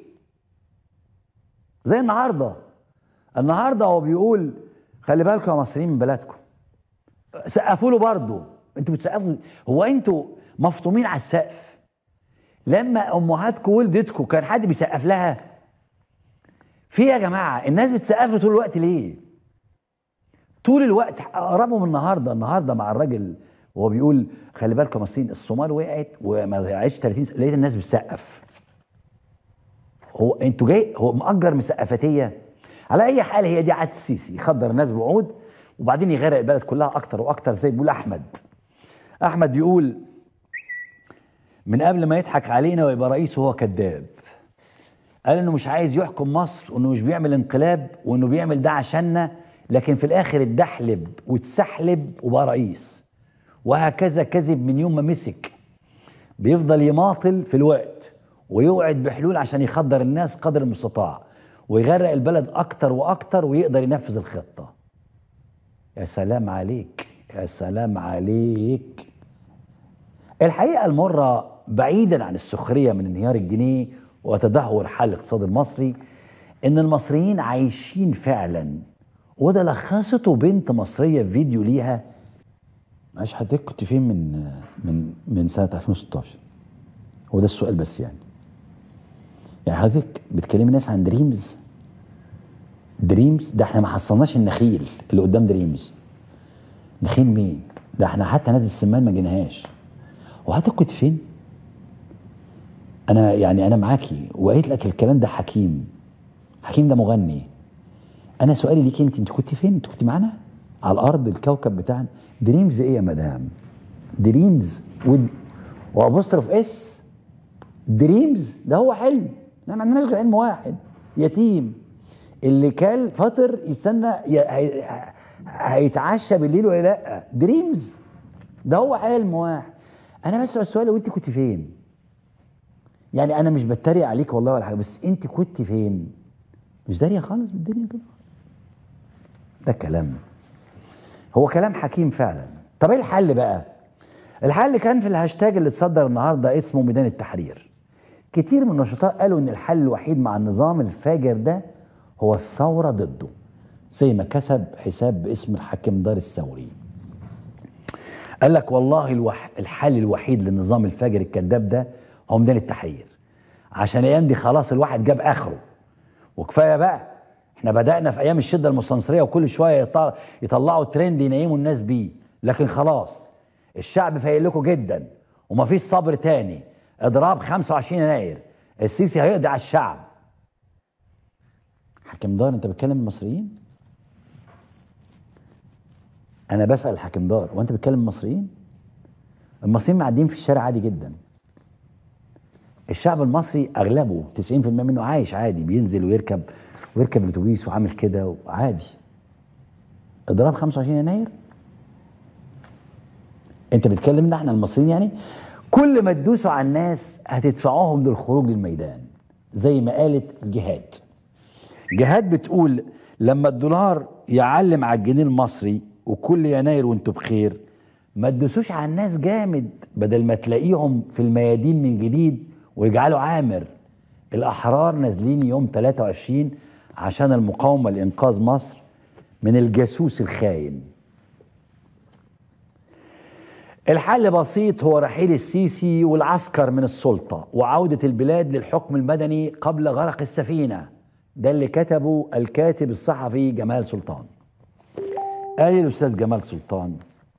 زي النهارده النهارده هو بيقول خلي بالكم يا مصريين من بلدكم سقفوا له برضه انتوا بتسقفوا هو انتوا مفطومين على السقف لما امهاتكم ولدتكم كان حد بيسقف لها في يا جماعه الناس بتسقف له طول الوقت ليه طول الوقت قربوا من النهارده النهارده مع الراجل وهو بيقول خلي بالكم يا مصريين الصومال وقعت وما ضيعتش 30 سنه لقيت الناس بتسقف هو انتوا جاي هو مأجر مسقفتيه على اي حال هي دي عاده السيسي يخدر الناس بوعود وبعدين يغرق البلد كلها اكتر واكتر زي بيقول احمد احمد بيقول من قبل ما يضحك علينا ويبقى رئيس وهو كذاب قال انه مش عايز يحكم مصر وانه مش بيعمل انقلاب وانه بيعمل ده عشاننا لكن في الاخر اتدحلب واتسحلب وبقى رئيس وهكذا كذب من يوم ما مسك بيفضل يماطل في الوقت ويوعد بحلول عشان يخدر الناس قدر المستطاع ويغرق البلد اكتر واكتر ويقدر ينفذ الخطه يا سلام عليك يا سلام عليك الحقيقه المره بعيدا عن السخريه من انهيار الجنيه وتدهور حال الاقتصاد المصري ان المصريين عايشين فعلا وده لخصته بنت مصريه في فيديو ليها معلش حضرتك كنت فين من من من سنه 2016 هو ده السؤال بس يعني يعني حضرتك بتكلمي ناس عن دريمز دريمز ده احنا ما حصلناش النخيل اللي قدام دريمز نخيل مين ده احنا حتى نازل السمان ما جيناهاش وحضرتك كنت فين انا يعني انا معاكي وقيت لك الكلام ده حكيم حكيم ده مغني انا سؤالي ليك انت انت كنت فين انت كنت معانا على الارض الكوكب بتاعنا دريمز ايه يا مدام دريمز ود... وابوستروف اس دريمز ده هو حلم احنا ما عندناش غير علم واحد يتيم اللي كان فطر يستنى ي- هي- هيتعشى بالليل ولا لا دريمز ده هو علم واحد انا بسال السؤال وانت كنت فين يعني انا مش بتريق عليك والله ولا حاجه بس انت كنت فين مش داريه خالص بالدنيا كده ده كلام هو كلام حكيم فعلا طب ايه الحل بقى الحل كان في الهاشتاج اللي اتصدر النهارده اسمه ميدان التحرير كتير من النشطاء قالوا ان الحل الوحيد مع النظام الفاجر ده هو الثوره ضده زي ما كسب حساب باسم الحاكم دار الثوري قال لك والله الوح... الحل الوحيد للنظام الفاجر الكذاب ده هو ميدان التحرير عشان الايام دي خلاص الواحد جاب اخره وكفايه بقى احنا بدانا في ايام الشده المستنصريه وكل شويه يطلع... يطلعوا ترند ينيموا الناس بيه لكن خلاص الشعب فايق لكم جدا ومفيش صبر تاني اضراب 25 يناير السيسي هيقضي على الشعب حاكم دار انت بتكلم المصريين انا بسال الحاكم دار وانت بتكلم المصريين المصريين معديين في الشارع عادي جدا الشعب المصري اغلبه 90% منه عايش عادي بينزل ويركب ويركب الاتوبيس وعامل كده عادي اضراب 25 يناير انت بتتكلم ان احنا المصريين يعني كل ما تدوسوا على الناس هتدفعوهم للخروج للميدان زي ما قالت جهاد جهاد بتقول لما الدولار يعلم على الجنيه المصري وكل يناير وانتوا بخير ما تدوسوش على الناس جامد بدل ما تلاقيهم في الميادين من جديد ويجعلوا عامر الأحرار نازلين يوم 23 عشان المقاومة لإنقاذ مصر من الجاسوس الخاين الحل بسيط هو رحيل السيسي والعسكر من السلطة وعودة البلاد للحكم المدني قبل غرق السفينة ده اللي كتبه الكاتب الصحفي جمال سلطان قال الأستاذ جمال سلطان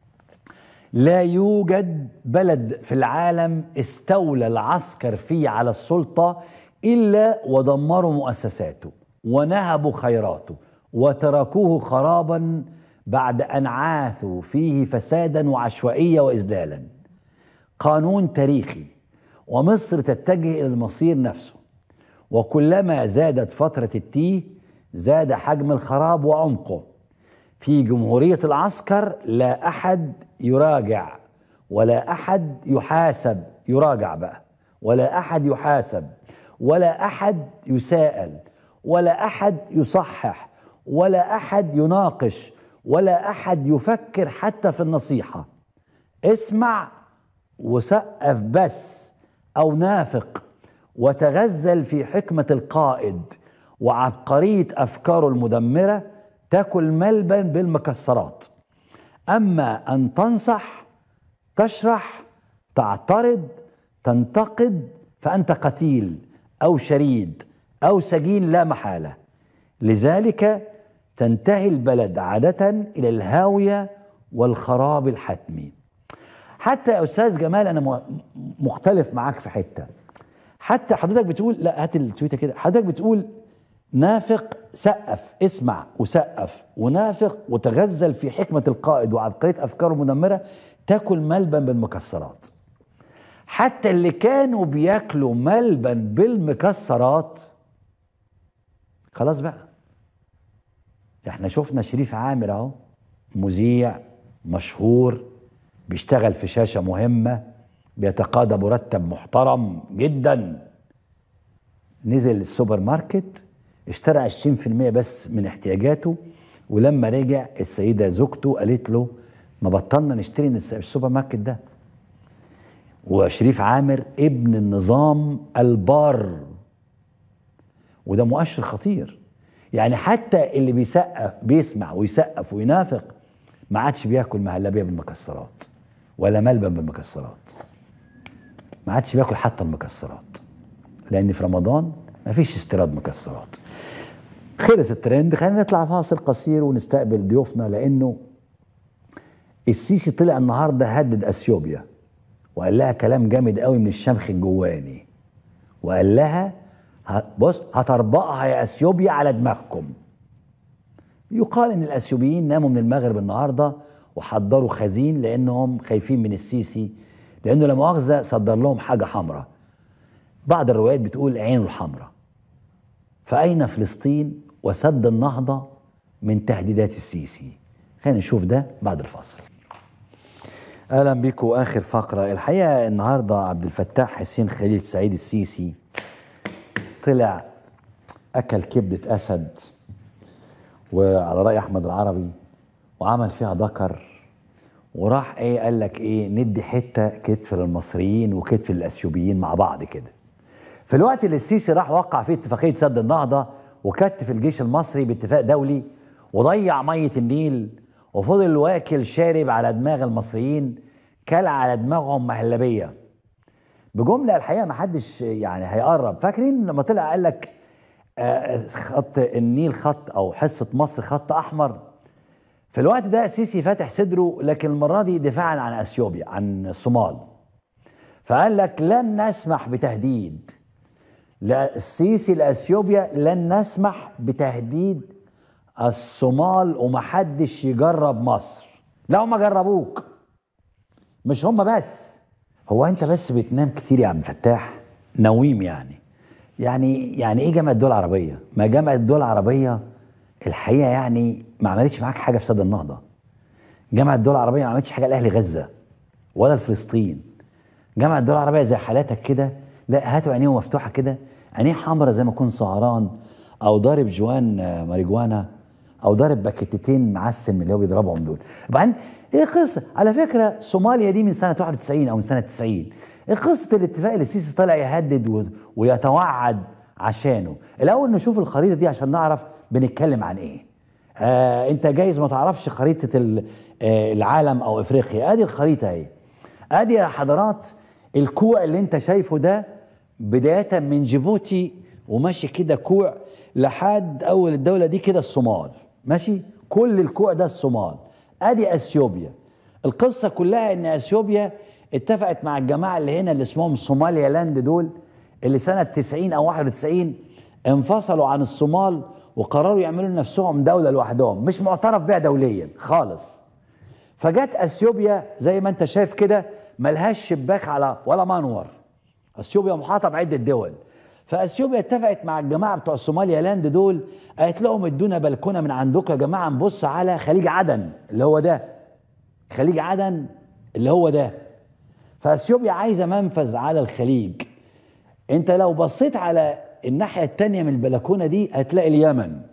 لا يوجد بلد في العالم استولى العسكر فيه على السلطة إلا ودمروا مؤسساته ونهبوا خيراته وتركوه خرابا بعد أن عاثوا فيه فسادا وعشوائية وإذلالا قانون تاريخي ومصر تتجه إلى المصير نفسه وكلما زادت فترة التيه زاد حجم الخراب وعمقه في جمهورية العسكر لا أحد يراجع ولا أحد يحاسب يراجع بقى ولا أحد يحاسب ولا أحد يساءل ولا أحد يصحح ولا أحد يناقش ولا أحد يفكر حتى في النصيحة اسمع وسقف بس أو نافق وتغزل في حكمة القائد وعبقرية أفكاره المدمرة تاكل ملبن بالمكسرات أما أن تنصح تشرح تعترض تنتقد فأنت قتيل أو شريد أو سجين لا محالة لذلك تنتهي البلد عادة إلى الهاوية والخراب الحتمي حتى يا أستاذ جمال أنا م- مختلف معاك في حتة حتى حضرتك بتقول لا هات التويته كده حضرتك بتقول نافق سقف اسمع وسقف ونافق وتغزل في حكمة القائد وعبقرية أفكاره المدمرة تاكل ملبن بالمكسرات حتى اللي كانوا بياكلوا ملبن بالمكسرات خلاص بقى احنا شفنا شريف عامر اهو مذيع مشهور بيشتغل في شاشة مهمة بيتقاضى مرتب محترم جدا نزل السوبر ماركت اشترى 20% بس من احتياجاته ولما رجع السيدة زوجته قالت له ما بطلنا نشتري من الس- السوبر ماركت ده وشريف عامر ابن النظام البار وده مؤشر خطير يعني حتى اللي بيسقف بيسمع ويسقف وينافق ما عادش بياكل مهلبيه بالمكسرات ولا ملبن بالمكسرات ما عادش بياكل حتى المكسرات لان في رمضان ما فيش استيراد مكسرات خلص الترند خلينا نطلع فاصل قصير ونستقبل ضيوفنا لانه السيسي طلع النهارده هدد اثيوبيا وقال لها كلام جامد قوي من الشمخ الجواني وقال لها ه- بص هتربقها يا اثيوبيا على دماغكم يقال ان الاثيوبيين ناموا من المغرب النهارده وحضروا خزين لانهم خايفين من السيسي لانه لا مؤاخذه صدر لهم حاجه حمراء بعض الروايات بتقول عينه الحمراء فأين فلسطين وسد النهضة من تهديدات السيسي خلينا نشوف ده بعد الفاصل اهلا بيكم اخر فقره الحقيقه النهارده عبد الفتاح حسين خليل سعيد السيسي طلع اكل كبده اسد وعلى راي احمد العربي وعمل فيها ذكر وراح ايه قال لك ايه ندي حته كتف للمصريين وكتف للاثيوبيين مع بعض كده في الوقت اللي السيسي راح وقع فيه اتفاقيه سد النهضه وكتف الجيش المصري باتفاق دولي وضيع ميه النيل وفضل واكل شارب على دماغ المصريين كل على دماغهم مهلبيه بجمله الحقيقه ما حدش يعني هيقرب فاكرين لما طلع قال لك آه، خط النيل خط او حصه مصر خط احمر في الوقت ده السيسي فاتح صدره لكن المره دي دفاعا عن اثيوبيا عن الصومال فقال لك لن نسمح بتهديد لا السيسي لاثيوبيا لن نسمح بتهديد الصومال ومحدش يجرب مصر لا هم جربوك مش هم بس هو انت بس بتنام كتير يا عم فتاح نويم يعني يعني يعني ايه جامعه الدول العربيه ما جامعه الدول العربيه الحقيقه يعني ما عملتش معاك حاجه في سد النهضه جامعه الدول العربيه ما عملتش حاجه لاهل غزه ولا لفلسطين جامعه الدول العربيه زي حالاتك كده لا هاتوا عينيه مفتوحه كده عينيه حمرا زي ما يكون سهران او ضارب جوان آه، ماريجوانا او ضارب باكيتتين معسل من اللي هو بيضربهم دول وبعدين ايه قصه على فكره صوماليا دي من سنه 91 او من سنه 90 ايه قصه الاتفاق اللي السيسي طالع يهدد و- ويتوعد عشانه الاول نشوف الخريطه دي عشان نعرف بنتكلم عن ايه آه انت جايز ما تعرفش خريطه ال- آه العالم او افريقيا ادي الخريطه اهي ادي يا حضرات الكوع اللي انت شايفه ده بدايه من جيبوتي وماشي كده كوع لحد اول الدوله دي كده الصومال ماشي كل الكوع ده الصومال ادي اثيوبيا القصه كلها ان اثيوبيا اتفقت مع الجماعه اللي هنا اللي اسمهم صوماليا لاند دول اللي سنه 90 او 91 انفصلوا عن الصومال وقرروا يعملوا لنفسهم دوله لوحدهم مش معترف بها دوليا خالص فجت اثيوبيا زي ما انت شايف كده ملهاش شباك على ولا منور اثيوبيا محاطه بعده دول فاثيوبيا اتفقت مع الجماعه بتوع الصوماليا لاند دول قالت لهم ادونا بلكونه من عندكم يا جماعه نبص على خليج عدن اللي هو ده خليج عدن اللي هو ده فاثيوبيا عايزه منفذ على الخليج انت لو بصيت على الناحيه التانية من البلكونه دي هتلاقي اليمن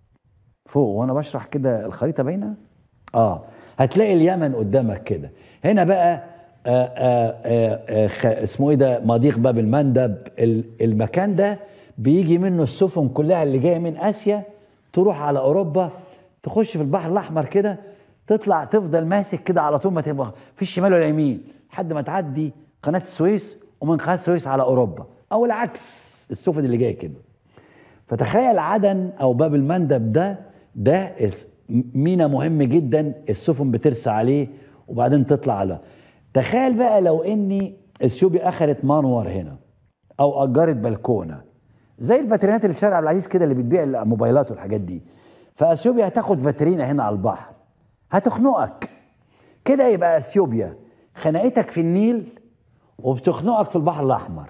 فوق وانا بشرح كده الخريطه باينه اه هتلاقي اليمن قدامك كده هنا بقى آآ آآ آآ خ- اسمه ايه ده مضيق باب المندب ال- المكان ده بيجي منه السفن كلها اللي جايه من اسيا تروح على اوروبا تخش في البحر الاحمر كده تطلع تفضل ماسك كده على طول ما تبقى في الشمال ولا يمين لحد ما تعدي قناه السويس ومن قناه السويس على اوروبا او العكس السفن اللي جايه كده فتخيل عدن او باب المندب ده ده الس- مينا مهم جدا السفن بترسى عليه وبعدين تطلع على تخيل بقى لو اني اثيوبيا اخذت منور هنا او اجرت بلكونه زي الفاترينات اللي في شارع عبد العزيز كده اللي بتبيع الموبايلات والحاجات دي فاثيوبيا هتاخد فاترينا هنا على البحر هتخنقك كده يبقى اثيوبيا خنقتك في النيل وبتخنقك في البحر الاحمر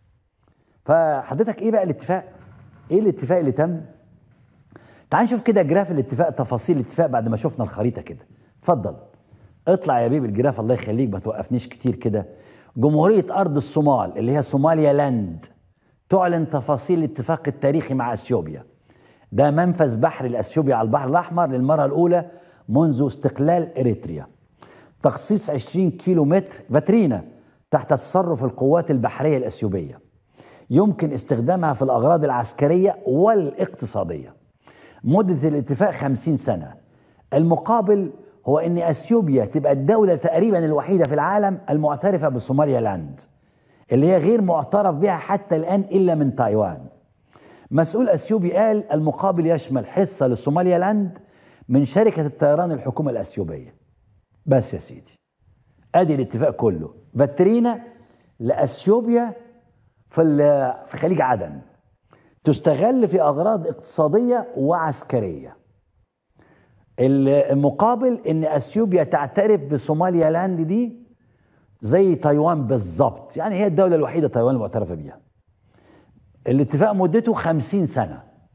فحضرتك ايه بقى الاتفاق ايه الاتفاق اللي تم تعال نشوف كده جراف الاتفاق تفاصيل الاتفاق بعد ما شفنا الخريطه كده اتفضل اطلع يا بيبي الجراف الله يخليك ما توقفنيش كتير كده جمهوريه ارض الصومال اللي هي صوماليا لاند تعلن تفاصيل الاتفاق التاريخي مع اثيوبيا ده منفذ بحري لاثيوبيا على البحر الاحمر للمره الاولى منذ استقلال اريتريا تخصيص 20 كيلو متر فاترينا تحت تصرف القوات البحريه الاثيوبيه يمكن استخدامها في الأغراض العسكرية والاقتصادية مدة الاتفاق خمسين سنة المقابل هو أن أثيوبيا تبقى الدولة تقريبا الوحيدة في العالم المعترفة بصوماليا لاند اللي هي غير معترف بها حتى الآن إلا من تايوان مسؤول أثيوبي قال المقابل يشمل حصة لصوماليا لاند من شركة الطيران الحكومة الأثيوبية بس يا سيدي ادي الاتفاق كله فاترينا لاثيوبيا في ال- في خليج عدن تستغل في اغراض اقتصاديه وعسكريه المقابل ان اثيوبيا تعترف بصوماليا لاند دي زي تايوان بالظبط يعني هي الدوله الوحيده تايوان المعترفه بيها الاتفاق مدته خمسين سنه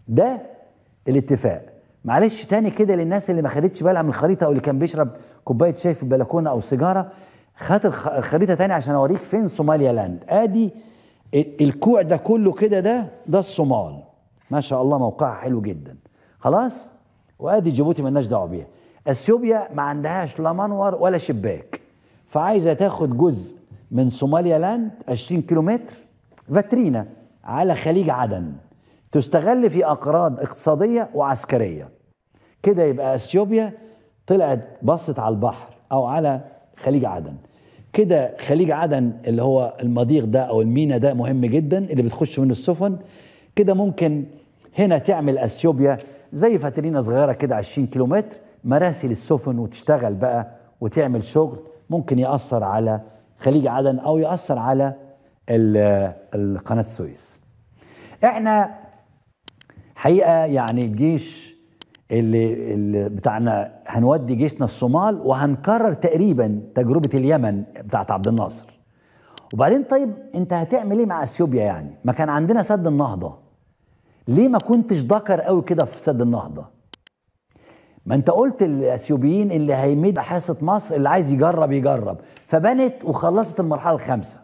ده الاتفاق معلش تاني كده للناس اللي ما خدتش بالها من الخريطه او اللي كان بيشرب كوبايه شاي في البلكونه او سيجاره خد الخ- الخريطه تاني عشان اوريك فين صوماليا لاند ادي ال- الكوع ده كله كده ده ده الصومال ما شاء الله موقعها حلو جدا خلاص وادي جيبوتي مالناش دعوه بيها اثيوبيا ما عندهاش لا منور ولا شباك فعايزه تاخد جزء من صوماليا لاند 20 كيلومتر فاترينا على خليج عدن تستغل في اقراض اقتصاديه وعسكريه كده يبقى اثيوبيا طلعت بصت على البحر او على خليج عدن كده خليج عدن اللي هو المضيق ده او المينا ده مهم جدا اللي بتخش منه السفن كده ممكن هنا تعمل اثيوبيا زي فاترينا صغيره كده 20 كيلومتر مراسي للسفن وتشتغل بقى وتعمل شغل ممكن ياثر على خليج عدن او ياثر على ال- ال- قناه السويس احنا حقيقه يعني الجيش اللي, اللي بتاعنا هنودي جيشنا الصومال وهنكرر تقريبا تجربه اليمن بتاعت عبد الناصر وبعدين طيب انت هتعمل ايه مع اثيوبيا يعني ما كان عندنا سد النهضه ليه ما كنتش ذكر قوي كده في سد النهضه ما انت قلت الاثيوبيين اللي هيمد حاسه مصر اللي عايز يجرب يجرب فبنت وخلصت المرحله الخامسه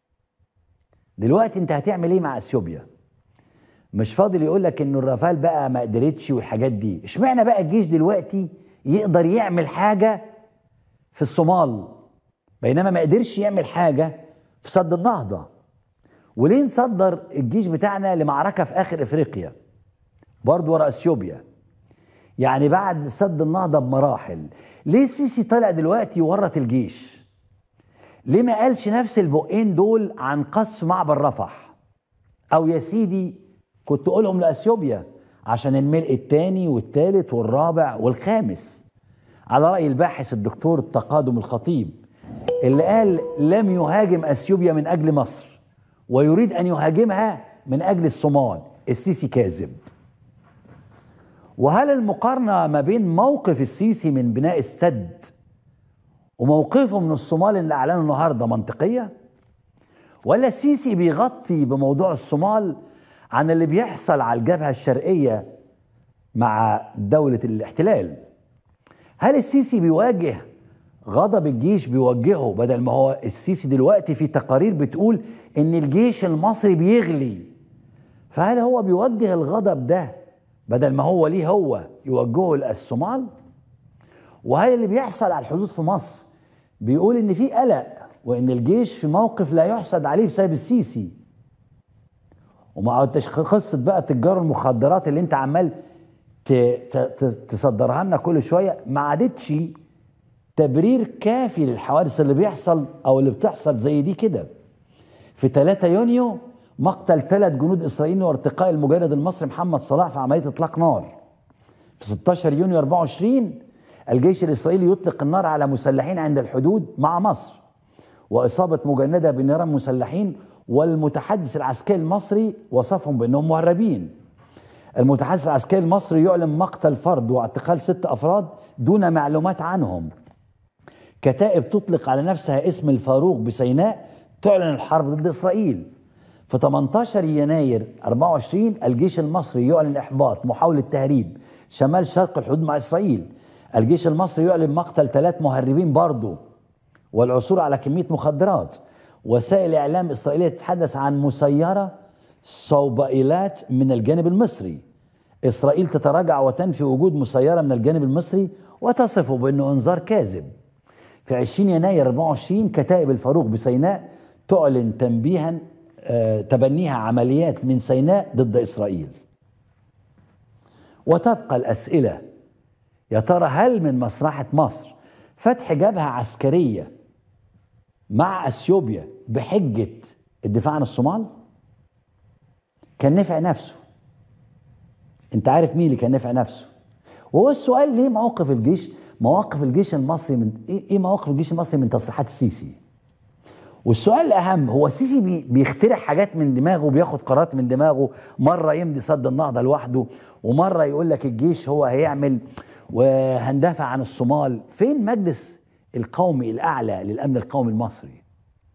دلوقتي انت هتعمل ايه مع اثيوبيا مش فاضل يقول لك انه الرافال بقى ما قدرتش والحاجات دي اشمعنى بقى الجيش دلوقتي يقدر يعمل حاجه في الصومال بينما ما قدرش يعمل حاجه في سد النهضه وليه نصدر الجيش بتاعنا لمعركه في اخر افريقيا برضه ورا اثيوبيا يعني بعد سد النهضه بمراحل ليه السيسي طالع دلوقتي يورط الجيش ليه ما قالش نفس البقين دول عن قصف معبر رفح او يا سيدي كنت اقولهم لاثيوبيا عشان الملء الثاني والثالث والرابع والخامس على راي الباحث الدكتور التقادم الخطيب اللي قال لم يهاجم اثيوبيا من اجل مصر ويريد ان يهاجمها من اجل الصومال السيسي كاذب وهل المقارنه ما بين موقف السيسي من بناء السد وموقفه من الصومال اللي اعلنه النهارده منطقيه ولا السيسي بيغطي بموضوع الصومال عن اللي بيحصل على الجبهه الشرقيه مع دوله الاحتلال هل السيسي بيواجه غضب الجيش بيوجهه بدل ما هو السيسي دلوقتي في تقارير بتقول ان الجيش المصري بيغلي فهل هو بيوجه الغضب ده بدل ما هو ليه هو يوجهه للصومال وهل اللي بيحصل على الحدود في مصر بيقول ان في قلق وان الجيش في موقف لا يحسد عليه بسبب السيسي وما عدتش قصه بقى تجار المخدرات اللي انت عمال ت- ت- ت- تصدرها لنا كل شويه ما عادتش تبرير كافي للحوادث اللي بيحصل او اللي بتحصل زي دي كده في 3 يونيو مقتل ثلاث جنود اسرائيليين وارتقاء المجند المصري محمد صلاح في عمليه اطلاق نار في 16 يونيو 24 الجيش الاسرائيلي يطلق النار على مسلحين عند الحدود مع مصر واصابه مجنده بنيران مسلحين والمتحدث العسكري المصري وصفهم بانهم مهربين المتحدث العسكري المصري يعلن مقتل فرد واعتقال ست افراد دون معلومات عنهم كتائب تطلق على نفسها اسم الفاروق بسيناء تعلن الحرب ضد اسرائيل في 18 يناير 24 الجيش المصري يعلن احباط محاوله تهريب شمال شرق الحدود مع اسرائيل الجيش المصري يعلن مقتل ثلاث مهربين برضه والعثور على كميه مخدرات وسائل اعلام اسرائيليه تتحدث عن مسيره صوبائلات من الجانب المصري اسرائيل تتراجع وتنفي وجود مسيره من الجانب المصري وتصفه بانه انذار كاذب في 20 يناير 24 كتائب الفاروق بسيناء تعلن تنبيها آه، تبنيها عمليات من سيناء ضد اسرائيل وتبقى الاسئله يا ترى هل من مصلحه مصر فتح جبهه عسكريه مع اثيوبيا بحجه الدفاع عن الصومال كان نفع نفسه انت عارف مين اللي كان نفع نفسه وهو السؤال ليه مواقف الجيش مواقف الجيش المصري من ايه إيه مواقف الجيش المصري من تصريحات السيسي والسؤال الاهم هو السيسي بي- بيخترع حاجات من دماغه وبياخد قرارات من دماغه مره يمضي سد النهضه لوحده ومره يقول لك الجيش هو هيعمل وهندافع عن الصومال فين مجلس القومي الاعلى للامن القومي المصري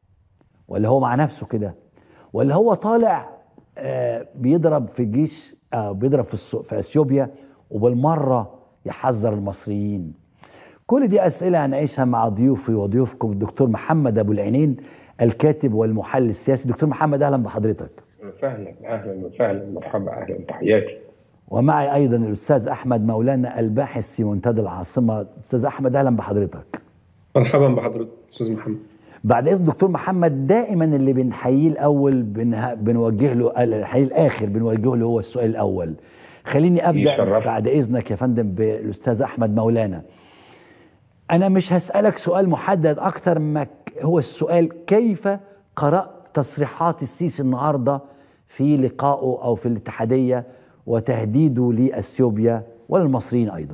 ولا هو مع نفسه كده ولا هو طالع آه، بيضرب في الجيش آه بيضرب في, السو- في اثيوبيا وبالمره يحذر المصريين كل دي اسئله هنعيشها مع ضيوفي وضيوفكم الدكتور محمد ابو العينين الكاتب والمحلل السياسي دكتور محمد اهلا بحضرتك فعلا اهلا وسهلا مرحبا اهلا تحياتي ومعي ايضا الاستاذ احمد مولانا الباحث في منتدى العاصمه استاذ احمد اهلا بحضرتك مرحبا بحضرتك استاذ محمد بعد اذن دكتور محمد دائما اللي بنحييه الاول بنها- بنوجه له الحقيقي الاخر بنوجه له هو السؤال الاول خليني ابدا يشرفني. بعد اذنك يا فندم بالاستاذ احمد مولانا انا مش هسالك سؤال محدد اكتر ما ك- هو السؤال كيف قرات تصريحات السيسي النهارده في لقائه او في الاتحاديه وتهديده لاثيوبيا وللمصريين ايضا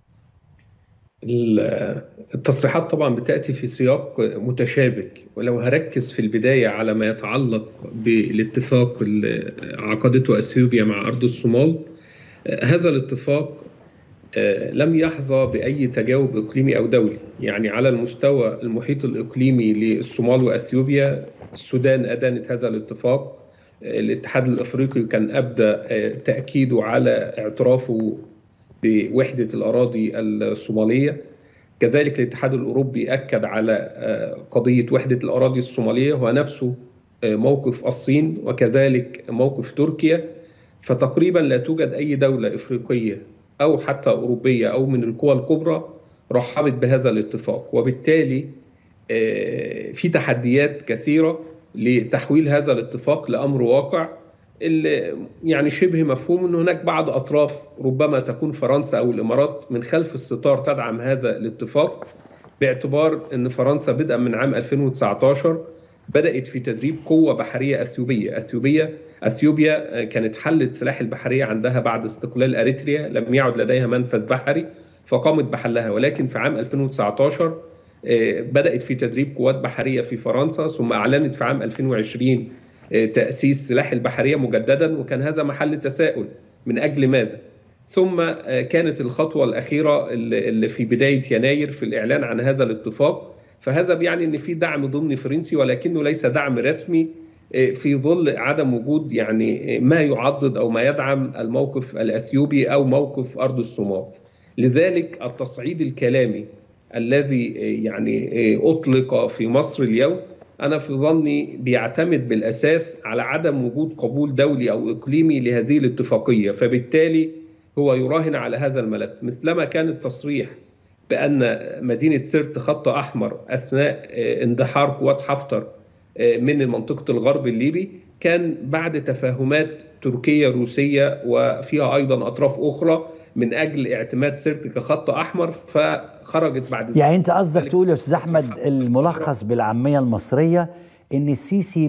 ال- التصريحات طبعا بتاتي في سياق متشابك ولو هركز في البدايه على ما يتعلق بالاتفاق اللي عقدته اثيوبيا مع ارض الصومال آه، هذا الاتفاق آه، لم يحظى باي تجاوب اقليمي او دولي يعني على المستوى المحيط الاقليمي للصومال واثيوبيا السودان ادانت هذا الاتفاق آه، الاتحاد الافريقي كان ابدى آه، تاكيده على اعترافه بوحده الاراضي الصوماليه كذلك الاتحاد الاوروبي اكد على آه، قضيه وحده الاراضي الصوماليه ونفسه آه، موقف الصين وكذلك موقف تركيا فتقريبا لا توجد اي دوله افريقيه او حتى اوروبيه او من القوى الكبرى رحبت بهذا الاتفاق وبالتالي آه، في تحديات كثيره لتحويل هذا الاتفاق لامر واقع اللي يعني شبه مفهوم ان هناك بعض اطراف ربما تكون فرنسا او الامارات من خلف الستار تدعم هذا الاتفاق باعتبار ان فرنسا بدءا من عام 2019 بدات في تدريب قوه بحريه اثيوبيه، اثيوبيا اثيوبيا كانت حلت سلاح البحريه عندها بعد استقلال اريتريا لم يعد لديها منفذ بحري فقامت بحلها ولكن في عام 2019 آه، بدات في تدريب قوات بحريه في فرنسا ثم اعلنت في عام 2020 آه، تاسيس سلاح البحريه مجددا وكان هذا محل تساؤل من اجل ماذا؟ ثم آه، كانت الخطوه الاخيره اللي اللي في بدايه يناير في الاعلان عن هذا الاتفاق فهذا بيعني ان في دعم ضمني فرنسي ولكنه ليس دعم رسمي آه، في ظل عدم وجود يعني آه، ما يعضد او ما يدعم الموقف الاثيوبي او موقف ارض الصومال. لذلك التصعيد الكلامي الذي آه، يعني آه، اطلق في مصر اليوم انا في ظني بيعتمد بالاساس على عدم وجود قبول دولي او اقليمي لهذه الاتفاقيه فبالتالي هو يراهن على هذا الملف مثلما كان التصريح بان مدينه سرت خط احمر اثناء آه، اندحار قوات حفتر آه، من منطقه الغرب الليبي كان بعد تفاهمات تركيه روسيه وفيها ايضا اطراف اخرى من اجل اعتماد سرت كخط احمر فخرجت بعد يعني انت قصدك ذلك تقول يا استاذ احمد تصريحات الملخص بالعاميه المصريه ان السيسي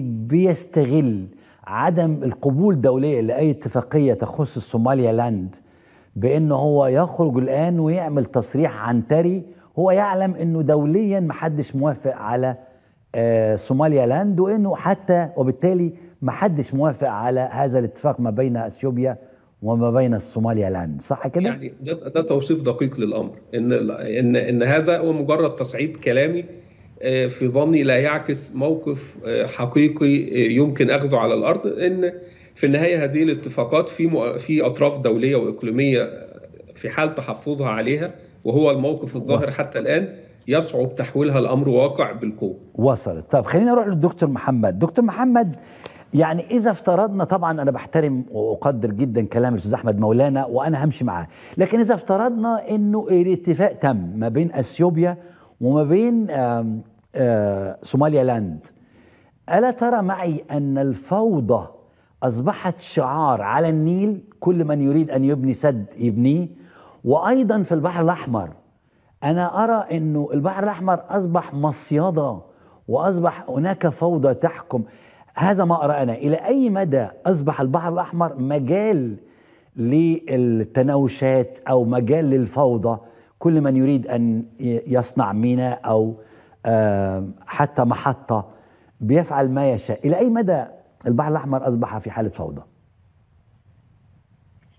بيستغل عدم القبول دوليا لاي اتفاقيه تخص الصوماليا لاند بانه هو يخرج الان ويعمل تصريح عنتري هو يعلم انه دوليا محدش موافق على آه، صوماليا لاند وانه حتى وبالتالي محدش موافق على هذا الاتفاق ما بين اثيوبيا وما بين الصوماليا لاند صح كده؟ يعني ده, ده توصيف دقيق للامر ان ان ان هذا هو مجرد تصعيد كلامي آه، في ظني لا يعكس موقف آه، حقيقي آه، يمكن اخذه على الارض ان في النهايه هذه الاتفاقات في مؤ- في اطراف دوليه واقليميه في حال تحفظها عليها وهو الموقف الظاهر وصل. حتى الان يصعب تحويلها لامر واقع بالقوه. وصلت طب خلينا نروح للدكتور محمد دكتور محمد يعني اذا افترضنا طبعا انا بحترم واقدر جدا كلام الاستاذ احمد مولانا وانا همشي معاه لكن اذا افترضنا انه الاتفاق تم ما بين اثيوبيا وما بين آم، آه، صوماليا لاند الا ترى معي ان الفوضى اصبحت شعار على النيل كل من يريد ان يبني سد يبنيه وايضا في البحر الاحمر أنا أرى أنه البحر الأحمر أصبح مصيدة وأصبح هناك فوضى تحكم هذا ما أرى أنا إلى أي مدى أصبح البحر الأحمر مجال للتناوشات أو مجال للفوضى كل من يريد أن يصنع ميناء أو آم، حتى محطة بيفعل ما يشاء إلى أي مدى البحر الأحمر أصبح في حالة فوضى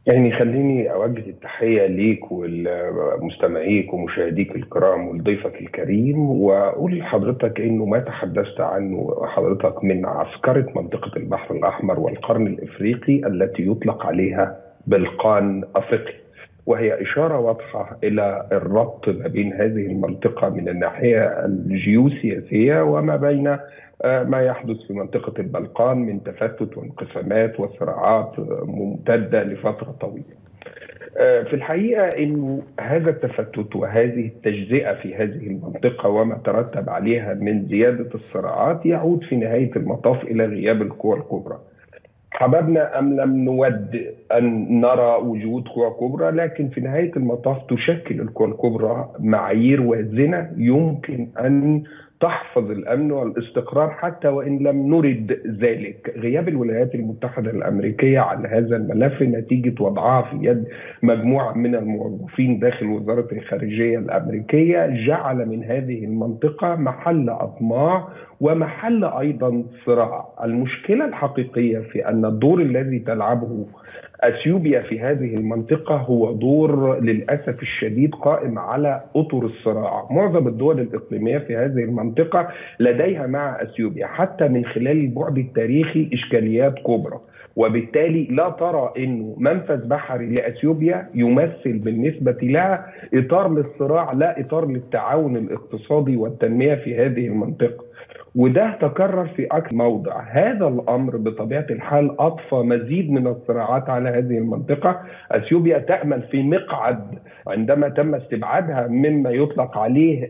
يعني خليني أوجه التحية ليك ولمستمعيك ومشاهديك الكرام ولضيفك الكريم وأقول لحضرتك إنه ما تحدثت عنه حضرتك من عسكرة منطقة البحر الأحمر والقرن الإفريقي التي يطلق عليها بالقان أفريقي وهي إشارة واضحة إلى الربط ما بين هذه المنطقة من الناحية الجيوسياسية وما بين آه، ما يحدث في منطقة البلقان من تفتت وانقسامات وصراعات ممتدة لفترة طويلة آه، في الحقيقة أنه هذا التفتت وهذه التجزئة في هذه المنطقة وما ترتب عليها من زيادة الصراعات يعود في نهاية المطاف إلى غياب القوى الكبرى حببنا أم لم نود أن نرى وجود قوى كبرى لكن في نهاية المطاف تشكل القوى الكبرى معايير وازنة يمكن أن تحفظ الامن والاستقرار حتى وان لم نرد ذلك غياب الولايات المتحده الامريكيه عن هذا الملف نتيجه وضعها في يد مجموعه من الموظفين داخل وزاره الخارجيه الامريكيه جعل من هذه المنطقه محل اطماع ومحل ايضا صراع المشكله الحقيقيه في ان الدور الذي تلعبه اثيوبيا في هذه المنطقه هو دور للاسف الشديد قائم على اطر الصراع، معظم الدول الاقليميه في هذه المنطقه لديها مع اثيوبيا حتى من خلال البعد التاريخي اشكاليات كبرى. وبالتالي لا ترى انه منفذ بحري لاثيوبيا يمثل بالنسبه لها اطار للصراع لا اطار للتعاون الاقتصادي والتنميه في هذه المنطقه. وده تكرر في أكثر موضع هذا الأمر بطبيعة الحال أضفى مزيد من الصراعات على هذه المنطقة أثيوبيا تأمل في مقعد عندما تم استبعادها مما يطلق عليه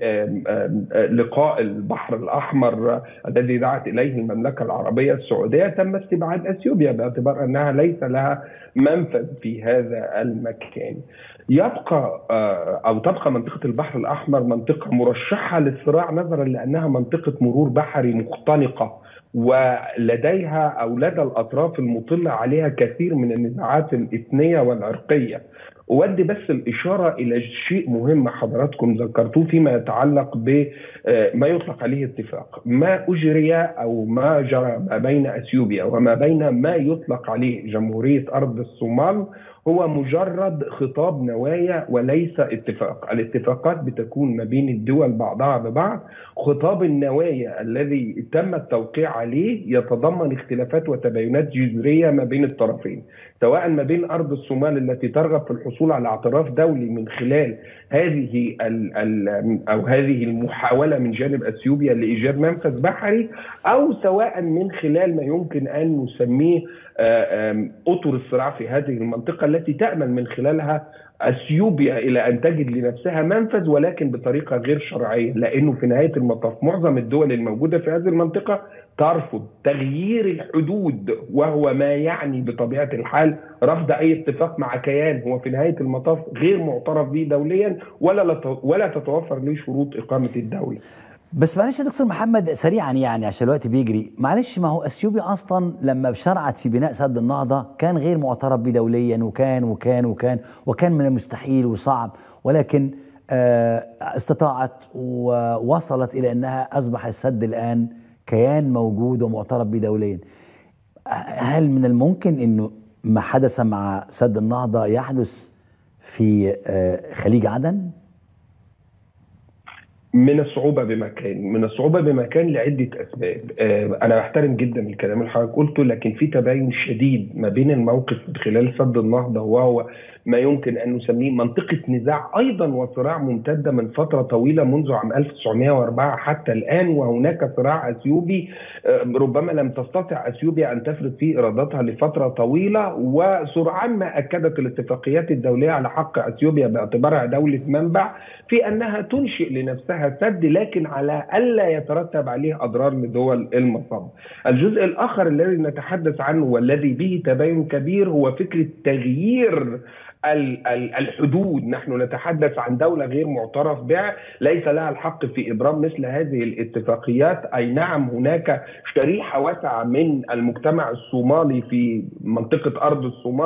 لقاء البحر الأحمر الذي دعت إليه المملكة العربية السعودية تم استبعاد أثيوبيا باعتبار أنها ليس لها منفذ في هذا المكان يبقى آه، او تبقى منطقه البحر الاحمر منطقه مرشحه للصراع نظرا لانها منطقه مرور بحري مختنقه ولديها او لدى الاطراف المطله عليها كثير من النزاعات الاثنيه والعرقيه اودي بس الاشاره الى شيء مهم حضراتكم ذكرتوه فيما يتعلق بما آه، يطلق عليه اتفاق ما اجري او ما جرى ما بين اثيوبيا وما بين ما يطلق عليه جمهوريه ارض الصومال هو مجرد خطاب نوايا وليس اتفاق الاتفاقات بتكون ما بين الدول بعضها ببعض خطاب النوايا الذي تم التوقيع عليه يتضمن اختلافات وتباينات جذرية ما بين الطرفين سواء ما بين أرض الصومال التي ترغب في الحصول على اعتراف دولي من خلال هذه ال ال أو هذه المحاولة من جانب أثيوبيا لإيجاد منفذ بحري أو سواء من خلال ما يمكن أن نسميه اطر الصراع في هذه المنطقه التي تامل من خلالها اثيوبيا الى ان تجد لنفسها منفذ ولكن بطريقه غير شرعيه لانه في نهايه المطاف معظم الدول الموجوده في هذه المنطقه ترفض تغيير الحدود وهو ما يعني بطبيعه الحال رفض اي اتفاق مع كيان هو في نهايه المطاف غير معترف به دوليا ولا ولا تتوفر له شروط اقامه الدوله. بس معلش يا دكتور محمد سريعا يعني عشان الوقت بيجري معلش ما هو اثيوبيا اصلا لما شرعت في بناء سد النهضه كان غير معترف به دوليا وكان وكان وكان وكان من المستحيل وصعب ولكن آه، استطاعت ووصلت الى انها اصبح السد الان كيان موجود ومعترف به دوليا هل من الممكن انه ما حدث مع سد النهضه يحدث في آه، خليج عدن؟ من الصعوبه بمكان من الصعوبه بمكان لعده اسباب آه، انا بحترم جدا الكلام اللي حضرتك قلته لكن في تباين شديد ما بين الموقف خلال سد النهضه وهو ما يمكن ان نسميه منطقه نزاع ايضا وصراع ممتده من فتره طويله منذ عام 1904 حتى الان وهناك صراع اثيوبي آه، ربما لم تستطع اثيوبيا ان تفرض فيه ارادتها لفتره طويله وسرعان ما اكدت الاتفاقيات الدوليه على حق اثيوبيا باعتبارها دوله منبع في انها تنشئ لنفسها سد لكن على الا يترتب عليه اضرار لدول المصاب. الجزء الاخر الذي نتحدث عنه والذي به تباين كبير هو فكره تغيير الحدود نحن نتحدث عن دولة غير معترف بها ليس لها الحق في إبرام مثل هذه الاتفاقيات أي نعم هناك شريحة واسعة من المجتمع الصومالي في منطقة أرض الصومال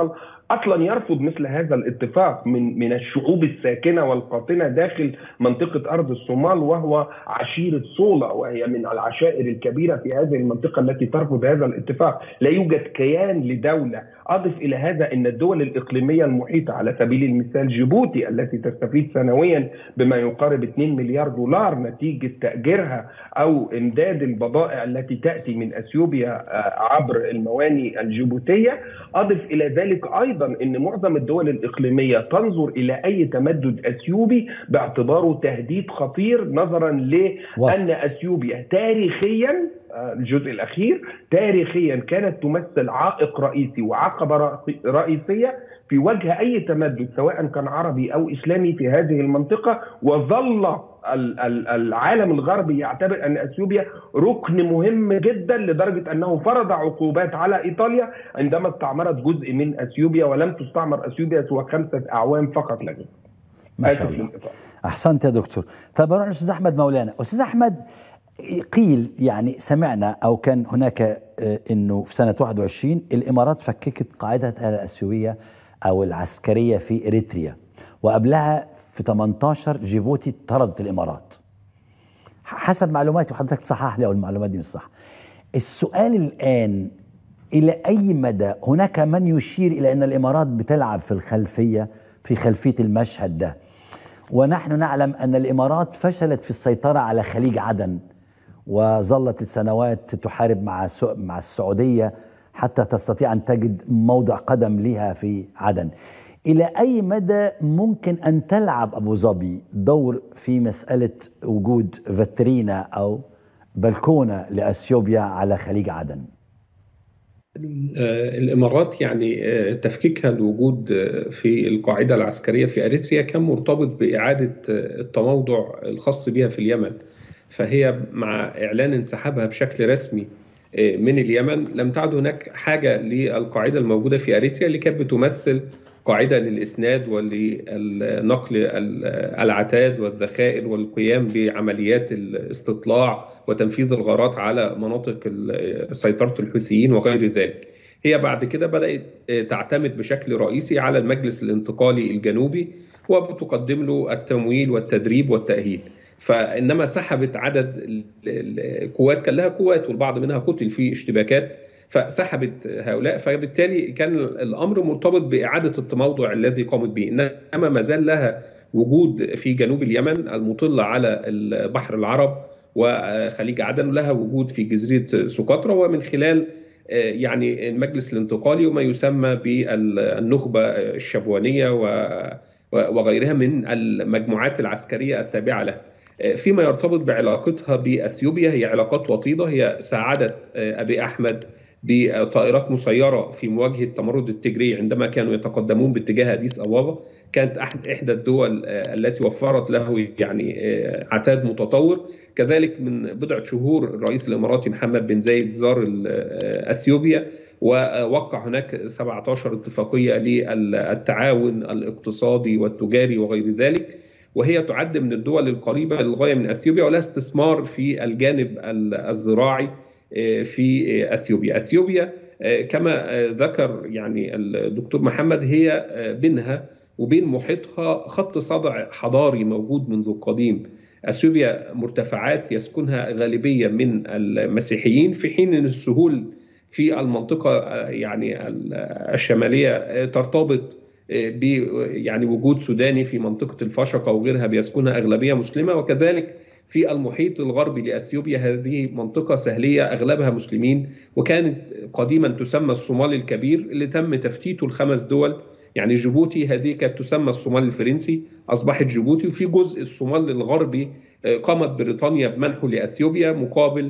اصلا يرفض مثل هذا الاتفاق من من الشعوب الساكنه والقاطنه داخل منطقه ارض الصومال وهو عشيره صولا وهي من العشائر الكبيره في هذه المنطقه التي ترفض هذا الاتفاق، لا يوجد كيان لدوله، اضف الى هذا ان الدول الاقليميه المحيطه على سبيل المثال جيبوتي التي تستفيد سنويا بما يقارب 2 مليار دولار نتيجه تاجيرها او امداد البضائع التي تاتي من اثيوبيا عبر المواني الجيبوتيه، اضف الى ذلك ايضا ان معظم الدول الاقليميه تنظر الى اي تمدد اثيوبي باعتباره تهديد خطير نظرا لان اثيوبيا تاريخيا الجزء الاخير تاريخيا كانت تمثل عائق رئيسي وعقبه رئيسيه في وجه اي تمدد سواء كان عربي او اسلامي في هذه المنطقه وظل العالم الغربي يعتبر ان اثيوبيا ركن مهم جدا لدرجه انه فرض عقوبات على ايطاليا عندما استعمرت جزء من اثيوبيا ولم تستعمر اثيوبيا سوى خمسه اعوام فقط لا غير. ما شاء الله. احسنت يا دكتور. طب اروح للاستاذ احمد مولانا، استاذ احمد قيل يعني سمعنا او كان هناك انه في سنه 21 الامارات فككت قاعدتها الاثيوبيه او العسكريه في اريتريا وقبلها في 18 جيبوتي طردت الامارات حسب معلوماتي وحضرتك تصحح لي او المعلومات دي مش صح السؤال الان الى اي مدى هناك من يشير الى ان الامارات بتلعب في الخلفيه في خلفيه المشهد ده ونحن نعلم ان الامارات فشلت في السيطره على خليج عدن وظلت لسنوات تحارب مع مع السعوديه حتى تستطيع ان تجد موضع قدم لها في عدن. الى اي مدى ممكن ان تلعب ابو ظبي دور في مساله وجود فاترينا او بلكونه لاثيوبيا على خليج عدن؟ الامارات يعني تفكيكها الوجود في القاعده العسكريه في اريتريا كان مرتبط باعاده التموضع الخاص بها في اليمن. فهي مع اعلان انسحابها بشكل رسمي من اليمن لم تعد هناك حاجه للقاعده الموجوده في اريتريا اللي كانت بتمثل قاعده للاسناد ولنقل العتاد والذخائر والقيام بعمليات الاستطلاع وتنفيذ الغارات على مناطق سيطره الحوثيين وغير ذلك. هي بعد كده بدات تعتمد بشكل رئيسي على المجلس الانتقالي الجنوبي وبتقدم له التمويل والتدريب والتاهيل. فانما سحبت عدد القوات كان لها قوات والبعض منها قتل في اشتباكات فسحبت هؤلاء فبالتالي كان الامر مرتبط باعاده التموضع الذي قامت به انما ما زال لها وجود في جنوب اليمن المطله على البحر العرب وخليج عدن ولها وجود في جزيره سقطرى ومن خلال يعني المجلس الانتقالي وما يسمى بالنخبه الشبوانيه وغيرها من المجموعات العسكريه التابعه لها. فيما يرتبط بعلاقتها باثيوبيا هي علاقات وطيده هي ساعدت ابي احمد بطائرات مسيره في مواجهه تمرد التجري عندما كانوا يتقدمون باتجاه اديس ابابا كانت احدى الدول التي وفرت له يعني عتاد متطور كذلك من بضعه شهور الرئيس الاماراتي محمد بن زايد زار اثيوبيا ووقع هناك 17 اتفاقيه للتعاون الاقتصادي والتجاري وغير ذلك وهي تعد من الدول القريبه للغايه من اثيوبيا ولها استثمار في الجانب الزراعي في اثيوبيا، اثيوبيا كما ذكر يعني الدكتور محمد هي بينها وبين محيطها خط صدع حضاري موجود منذ القديم. اثيوبيا مرتفعات يسكنها غالبيه من المسيحيين في حين ان السهول في المنطقه يعني الشماليه ترتبط ب يعني وجود سوداني في منطقه الفشقه وغيرها بيسكنها اغلبيه مسلمه وكذلك في المحيط الغربي لاثيوبيا هذه منطقه سهليه اغلبها مسلمين وكانت قديما تسمى الصومال الكبير اللي تم تفتيته الخمس دول يعني جيبوتي هذه كانت تسمى الصومال الفرنسي اصبحت جيبوتي وفي جزء الصومال الغربي قامت بريطانيا بمنحه لاثيوبيا مقابل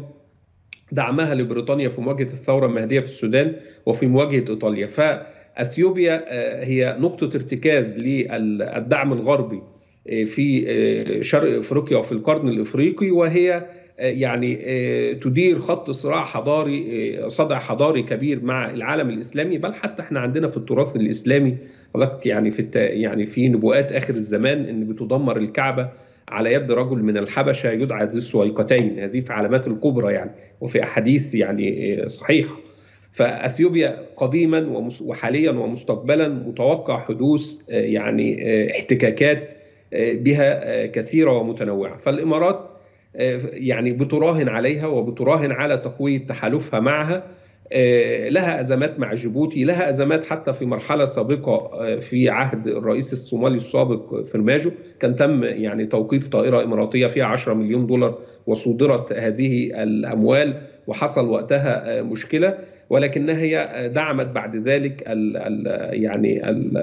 دعمها لبريطانيا في مواجهه الثوره المهديه في السودان وفي مواجهه ايطاليا فاثيوبيا هي نقطه ارتكاز للدعم الغربي في شرق افريقيا وفي القرن الافريقي وهي يعني تدير خط صراع حضاري صدع حضاري كبير مع العالم الاسلامي بل حتى احنا عندنا في التراث الاسلامي يعني في يعني في نبوءات اخر الزمان ان بتدمر الكعبه على يد رجل من الحبشه يدعى ذي السويقتين هذه في علامات الكبرى يعني وفي احاديث يعني صحيحه فاثيوبيا قديما ومس- وحاليا ومستقبلا متوقع حدوث آه، يعني آه، احتكاكات آه، بها آه، كثيره ومتنوعه فالامارات آه، يعني بتراهن عليها وبتراهن على تقويه تحالفها معها آه، لها ازمات مع جيبوتي لها ازمات حتى في مرحله سابقه آه، في عهد الرئيس الصومالي السابق فرماجو كان تم يعني توقيف طائره اماراتيه فيها 10 مليون دولار وصودرت هذه الاموال وحصل وقتها آه، مشكله ولكنها هي دعمت بعد ذلك ال ال يعني ال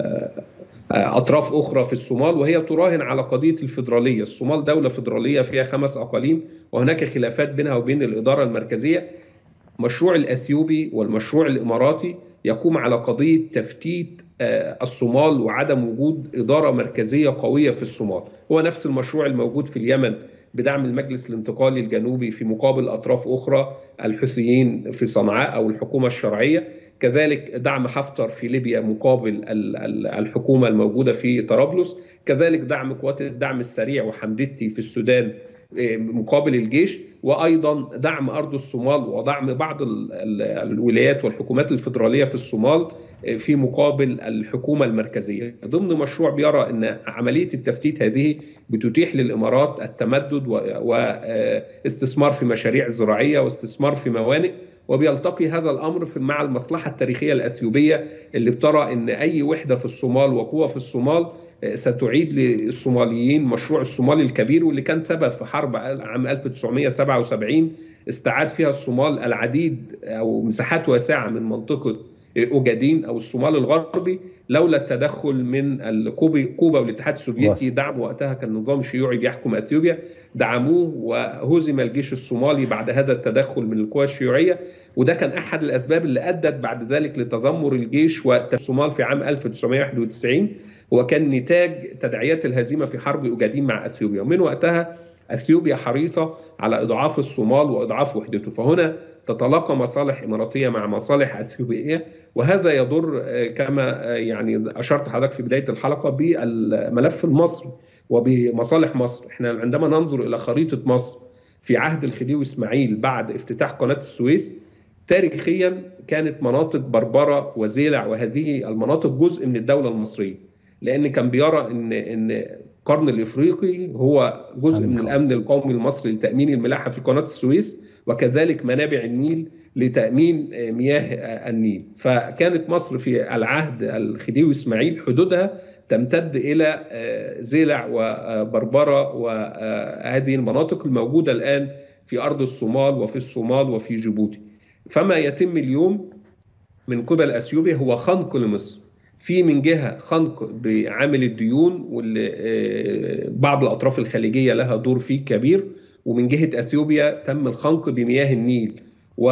اطراف اخرى في الصومال وهي تراهن على قضيه الفيدراليه، الصومال دوله فيدراليه فيها خمس اقاليم وهناك خلافات بينها وبين الاداره المركزيه. مشروع الاثيوبي والمشروع الاماراتي يقوم على قضيه تفتيت آه، الصومال وعدم وجود اداره مركزيه قويه في الصومال، هو نفس المشروع الموجود في اليمن بدعم المجلس الانتقالي الجنوبي في مقابل اطراف اخرى الحوثيين في صنعاء او الحكومه الشرعيه كذلك دعم حفتر في ليبيا مقابل ال- ال- الحكومه الموجوده في طرابلس كذلك دعم قوات الدعم السريع وحمدتي في السودان آه، مقابل الجيش وايضا دعم ارض الصومال ودعم بعض ال- ال- الولايات والحكومات الفدراليه في الصومال آه، في مقابل الحكومه المركزيه ضمن مشروع بيرى ان عمليه التفتيت هذه بتتيح للامارات التمدد واستثمار في مشاريع زراعيه واستثمار في موانئ وبيلتقي هذا الامر في مع المصلحه التاريخيه الاثيوبيه اللي بترى ان اي وحده في الصومال وقوه في الصومال آه، ستعيد للصوماليين مشروع الصومال الكبير واللي كان سبب في حرب عام 1977 استعاد فيها الصومال العديد او مساحات واسعه من منطقه اوجادين او الصومال الغربي لولا التدخل من الكوبي كوبا والاتحاد السوفيتي دعم وقتها كان نظام شيوعي بيحكم اثيوبيا دعموه وهزم الجيش الصومالي بعد هذا التدخل من القوى الشيوعيه وده كان احد الاسباب اللي ادت بعد ذلك لتذمر الجيش والصومال في عام 1991 وكان نتاج تداعيات الهزيمه في حرب اوجادين مع اثيوبيا ومن وقتها اثيوبيا حريصه على اضعاف الصومال واضعاف وحدته فهنا تتلاقى مصالح اماراتيه مع مصالح اثيوبيه وهذا يضر آه، كما آه، يعني اشرت حضرتك في بدايه الحلقه بالملف المصري وبمصالح مصر احنا عندما ننظر الى خريطه مصر في عهد الخديوي اسماعيل بعد افتتاح قناه السويس تاريخيا كانت مناطق بربره وزيلع وهذه المناطق جزء من الدوله المصريه لان كان بيرى ان ان القرن الافريقي هو جزء من الامن القومي المصري لتامين الملاحه في قناه السويس وكذلك منابع النيل لتامين آه، مياه آه، النيل فكانت مصر في العهد الخديوي اسماعيل حدودها تمتد الى آه، زيلع وبربره وهذه المناطق الموجوده الان في ارض الصومال وفي الصومال وفي جيبوتي فما يتم اليوم من قبل اثيوبيا هو خنق لمصر في من جهه خنق بعامل الديون واللي آه، بعض الاطراف الخليجيه لها دور فيه كبير ومن جهه اثيوبيا تم الخنق بمياه النيل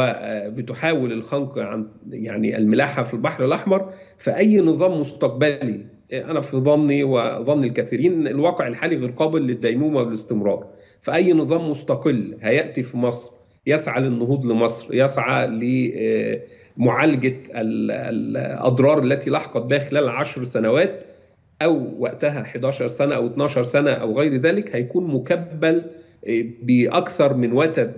وبتحاول الخنق عن يعني الملاحه في البحر الاحمر فاي نظام مستقبلي انا في ظني وظن الكثيرين الواقع الحالي غير قابل للديمومه والاستمرار فاي نظام مستقل هياتي في مصر يسعى للنهوض لمصر يسعى لمعالجه الاضرار التي لحقت بها خلال عشر سنوات او وقتها 11 سنه او 12 سنه او غير ذلك هيكون مكبل باكثر من وتد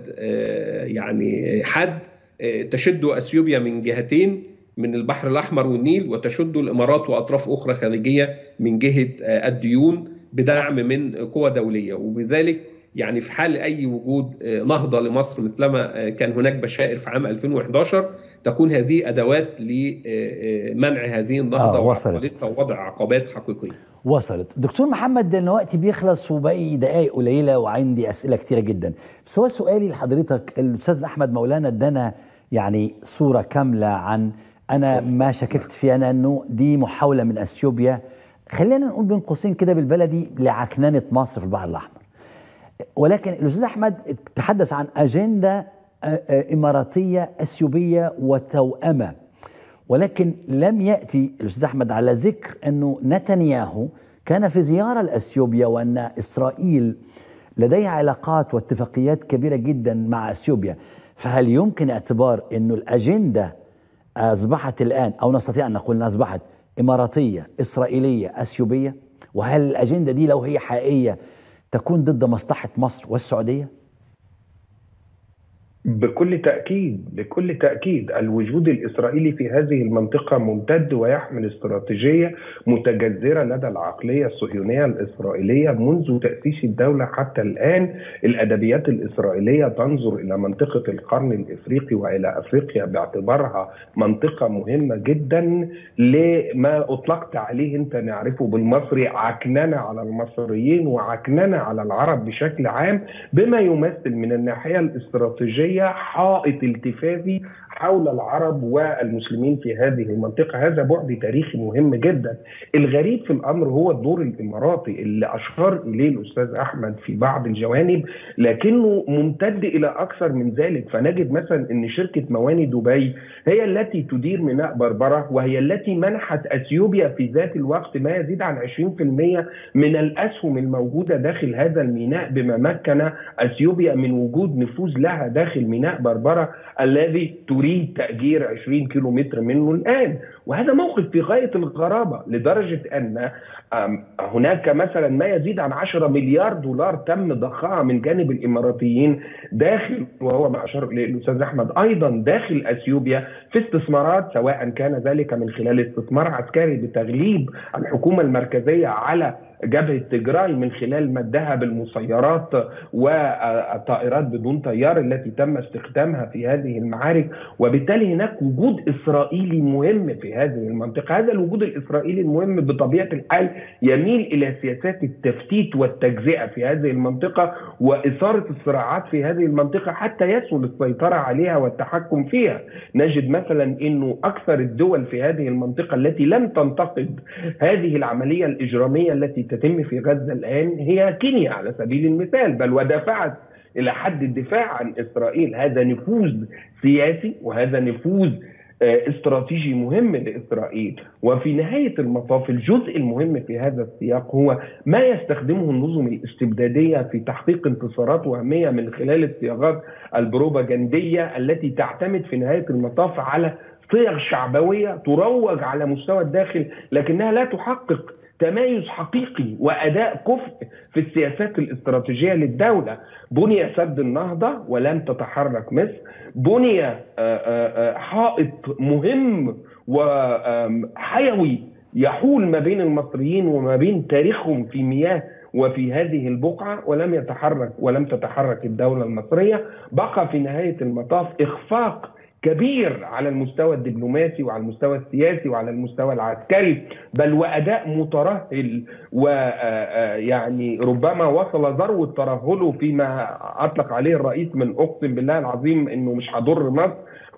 يعني حد تشد اثيوبيا من جهتين من البحر الاحمر والنيل وتشد الامارات واطراف اخرى خارجيه من جهه الديون بدعم من قوى دوليه وبذلك يعني في حال اي وجود نهضه لمصر مثلما كان هناك بشائر في عام 2011 تكون هذه ادوات لمنع هذه النهضه آه وصلت. وعقبتها ووضع عقبات حقيقيه. وصلت دكتور محمد ده الوقت بيخلص وباقي دقائق قليله وعندي اسئله كتيره جدا بس هو سؤالي لحضرتك الاستاذ احمد مولانا ادانا يعني صوره كامله عن انا ما شككت فيه انا انه دي محاوله من اثيوبيا خلينا نقول بين قوسين كده بالبلدي لعكننه مصر في البحر الاحمر ولكن الاستاذ احمد تحدث عن اجنده اماراتيه اثيوبيه وتوأمه ولكن لم ياتي الاستاذ احمد على ذكر انه نتنياهو كان في زياره لاثيوبيا وان اسرائيل لديها علاقات واتفاقيات كبيره جدا مع اثيوبيا فهل يمكن اعتبار انه الاجنده اصبحت الان او نستطيع ان نقول انها اصبحت اماراتيه اسرائيليه اثيوبيه وهل الاجنده دي لو هي حقيقيه تكون ضد مصلحه مصر والسعوديه؟ بكل تأكيد بكل تأكيد الوجود الإسرائيلي في هذه المنطقة ممتد ويحمل استراتيجية متجذرة لدى العقلية الصهيونية الإسرائيلية منذ تأسيس الدولة حتى الآن الأدبيات الإسرائيلية تنظر إلى منطقة القرن الإفريقي وإلى أفريقيا باعتبارها منطقة مهمة جدا لما أطلقت عليه أنت نعرفه بالمصري عكننة على المصريين وعكننة على العرب بشكل عام بما يمثل من الناحية الاستراتيجية حائط التفافي حول العرب والمسلمين في هذه المنطقة هذا بعد تاريخي مهم جدا الغريب في الأمر هو الدور الإماراتي اللي أشار إليه الأستاذ أحمد في بعض الجوانب لكنه ممتد إلى أكثر من ذلك فنجد مثلا أن شركة مواني دبي هي التي تدير ميناء بربرة وهي التي منحت أثيوبيا في ذات الوقت ما يزيد عن 20% من الأسهم الموجودة داخل هذا الميناء بما مكن أثيوبيا من وجود نفوذ لها داخل ميناء بربرة الذي تريد تأجير 20 كيلو متر منه الآن وهذا موقف في غاية الغرابة لدرجة أن هناك مثلا ما يزيد عن 10 مليار دولار تم ضخها من جانب الإماراتيين داخل وهو ما أشار إليه الأستاذ أحمد أيضا داخل أثيوبيا في استثمارات سواء كان ذلك من خلال استثمار عسكري بتغليب الحكومة المركزية على جبهة تجراي من خلال مدها بالمسيرات والطائرات بدون طيار التي تم استخدامها في هذه المعارك وبالتالي هناك وجود إسرائيلي مهم في هذه المنطقة هذا الوجود الإسرائيلي المهم بطبيعة الحال يميل إلى سياسات التفتيت والتجزئة في هذه المنطقة وإثارة الصراعات في هذه المنطقة حتى يسهل السيطرة عليها والتحكم فيها نجد مثلا أنه أكثر الدول في هذه المنطقة التي لم تنتقد هذه العملية الإجرامية التي تتم في غزة الآن هي كينيا على سبيل المثال بل ودافعت إلى حد الدفاع عن إسرائيل هذا نفوذ سياسي وهذا نفوذ استراتيجي مهم لاسرائيل وفي نهايه المطاف الجزء المهم في هذا السياق هو ما يستخدمه النظم الاستبداديه في تحقيق انتصارات وهميه من خلال الصياغات البروباغنديه التي تعتمد في نهايه المطاف على صيغ شعبويه تروج على مستوى الداخل لكنها لا تحقق تمايز حقيقي واداء كفء في السياسات الاستراتيجيه للدوله بني سد النهضه ولم تتحرك مصر بني حائط مهم وحيوي يحول ما بين المصريين وما بين تاريخهم في مياه وفي هذه البقعة ولم يتحرك ولم تتحرك الدولة المصرية بقى في نهاية المطاف إخفاق كبير على المستوى الدبلوماسي وعلى المستوى السياسي وعلى المستوى العسكري بل واداء مترهل ويعني ربما وصل ذروه ترهله فيما اطلق عليه الرئيس من اقسم بالله العظيم انه مش هضر مصر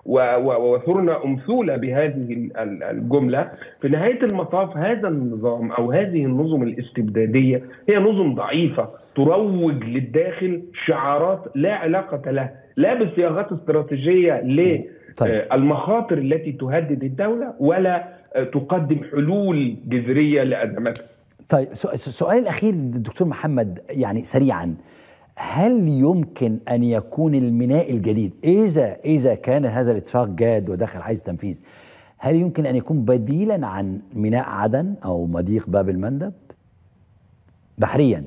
وثرنا امثوله بهذه الجمله في نهايه المطاف هذا النظام او هذه النظم الاستبداديه هي نظم ضعيفه تروج للداخل شعارات لا علاقه لها لا بصياغات استراتيجيه للمخاطر التي تهدد الدوله ولا تقدم حلول جذريه لازماتها. طيب السؤال الاخير دكتور محمد يعني سريعا هل يمكن ان يكون الميناء الجديد اذا اذا كان هذا الاتفاق جاد ودخل حيز تنفيذ هل يمكن ان يكون بديلا عن ميناء عدن او مضيق باب المندب بحريا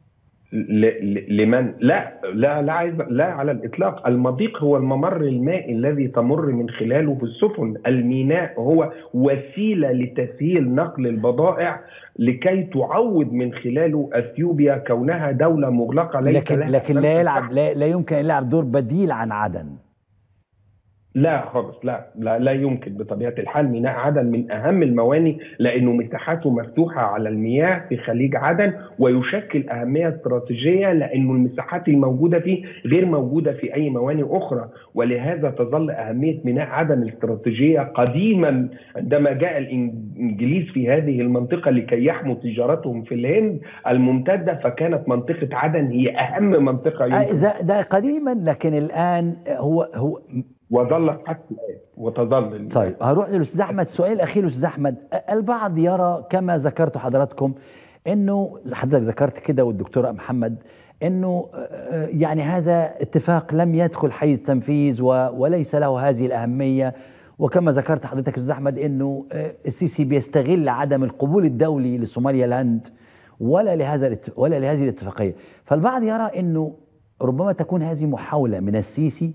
لمن لا لا لا عايز لا على الاطلاق المضيق هو الممر المائي الذي تمر من خلاله السفن الميناء هو وسيله لتسهيل نقل البضائع لكي تعوض من خلاله اثيوبيا كونها دوله مغلقه ليس لكن لها لكن لا يلعب لا, لا يمكن ان يلعب دور بديل عن عدن لا خالص لا لا لا يمكن بطبيعه الحال ميناء عدن من اهم المواني لانه مساحاته مفتوحه على المياه في خليج عدن ويشكل اهميه استراتيجيه لانه المساحات الموجوده فيه غير موجوده في اي مواني اخرى ولهذا تظل اهميه ميناء عدن الاستراتيجيه قديما عندما جاء الانجليز في هذه المنطقه لكي يحموا تجارتهم في الهند الممتده فكانت منطقه عدن هي اهم منطقه يمكن ده, ده قديما لكن الان هو هو وظلت حتى الان وتظل طيب هروح للاستاذ احمد سؤال الاخير استاذ احمد البعض يرى كما ذكرت حضراتكم انه حضرتك ذكرت كده والدكتور محمد انه يعني هذا اتفاق لم يدخل حيز تنفيذ وليس له هذه الاهميه وكما ذكرت حضرتك استاذ احمد انه السيسي بيستغل عدم القبول الدولي لصوماليا لاند ولا لهذا ولا لهذه الاتفاقيه فالبعض يرى انه ربما تكون هذه محاولة من السيسي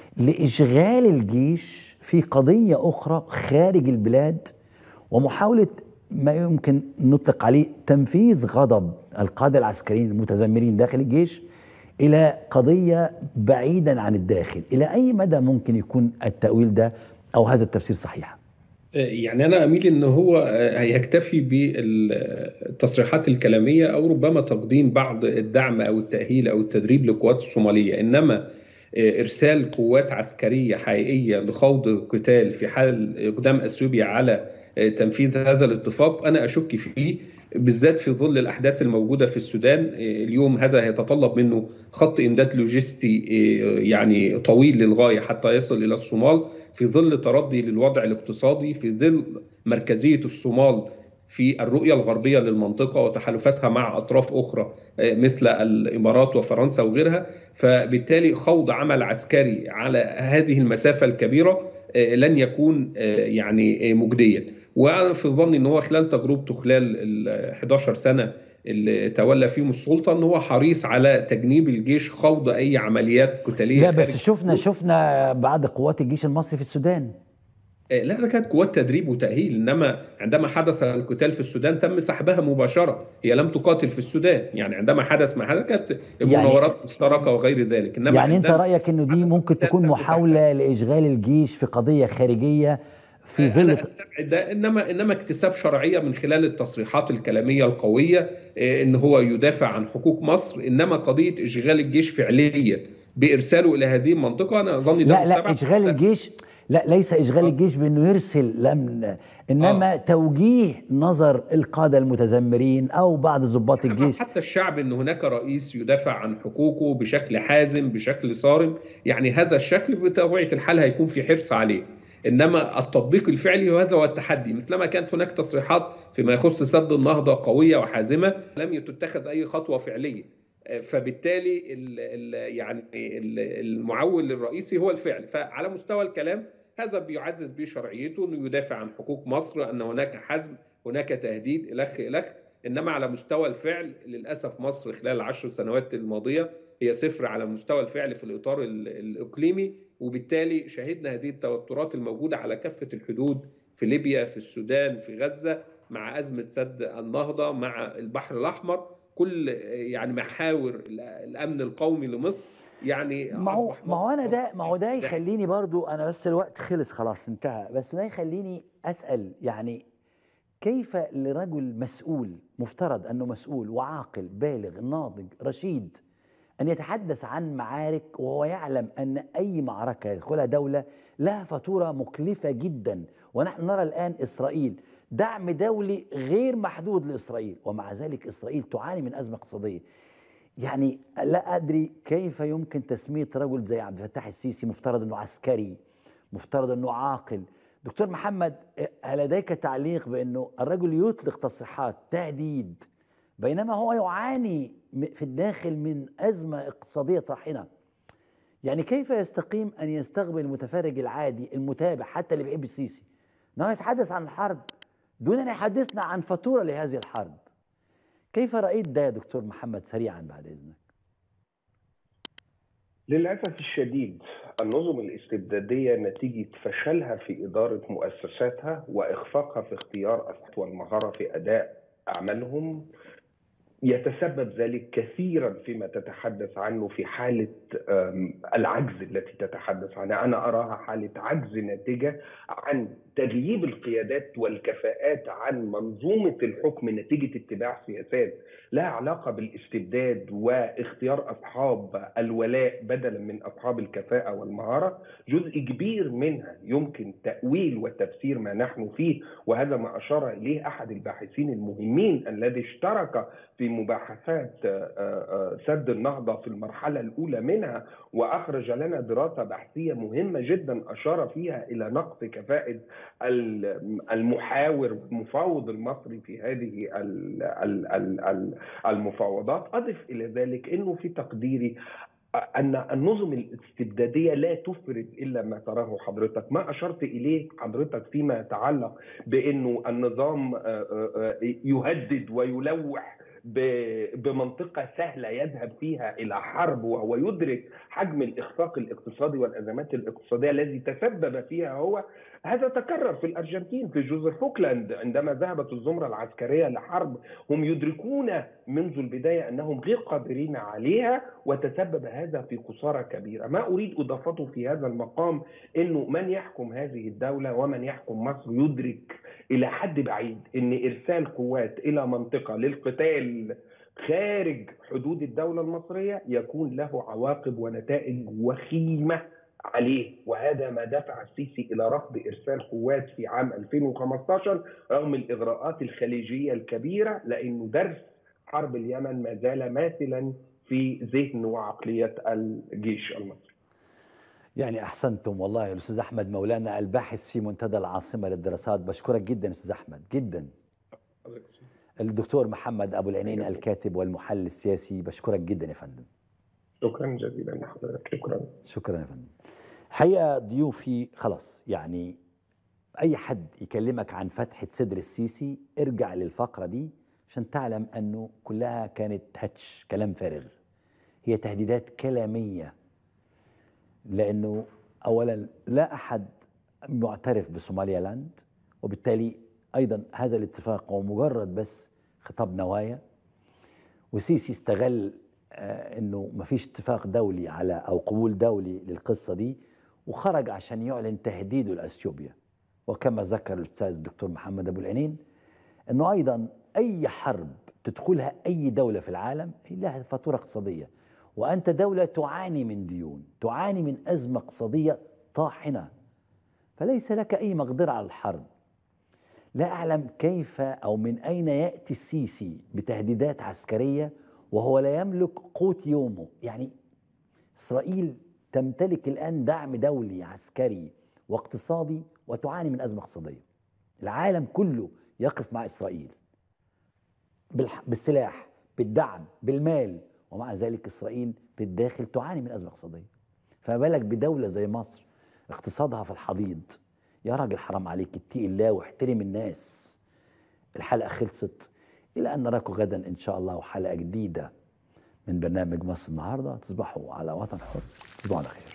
لإشغال الجيش في قضية أخرى خارج البلاد ومحاولة ما يمكن نطلق عليه تنفيذ غضب القادة العسكريين المتذمرين داخل الجيش إلى قضية بعيدا عن الداخل إلى أي مدى ممكن يكون التأويل ده أو هذا التفسير صحيح يعني أنا أميل إن هو هيكتفي بالتصريحات الكلامية أو ربما تقديم بعض الدعم أو التأهيل أو التدريب للقوات الصومالية إنما إرسال قوات عسكرية حقيقية لخوض القتال في حال إقدام أثيوبيا على تنفيذ هذا الاتفاق أنا أشك فيه بالذات في ظل الأحداث الموجودة في السودان اليوم هذا هيتطلب منه خط إمداد لوجستي يعني طويل للغاية حتى يصل إلى الصومال في ظل تردي للوضع الاقتصادي في ظل مركزية الصومال في الرؤية الغربية للمنطقة وتحالفاتها مع أطراف أخرى مثل الإمارات وفرنسا وغيرها فبالتالي خوض عمل عسكري على هذه المسافة الكبيرة لن يكون يعني مجديا وانا في ظني ان هو خلال تجربته خلال ال 11 سنه اللي تولى فيهم السلطه ان هو حريص على تجنيب الجيش خوض اي عمليات قتاليه لا بس شفنا شفنا بعض قوات الجيش المصري في السودان لا ده كانت قوات تدريب وتأهيل إنما عندما حدث القتال في السودان تم سحبها مباشرة هي لم تقاتل في السودان يعني عندما حدث ما حدث كانت مناورات يعني مشتركة وغير ذلك إنما يعني أنت رأيك إنه دي ممكن تكون محاولة لإشغال الجيش في قضية خارجية في ظل انا استبعد ده انما انما اكتساب شرعيه من خلال التصريحات الكلاميه القويه ان هو يدافع عن حقوق مصر انما قضيه اشغال الجيش فعليا بارساله الى هذه المنطقه انا اظن ده لا لا اشغال الجيش لا ليس اشغال آه. الجيش بانه يرسل لم انما آه. توجيه نظر القاده المتذمرين او بعض ضباط الجيش حتى الشعب ان هناك رئيس يدافع عن حقوقه بشكل حازم بشكل صارم يعني هذا الشكل بطبيعه الحال هيكون في حرص عليه انما التطبيق الفعلي وهذا هو التحدي مثلما كانت هناك تصريحات فيما يخص سد النهضه قويه وحازمه لم تتخذ اي خطوه فعليه فبالتالي ال ال يعني ال المعول الرئيسي هو الفعل فعلى مستوى الكلام هذا بيعزز به شرعيته انه يدافع عن حقوق مصر ان هناك حزم هناك تهديد الخ الخ انما على مستوى الفعل للاسف مصر خلال العشر سنوات الماضيه هي صفر على مستوى الفعل في الاطار الاقليمي وبالتالي شهدنا هذه التوترات الموجودة على كافة الحدود في ليبيا في السودان في غزة مع أزمة سد النهضة مع البحر الأحمر كل يعني محاور الأمن القومي لمصر يعني ما هو ما هو انا ده ما هو ده يخليني برضو انا بس الوقت خلص خلاص انتهى بس ده يخليني اسال يعني كيف لرجل مسؤول مفترض انه مسؤول وعاقل بالغ ناضج رشيد أن يتحدث عن معارك وهو يعلم أن أي معركة يدخلها دولة لها فاتورة مكلفة جدا ونحن نرى الآن إسرائيل دعم دولي غير محدود لإسرائيل ومع ذلك إسرائيل تعاني من أزمة اقتصادية يعني لا أدري كيف يمكن تسمية رجل زي عبد الفتاح السيسي مفترض أنه عسكري مفترض أنه عاقل دكتور محمد هل لديك تعليق بأنه الرجل يطلق تصريحات تهديد بينما هو يعاني في الداخل من أزمة اقتصادية طاحنة يعني كيف يستقيم أن يستقبل المتفرج العادي المتابع حتى اللي بيحب السيسي أنه يتحدث عن الحرب دون أن يحدثنا عن فاتورة لهذه الحرب كيف رأيت ده يا دكتور محمد سريعا بعد إذنك للأسف الشديد النظم الاستبدادية نتيجة فشلها في إدارة مؤسساتها وإخفاقها في اختيار أسلحة والمهارة في أداء أعمالهم يتسبب ذلك كثيرا فيما تتحدث عنه في حالة العجز التي تتحدث عنها أنا أراها حالة عجز ناتجة عن تغييب القيادات والكفاءات عن منظومة الحكم نتيجة اتباع سياسات لها علاقة بالاستبداد واختيار أصحاب الولاء بدلا من أصحاب الكفاءة والمهارة جزء كبير منها يمكن تأويل وتفسير ما نحن فيه وهذا ما أشار إليه أحد الباحثين المهمين الذي اشترك في مباحثات سد النهضة في المرحلة الأولى منها وأخرج لنا دراسة بحثية مهمة جدا أشار فيها إلى نقص كفاءة المحاور المفاوض المصري في هذه المفاوضات أضف إلى ذلك أنه في تقديري أن النظم الاستبدادية لا تفرد إلا ما تراه حضرتك ما أشرت إليه حضرتك فيما يتعلق بأنه النظام يهدد ويلوح ب- بمنطقة سهلة يذهب فيها إلى حرب وهو يدرك حجم الإخفاق الاقتصادي والأزمات الاقتصادية الذي تسبب فيها هو هذا تكرر في الأرجنتين في جزر فوكلاند عندما ذهبت الزمرة العسكرية لحرب هم يدركون منذ البداية أنهم غير قادرين عليها وتسبب هذا في خسارة كبيرة ما أريد إضافته في هذا المقام أنه من يحكم هذه الدولة ومن يحكم مصر يدرك إلى حد بعيد أن إرسال قوات إلى منطقة للقتال خارج حدود الدولة المصرية يكون له عواقب ونتائج وخيمة عليه وهذا ما دفع السيسي إلى رفض إرسال قوات في عام 2015 رغم الإغراءات الخليجية الكبيرة لأنه درس حرب اليمن ما زال ماثلا في ذهن وعقلية الجيش المصري يعني احسنتم والله يا الاستاذ احمد مولانا الباحث في منتدى العاصمه للدراسات بشكرك جدا استاذ احمد جدا الدكتور محمد ابو العينين الكاتب والمحلل السياسي بشكرك جدا يا فندم شكرا جزيلا لحضرتك شكرا شكرا يا فندم الحقيقه ضيوفي خلاص يعني اي حد يكلمك عن فتحه صدر السيسي ارجع للفقره دي عشان تعلم انه كلها كانت هتش كلام فارغ هي تهديدات كلاميه لانه اولا لا احد معترف بصوماليا لاند وبالتالي ايضا هذا الاتفاق هو مجرد بس خطاب نوايا وسيسي استغل آه انه ما فيش اتفاق دولي على او قبول دولي للقصه دي وخرج عشان يعلن تهديده لاثيوبيا وكما ذكر الاستاذ الدكتور محمد ابو العينين انه ايضا اي حرب تدخلها اي دوله في العالم هي لها فاتوره اقتصاديه وانت دوله تعاني من ديون تعاني من ازمه اقتصاديه طاحنه فليس لك اي مقدره على الحرب لا اعلم كيف او من اين ياتي السيسي بتهديدات عسكريه وهو لا يملك قوت يومه يعني اسرائيل تمتلك الان دعم دولي عسكري واقتصادي وتعاني من ازمه اقتصاديه العالم كله يقف مع اسرائيل بالح- بالسلاح بالدعم بالمال ومع ذلك اسرائيل في الداخل تعاني من ازمه اقتصاديه فما بالك بدوله زي مصر اقتصادها في الحضيض يا راجل حرام عليك اتقي الله واحترم الناس الحلقه خلصت الى ان نراكم غدا ان شاء الله وحلقه جديده من برنامج مصر النهارده تصبحوا على وطن حر تصبحوا على خير